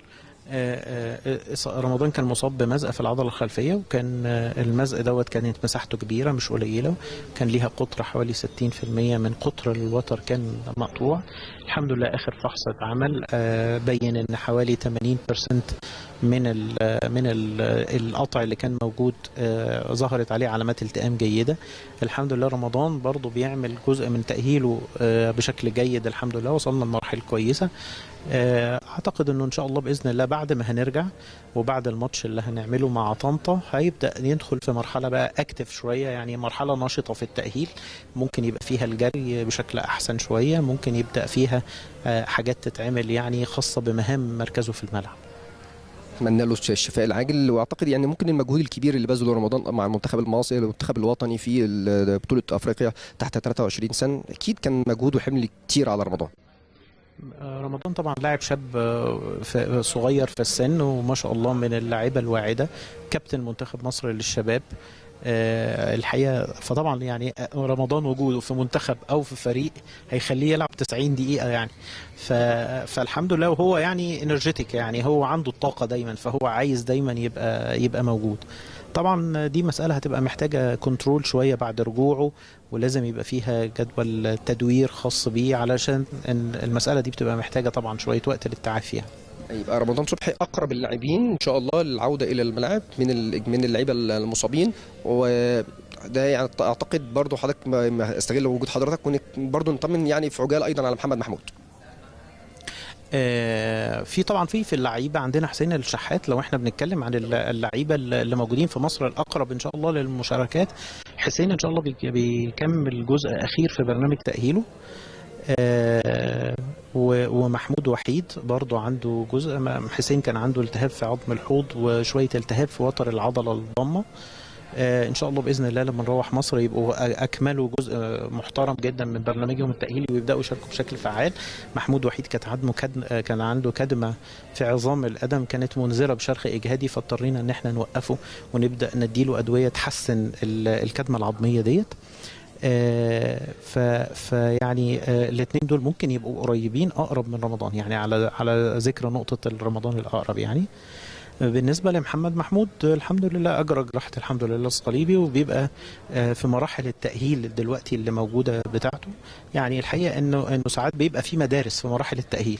آه، آه، إص- رمضان كان مصاب بمزق في العضله الخلفيه وكان آه، المزق دوت كانت مساحته كبيره مش قليله كان ليها قطر حوالي 60% من قطر الوتر كان مقطوع الحمد لله اخر فحص اتعمل آه، بين ان حوالي 80% من ال من ال القطع اللي كان موجود آه، ظهرت عليه علامات التئام جيده الحمد لله رمضان برضو بيعمل جزء من تاهيله آه، بشكل جيد الحمد لله وصلنا لمراحل كويسه آه، اعتقد انه ان شاء الله باذن الله بعد ما هنرجع وبعد الماتش اللي هنعمله مع طنطا هيبدا يدخل في مرحله بقى اكتف شويه يعني مرحله نشطه في التاهيل ممكن يبقى فيها الجري بشكل احسن شويه ممكن يبدا فيها آه، حاجات تتعمل يعني خاصه بمهام مركزه في الملعب اتمنى له الشفاء العاجل واعتقد يعني ممكن المجهود الكبير اللي بذله رمضان مع المنتخب المصري المنتخب الوطني في ال- بطوله افريقيا تحت 23 سنه اكيد كان مجهود وحمل كتير على رمضان آه، رمضان طبعا لاعب شاب آه، ف- صغير في السن وما شاء الله من اللاعيبه الواعده كابتن منتخب مصر للشباب آه، الحقيقه فطبعا يعني رمضان وجوده في منتخب او في فريق هيخليه يلعب 90 دقيقه يعني ف... فالحمد لله وهو يعني انرجيتك يعني هو عنده الطاقه دايما فهو عايز دايما يبقى يبقى موجود طبعا دي مساله هتبقى محتاجه كنترول شويه بعد رجوعه ولازم يبقى فيها جدول تدوير خاص بيه علشان إن المساله دي بتبقى محتاجه طبعا شويه وقت للتعافي يعني. يبقى رمضان صبحي اقرب اللاعبين ان شاء الله للعوده الى الملاعب من ال- من اللعيبه المصابين وده يعني اعتقد برضو حضرتك ما- ما استغل وجود حضرتك وبرضو نطمن يعني في عجاله ايضا على محمد محمود آه، في طبعا في في اللعيبه عندنا حسين الشحات لو احنا بنتكلم عن الل- اللعيبه اللي موجودين في مصر الاقرب ان شاء الله للمشاركات حسين ان شاء الله بيك- بيكمل جزء اخير في برنامج تاهيله آه، و- ومحمود وحيد برضو عنده جزء ما- حسين كان عنده التهاب في عظم الحوض وشويه التهاب في وتر العضله الضمه آه، ان شاء الله باذن الله لما نروح مصر يبقوا أ- اكملوا جزء محترم جدا من برنامجهم التاهيلي ويبداوا يشاركوا بشكل فعال محمود وحيد كانت عنده كدم آه، كان عنده كدمه في عظام القدم كانت منذره بشرخ اجهادي فاضطرينا ان احنا نوقفه ونبدا نديله ادويه تحسن ال- الكدمه العظميه ديت آه، ف فيعني الاثنين دول ممكن يبقوا قريبين اقرب من رمضان يعني على على ذكر نقطه رمضان الاقرب يعني بالنسبه لمحمد محمود الحمد لله اجرى جراحه الحمد لله الصليبي وبيبقى آه، في مراحل التاهيل دلوقتي اللي موجوده بتاعته يعني الحقيقه انه انه ساعات بيبقى في مدارس في مراحل التاهيل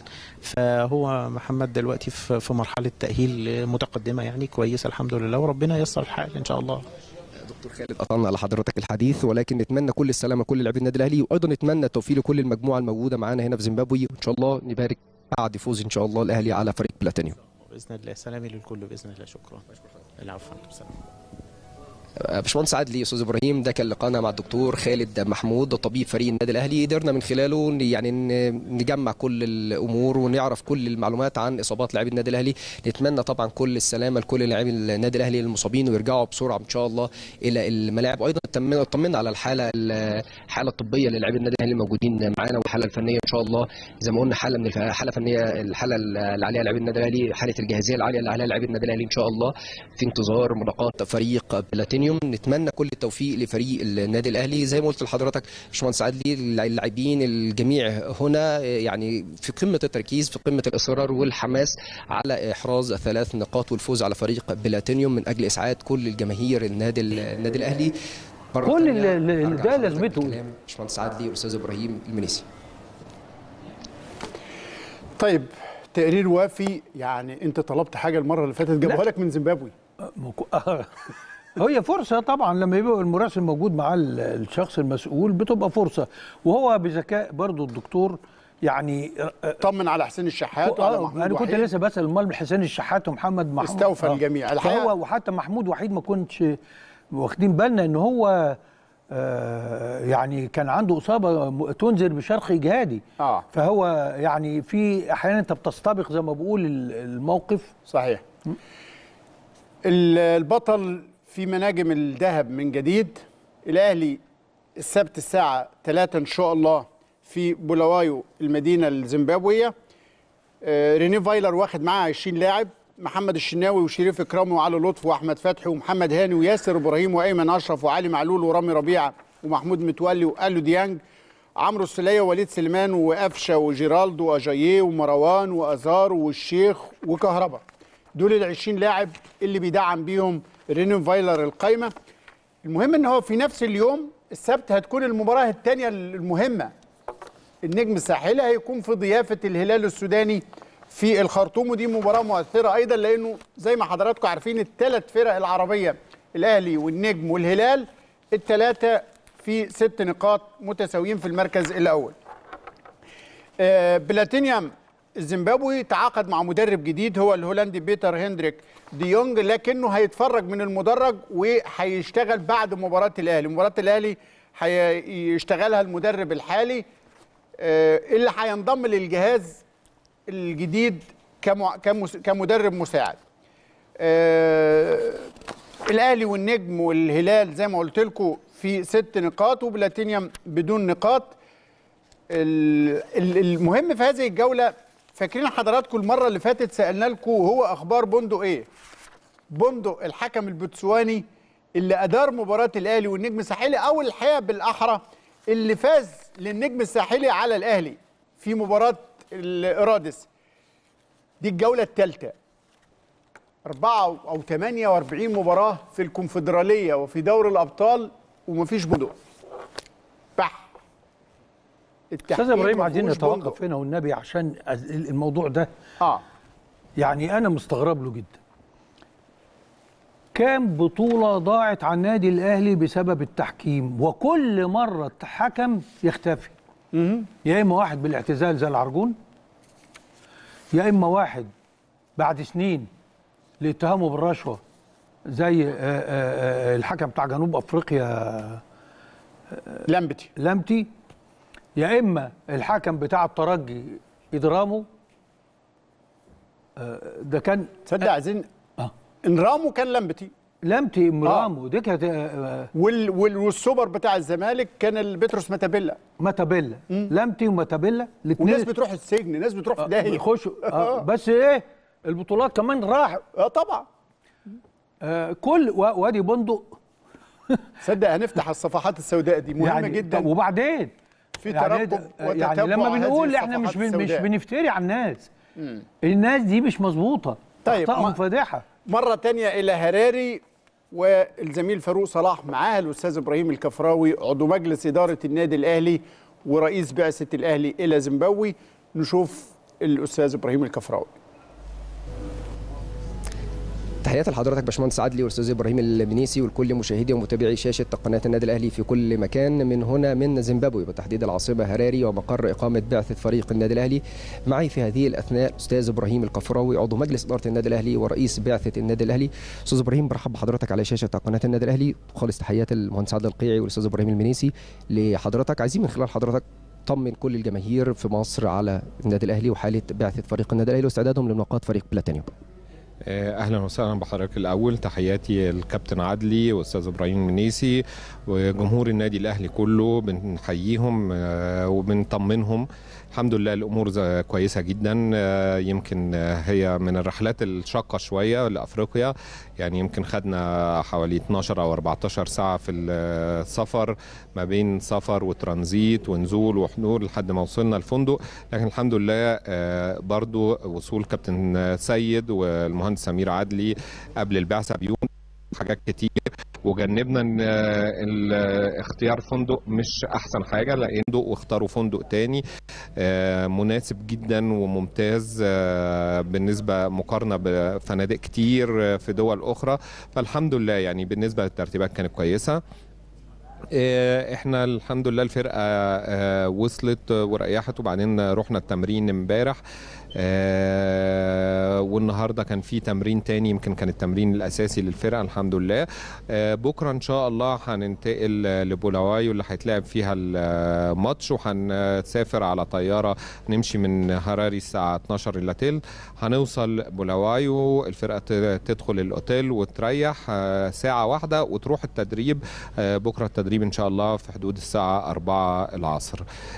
فهو محمد دلوقتي في في مرحله تاهيل متقدمه يعني كويسه الحمد لله وربنا ييسر الحال ان شاء الله دكتور خالد قطعنا على حضرتك الحديث ولكن نتمنى كل السلامه لكل لاعبي النادي الاهلي وايضا نتمنى التوفيق لكل المجموعه الموجوده معانا هنا في زيمبابوي وان شاء الله نبارك بعد فوز ان شاء الله الاهلي على فريق بلاتينيوم باذن الله سلامي للكل باذن الله شكرا العفو سلام باشمهندس عادلي استاذ ابراهيم ده كان لقانا مع الدكتور خالد محمود طبيب فريق النادي الاهلي قدرنا من خلاله ن- يعني ن- نجمع كل الامور ونعرف كل المعلومات عن اصابات لاعبي النادي الاهلي نتمنى طبعا كل السلامه لكل لاعبي النادي الاهلي المصابين ويرجعوا بسرعه ان شاء الله الى الملاعب وايضا اطمنا اطمنا على الحاله الحاله الطبيه للاعبي النادي الاهلي الموجودين معانا والحاله الفنيه ان شاء الله زي ما قلنا حاله من الف- حاله فنيه الحاله اللي عليها لاعبي النادي الاهلي حاله الجاهزيه العاليه اللي عليها لاعبي النادي الاهلي ان شاء الله في انتظار ملاقات فريق بلاتينيوم نتمنى كل التوفيق لفريق النادي الاهلي زي ما قلت لحضرتك باشمهندس عادلي اللاعبين الجميع هنا يعني في قمه التركيز في قمه الاصرار والحماس على احراز ثلاث نقاط والفوز على فريق بلاتينيوم من اجل اسعاد كل الجماهير النادي النادي الاهلي مرة كل تانية ال- ال- أرجع ده لحضرتك لازمته. بالكلام. باشمهندس عادلي والاستاذ ابراهيم المنيسي طيب تقرير وافي يعني انت طلبت حاجه المره اللي فاتت جابوها لك من زيمبابوي هي فرصة طبعا لما يبقى المراسل موجود مع ال- الشخص المسؤول بتبقى فرصة وهو بذكاء برضو الدكتور يعني طمن على حسين الشحات وعلى آه، محمود انا كنت وحيد. لسه بسال امال حسين الشحات ومحمد محمود استوفى الجميع. الحقيقة- فهو وحتى محمود وحيد ما كنتش واخدين بالنا ان هو آه، يعني كان عنده اصابه م- تنذر بشرخ اجهادي اه فهو يعني في احيانا انت بتستبق زي ما بقول ال- الموقف صحيح ال- البطل في مناجم الذهب من جديد الاهلي السبت الساعه 3 ان شاء الله في بولاوايو المدينه الزيمبابويه آه، ريني فايلر واخد معاه 20 لاعب محمد الشناوي وشريف اكرامي وعلي لطفي واحمد فتحي ومحمد هاني وياسر ابراهيم وايمن اشرف وعلي معلول ورامي ربيعه ومحمود متولي والو ديانج عمرو السليه ووليد سليمان وقفشه وجيرالدو واجاييه ومروان وازار والشيخ وكهربا دول ال 20 لاعب اللي بيدعم بيهم رينو فايلر القايمه المهم ان هو في نفس اليوم السبت هتكون المباراه الثانيه المهمه النجم الساحلي هيكون في ضيافه الهلال السوداني في الخرطوم ودي مباراه مؤثره ايضا لانه زي ما حضراتكم عارفين الثلاث فرق العربيه الاهلي والنجم والهلال الثلاثه في ست نقاط متساويين في المركز الاول آه، بلاتينيوم الزيمبابوي تعاقد مع مدرب جديد هو الهولندي بيتر هندريك ديونج لكنه هيتفرج من المدرج وهيشتغل بعد مباراة الأهلي مباراة الأهلي هيشتغلها المدرب الحالي آه، اللي هينضم للجهاز الجديد كمع- كمس- كمدرب مساعد آه، الاهلي والنجم والهلال زي ما قلت لكم في ست نقاط وبلاتينيوم بدون نقاط ال- ال- المهم في هذه الجوله فاكرين حضراتكم المره اللي فاتت سالنا لكم هو اخبار بندق ايه بندق الحكم البوتسواني اللي ادار مباراه الاهلي والنجم الساحلي او الحقيقه بالاحرى اللي فاز للنجم الساحلي على الاهلي في مباراه الارادس دي الجوله الثالثه أربعة أو 48 مباراة في الكونفدرالية وفي دوري الأبطال ومفيش بندق بح استاذ ابراهيم عايزين مفهوش بندق. نتوقف هنا والنبي عشان أز- الموضوع ده اه يعني انا مستغرب له جدا كام بطولة ضاعت على النادي الأهلي بسبب التحكيم وكل مرة الحكم يختفي يا إما واحد بالاعتزال زي العرجون يا إما واحد بعد سنين لاتهامه بالرشوة زي آه، آه، آه، الحكم بتاع جنوب أفريقيا لمبتي لمتي يا إما الحكم بتاع الترجي إدرامو آه، ده كان تصدق عايزين آه. انرامو كان لمبتي لمتي مرامو دي كانت آه، وال وال والسوبر بتاع الزمالك كان البتروس ماتابيلا ماتابيلا لمتي وماتابيلا وناس الاثنين بتروح السجن ناس بتروح في داهيه يخشوا آه بس ايه البطولات كمان راح اه طبعا آه كل و- وادي بندق تصدق هنفتح الصفحات السوداء دي مهمه يعني جدا طب وبعدين في يعني, ترقب ده- يعني وتتبع لما هذه بنقول احنا مش الصفحات بن مش السوداء. بنفتري على الناس الناس دي مش مظبوطه طيب، اخطائهم ما- فادحه مرة تانية إلى هراري والزميل فاروق صلاح معاه الأستاذ إبراهيم الكفراوي عضو مجلس إدارة النادي الأهلي ورئيس بعثة الأهلي إلى زيمبابوي نشوف الأستاذ إبراهيم الكفراوي تحياتي لحضرتك باشمهندس عدلي والاستاذ ابراهيم المنيسي ولكل مشاهدي ومتابعي شاشه قناه النادي الاهلي في كل مكان من هنا من زيمبابوي بالتحديد العاصمه هراري ومقر اقامه بعثه فريق النادي الاهلي معي في هذه الاثناء الاستاذ ابراهيم القفراوي عضو مجلس اداره النادي الاهلي ورئيس بعثه النادي الاهلي استاذ ابراهيم برحب بحضرتك على شاشه قناه النادي الاهلي خالص تحيات المهندس عادل القيعي والاستاذ ابراهيم المنيسي لحضرتك عايزين من خلال حضرتك طمن كل الجماهير في مصر على النادي الاهلي وحاله بعثه فريق النادي الاهلي واستعدادهم لملاقاه فريق بلاتينيوم اهلا وسهلا بحضرتك الاول تحياتي الكابتن عدلي واستاذ ابراهيم منيسي وجمهور النادي الاهلي كله بنحييهم آه، وبنطمنهم الحمد لله الامور ز- كويسه جدا آه، يمكن آه، هي من الرحلات الشاقه شويه لافريقيا يعني يمكن خدنا حوالي 12 او 14 ساعه في السفر ما بين سفر وترانزيت ونزول وحضور لحد ما وصلنا الفندق لكن الحمد لله آه، برضو وصول كابتن سيد والمهندس سمير عدلي قبل البعثه بيوم حاجات كتير وجنبنا ان آه، ال- اختيار فندق مش احسن حاجه لان فندق واختاروا فندق تاني آه، مناسب جدا وممتاز آه، بالنسبه مقارنه بفنادق كتير آه، في دول اخرى فالحمد لله يعني بالنسبه للترتيبات كانت كويسه آه، احنا الحمد لله الفرقه آه، وصلت وريحت وبعدين رحنا التمرين امبارح آه، والنهارده كان في تمرين تاني يمكن كان التمرين الاساسي للفرقه الحمد لله آه، بكره ان شاء الله هننتقل لبولاوايو اللي هيتلعب فيها الماتش وهنسافر على طياره نمشي من هراري الساعه 12 الا تل هنوصل بولاوايو الفرقه ت- تدخل الاوتيل وتريح آه، ساعه واحده وتروح التدريب آه، بكره التدريب التدريب ان شاء الله في حدود الساعه 4 العصر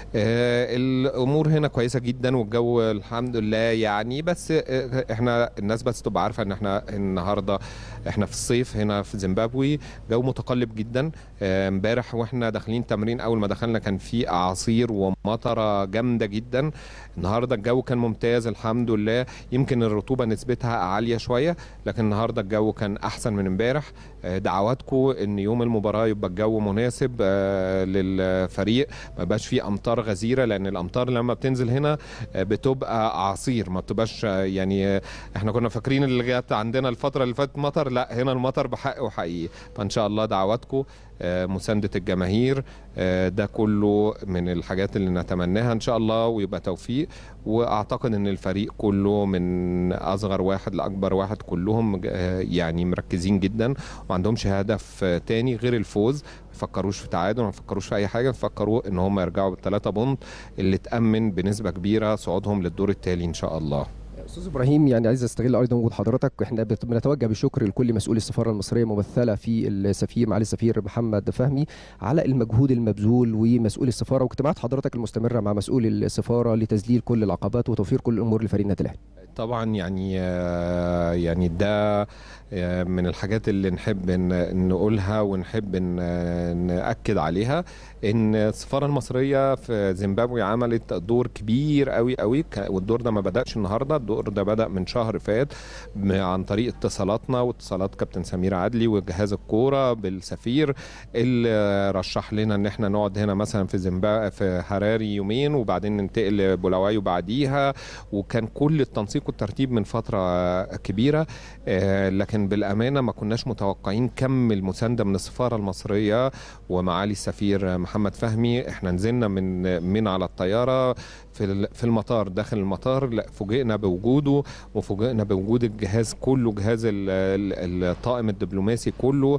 آه، الامور هنا كويسه جدا والجو الحمد لله يعني بس آه، احنا الناس بس تبقى عارفه ان احنا النهارده احنا في الصيف هنا في زيمبابوي جو متقلب جدا آه، امبارح واحنا داخلين تمرين اول ما دخلنا كان في اعاصير ومطره جامده جدا النهارده الجو كان ممتاز الحمد لله يمكن الرطوبه نسبتها عاليه شويه لكن النهارده الجو كان احسن من امبارح آه، دعواتكم ان يوم المباراه يبقى الجو مناسب آه، للفريق ما يبقاش فيه امطار غزيره لان الامطار لما بتنزل هنا آه، بتبقى اعاصير ما بتبقاش آه، يعني آه، احنا كنا فاكرين اللي جت عندنا الفتره اللي فاتت مطر لا هنا المطر بحق وحقيقي فان شاء الله دعواتكم آه، مسانده الجماهير آه، ده كله من الحاجات اللي نتمناها ان شاء الله ويبقى توفيق واعتقد ان الفريق كله من اصغر واحد لاكبر واحد كلهم آه، يعني مركزين جدا وما عندهمش هدف آه، تاني غير الفوز ما يفكروش في تعادل ما يفكروش في اي حاجه يفكروا ان هم يرجعوا بالثلاثه بونت اللي تامن بنسبه كبيره صعودهم للدور التالي ان شاء الله استاذ ابراهيم يعني عايز استغل ايضا وجود حضرتك احنا بت- بنتوجه بالشكر لكل مسؤولي السفاره المصريه ممثله في السفير معالي السفير محمد فهمي على المجهود المبذول ومسؤولي السفاره واجتماعات حضرتك المستمره مع مسؤولي السفاره لتذليل كل العقبات وتوفير كل الامور لفريق النادي الاهلي طبعا يعني آه، يعني ده آه، من الحاجات اللي نحب ن- نقولها ونحب ن- نأكد عليها ان السفاره المصريه في زيمبابوي عملت دور كبير قوي قوي ك- والدور ده ما بدأش النهارده الدور ده بدأ من شهر فات م- عن طريق اتصالاتنا واتصالات كابتن سمير عدلي وجهاز الكوره بالسفير اللي رشح لنا ان احنا نقعد هنا مثلا في زيمبابوي في هراري يومين وبعدين ننتقل لبولاوايو بعديها وكان كل التنسيق والترتيب من فتره كبيره آه، لكن بالامانه ما كناش متوقعين كم المسانده من السفاره المصريه ومعالي السفير محمد فهمي احنا نزلنا من من على الطياره في ال- في المطار داخل المطار لا فوجئنا بوجوده وفوجئنا بوجود الجهاز كله جهاز ال- ال- الطاقم الدبلوماسي كله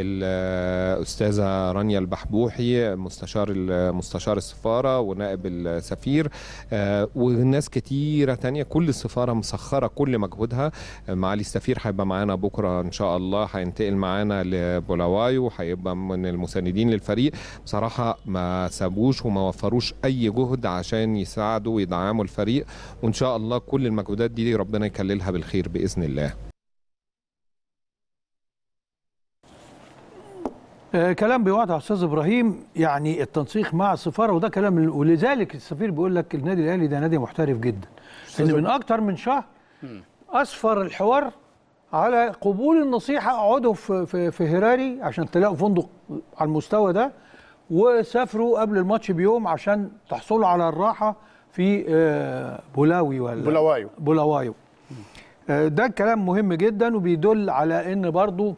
الاستاذه رانيا البحبوحي مستشار ال- مستشار السفاره ونائب السفير آه، وناس كتيره تانية كل السفاره مسخره كل مجهودها آه، معالي السفير هيبقى معانا بكره ان شاء الله هينتقل معانا لبولاوايو هيبقى من المساندين للفريق بصراحه ما سابوش وما وفروش اي جهد عشان يساعدوا ويدعموا الفريق وان شاء الله كل المجهودات دي ربنا يكللها بالخير باذن الله آه، كلام بيوضع استاذ ابراهيم يعني التنسيق مع السفاره وده كلام ولذلك السفير بيقول لك النادي الاهلي ده نادي محترف جدا ان من اكتر من شهر اسفر الحوار على قبول النصيحه اقعدوا في في, في هراري عشان تلاقوا فندق على المستوى ده وسافروا قبل الماتش بيوم عشان تحصلوا على الراحه في آه، بولاوي ولا بولاوايو. بولاوايو آه، ده كلام مهم جدا وبيدل على ان برضو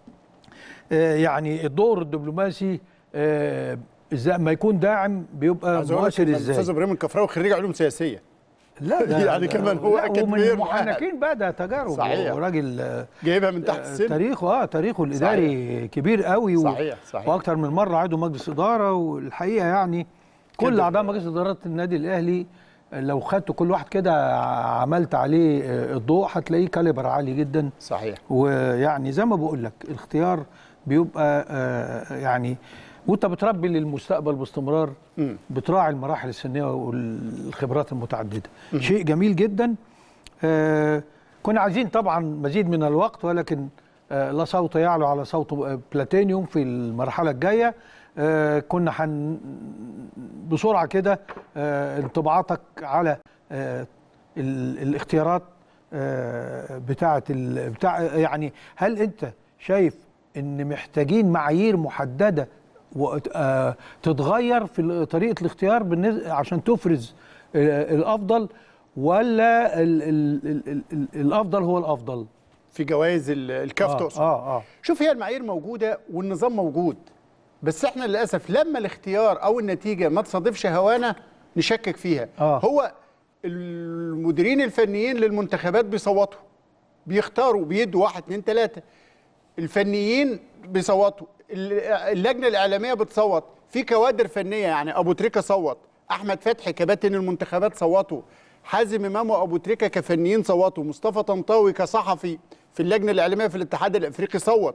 آه، يعني الدور الدبلوماسي آه، ازاي ما يكون داعم بيبقى عايز أقول لك مؤثر إن ازاي الاستاذ ابراهيم الكفراوي خريج علوم سياسيه لا ده- يعني ده- كمان هو لا، أكاديمية ومن مؤهل. محنكين بقى ده تجارب صحيح. وراجل آه، جايبها من تحت آه، السن تاريخه اه تاريخه الاداري كبير قوي و- صحيح، صحيح. واكتر من مره عضو مجلس اداره والحقيقه يعني كل كده. اعضاء مجلس اداره النادي الاهلي لو خدت كل واحد كده عملت عليه آه، الضوء هتلاقيه كاليبر عالي جدا صحيح ويعني زي ما بقول لك الاختيار بيبقى آه، يعني وانت بتربي للمستقبل باستمرار مم. بتراعي المراحل السنيه والخبرات المتعدده شيء جميل جدا آه، كنا عايزين طبعا مزيد من الوقت ولكن آه، لا صوت يعلو على صوت آه، بلاتينيوم في المرحله الجايه آه، كنا حن بسرعه كده آه، انطباعاتك على آه، ال- الاختيارات آه، بتاعه ال- بتاع يعني هل انت شايف ان محتاجين معايير محدده و- آه، تتغير في ال- طريقه الاختيار بالنسبة عشان تفرز آه، الافضل ولا ال ال ال ال ال الافضل هو الافضل في جوائز ال- الكاف اه تقصد اه, آه. شوف هي المعايير موجوده والنظام موجود بس احنا للاسف لما الاختيار او النتيجه ما تصادفش هوانا نشكك فيها آه. هو المديرين الفنيين للمنتخبات بيصوتوا بيختاروا بيدوا واحد اتنين تلاته الفنيين بيصوتوا ال- اللجنه الاعلاميه بتصوت في كوادر فنيه يعني ابو تريكه صوت احمد فتحي كباتن المنتخبات صوتوا حازم امام وابو تريكه كفنيين صوتوا مصطفى طنطاوي كصحفي في اللجنه الاعلاميه في الاتحاد الافريقي صوت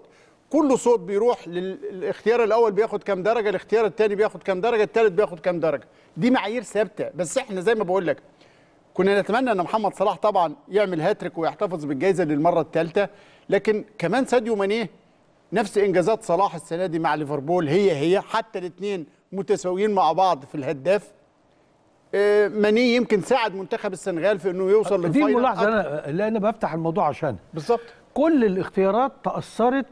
كل صوت بيروح للاختيار الاول بياخد كام درجه الاختيار الثاني بياخد كام درجه الثالث بياخد كام درجه دي معايير ثابته بس احنا زي ما بقول لك كنا نتمنى ان محمد صلاح طبعا يعمل هاتريك ويحتفظ بالجائزه للمره الثالثه لكن كمان ساديو مانيه نفس انجازات صلاح السنه دي مع ليفربول هي هي حتى الاثنين متساويين مع بعض في الهداف آه، ماني يمكن ساعد منتخب السنغال في انه يوصل دي للفاينل ملاحظه انا اللي انا بفتح الموضوع عشان بالظبط كل الاختيارات تاثرت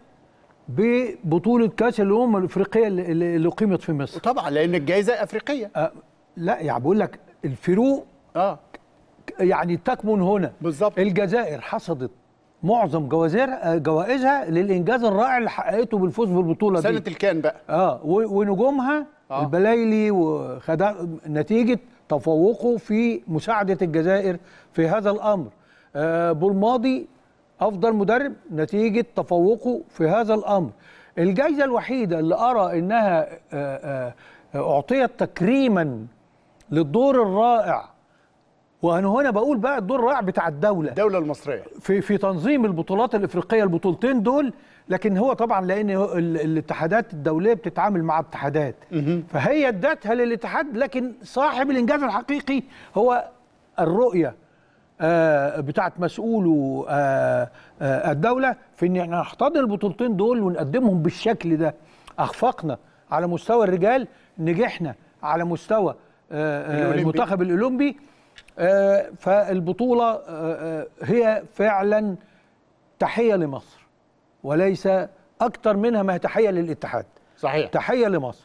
ببطوله كاس الامم الافريقيه اللي, اللي اللي اقيمت في مصر طبعا لان الجائزه افريقيه أه لا يعني بقول لك الفروق اه يعني تكمن هنا بالظبط الجزائر حصدت معظم جوازير جوائزها للانجاز الرائع اللي حققته بالفوز بالبطوله سنه دي الكان بقى اه و- ونجومها آه. آه. البلايلي وخدا نتيجه تفوقه في مساعده الجزائر في هذا الامر آه بولماضي افضل مدرب نتيجه تفوقه في هذا الامر الجائزه الوحيده اللي ارى انها آه آه اعطيت تكريما للدور الرائع وانا هنا بقول بقى الدور الرائع بتاع الدوله الدوله المصريه في في تنظيم البطولات الافريقيه البطولتين دول لكن هو طبعا لان هو ال- الاتحادات الدوليه بتتعامل مع اتحادات فهي ادتها للاتحاد لكن صاحب الانجاز الحقيقي هو الرؤيه آه، بتاعت مسؤولو آه، آه، الدوله في ان احنا نحتضن البطولتين دول ونقدمهم بالشكل ده اخفقنا على مستوى الرجال نجحنا على مستوى آه، آه، الأولمبي. المنتخب الاولمبي آه، فالبطوله آه، آه، هي فعلا تحيه لمصر وليس اكتر منها ما هي تحيه للاتحاد صحيح تحيه لمصر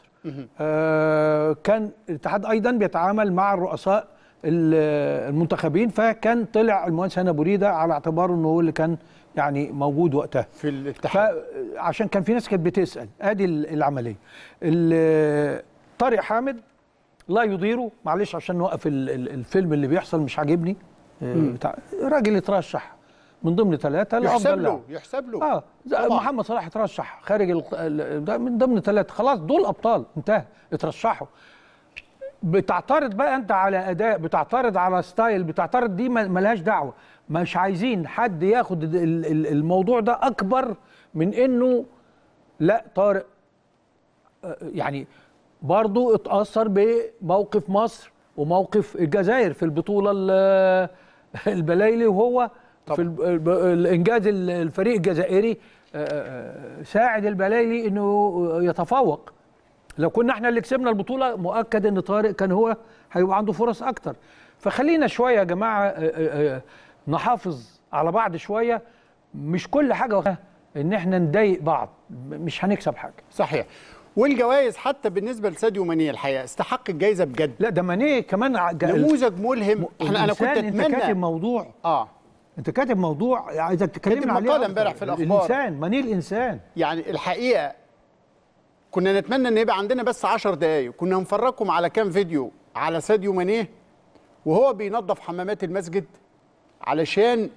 آه، كان الاتحاد ايضا بيتعامل مع الرؤساء ال- المنتخبين فكان طلع المهندس هنا بريده على اعتباره انه هو اللي كان يعني موجود وقتها في الاتحاد عشان كان في ناس كانت بتسال ادي ال- العمليه ال- طارق حامد لا يضيره معلش عشان نوقف ال- ال- الفيلم اللي بيحصل مش عاجبني آه، بتاع راجل اترشح من ضمن ثلاثه يحسب لافضل له لاعب يحسب له اه زي طبعاً. محمد صلاح اترشح خارج ال- ال- ده من ضمن ثلاثه خلاص دول ابطال انتهى اترشحوا بتعترض بقى انت على اداء بتعترض على ستايل بتعترض دي ما- ملهاش دعوه مش عايزين حد ياخد ال- ال- الموضوع ده اكبر من انه لا طارق آه، يعني برضو اتأثر بموقف مصر وموقف الجزائر في البطولة ال- البلايلي وهو في الب- الب- الإنجاز ال- الفريق الجزائري آه، آه، ساعد البلايلي إنه يتفوق لو كنا احنا اللي كسبنا البطولة مؤكد إن طارق كان هو هيبقى عنده فرص أكتر فخلينا شوية يا جماعة آه، آه، آه، نحافظ على بعض شوية مش كل حاجة إن احنا نضايق بعض مش هنكسب حاجة صحيح والجوائز حتى بالنسبه لساديو ماني الحقيقه استحق الجائزه بجد لا ده ماني كمان ع- جا- نموذج ملهم احنا انا كنت الإنسان انت كاتب اتمنى موضوع اه انت كاتب موضوع عايزك كاتب تكلمنا عليه مقالة أكتر. امبارح في الأخبار. الانسان ماني الانسان يعني الحقيقه كنا نتمنى ان يبقى عندنا بس 10 دقائق كنا نفرجكم على كام فيديو على ساديو مانيه وهو بينظف حمامات المسجد علشان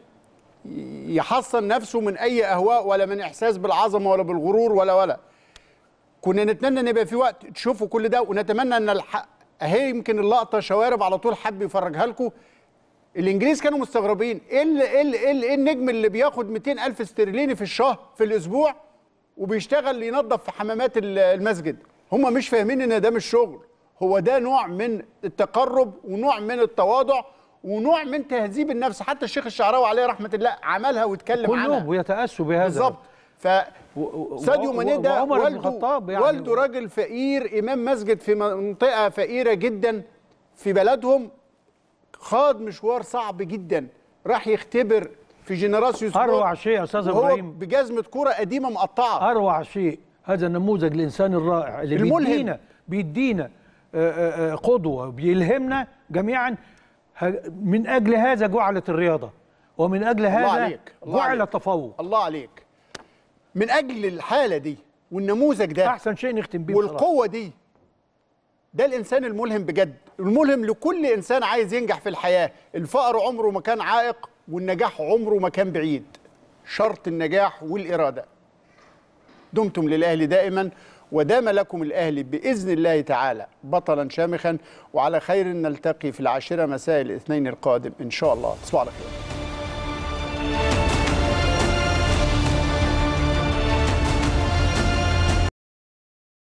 يحصن نفسه من اي اهواء ولا من احساس بالعظمه ولا بالغرور ولا ولا كنا نتمنى ان يبقى في وقت تشوفوا كل ده ونتمنى ان الحق اهي يمكن اللقطه شوارب على طول حب يفرجها لكم الانجليز كانوا مستغربين ايه ال- ايه ال- ايه ال- إيه النجم اللي بياخد 200 الف استرليني في الشهر في الاسبوع وبيشتغل ينظف في حمامات ال- المسجد هم مش فاهمين ان ده مش شغل هو ده نوع من التقرب ونوع من التواضع ونوع من تهذيب النفس حتى الشيخ الشعراوي عليه رحمه الله عملها واتكلم عنها كلهم ويتاسوا بهذا بالظبط ف ساديو ماني ده وعمر بن والده الخطاب يعني. والده راجل فقير امام مسجد في منطقه فقيره جدا في بلدهم خاض مشوار صعب جدا راح يختبر في جنراسيو سبورت اروع شيء يا استاذ وهو ابراهيم بجزمه كره قديمه مقطعه اروع شيء هذا النموذج الانسان الرائع اللي الملهم. بيدينا بيدينا آه، آه، آه، قدوه بيلهمنا جميعا ه- من اجل هذا جعلت الرياضه ومن اجل الله هذا عليك الله جعل عليك. التفوق الله عليك من اجل الحاله دي والنموذج ده احسن شيء نختم بيه بصراحة. والقوه دي ده الانسان الملهم بجد الملهم لكل انسان عايز ينجح في الحياه الفقر عمره ما كان عائق والنجاح عمره ما كان بعيد شرط النجاح والاراده دمتم للاهلي دائما ودام لكم الاهلي باذن الله تعالى بطلا شامخا وعلى خير نلتقي في العاشره مساء الاثنين القادم ان شاء الله تصبحوا على خير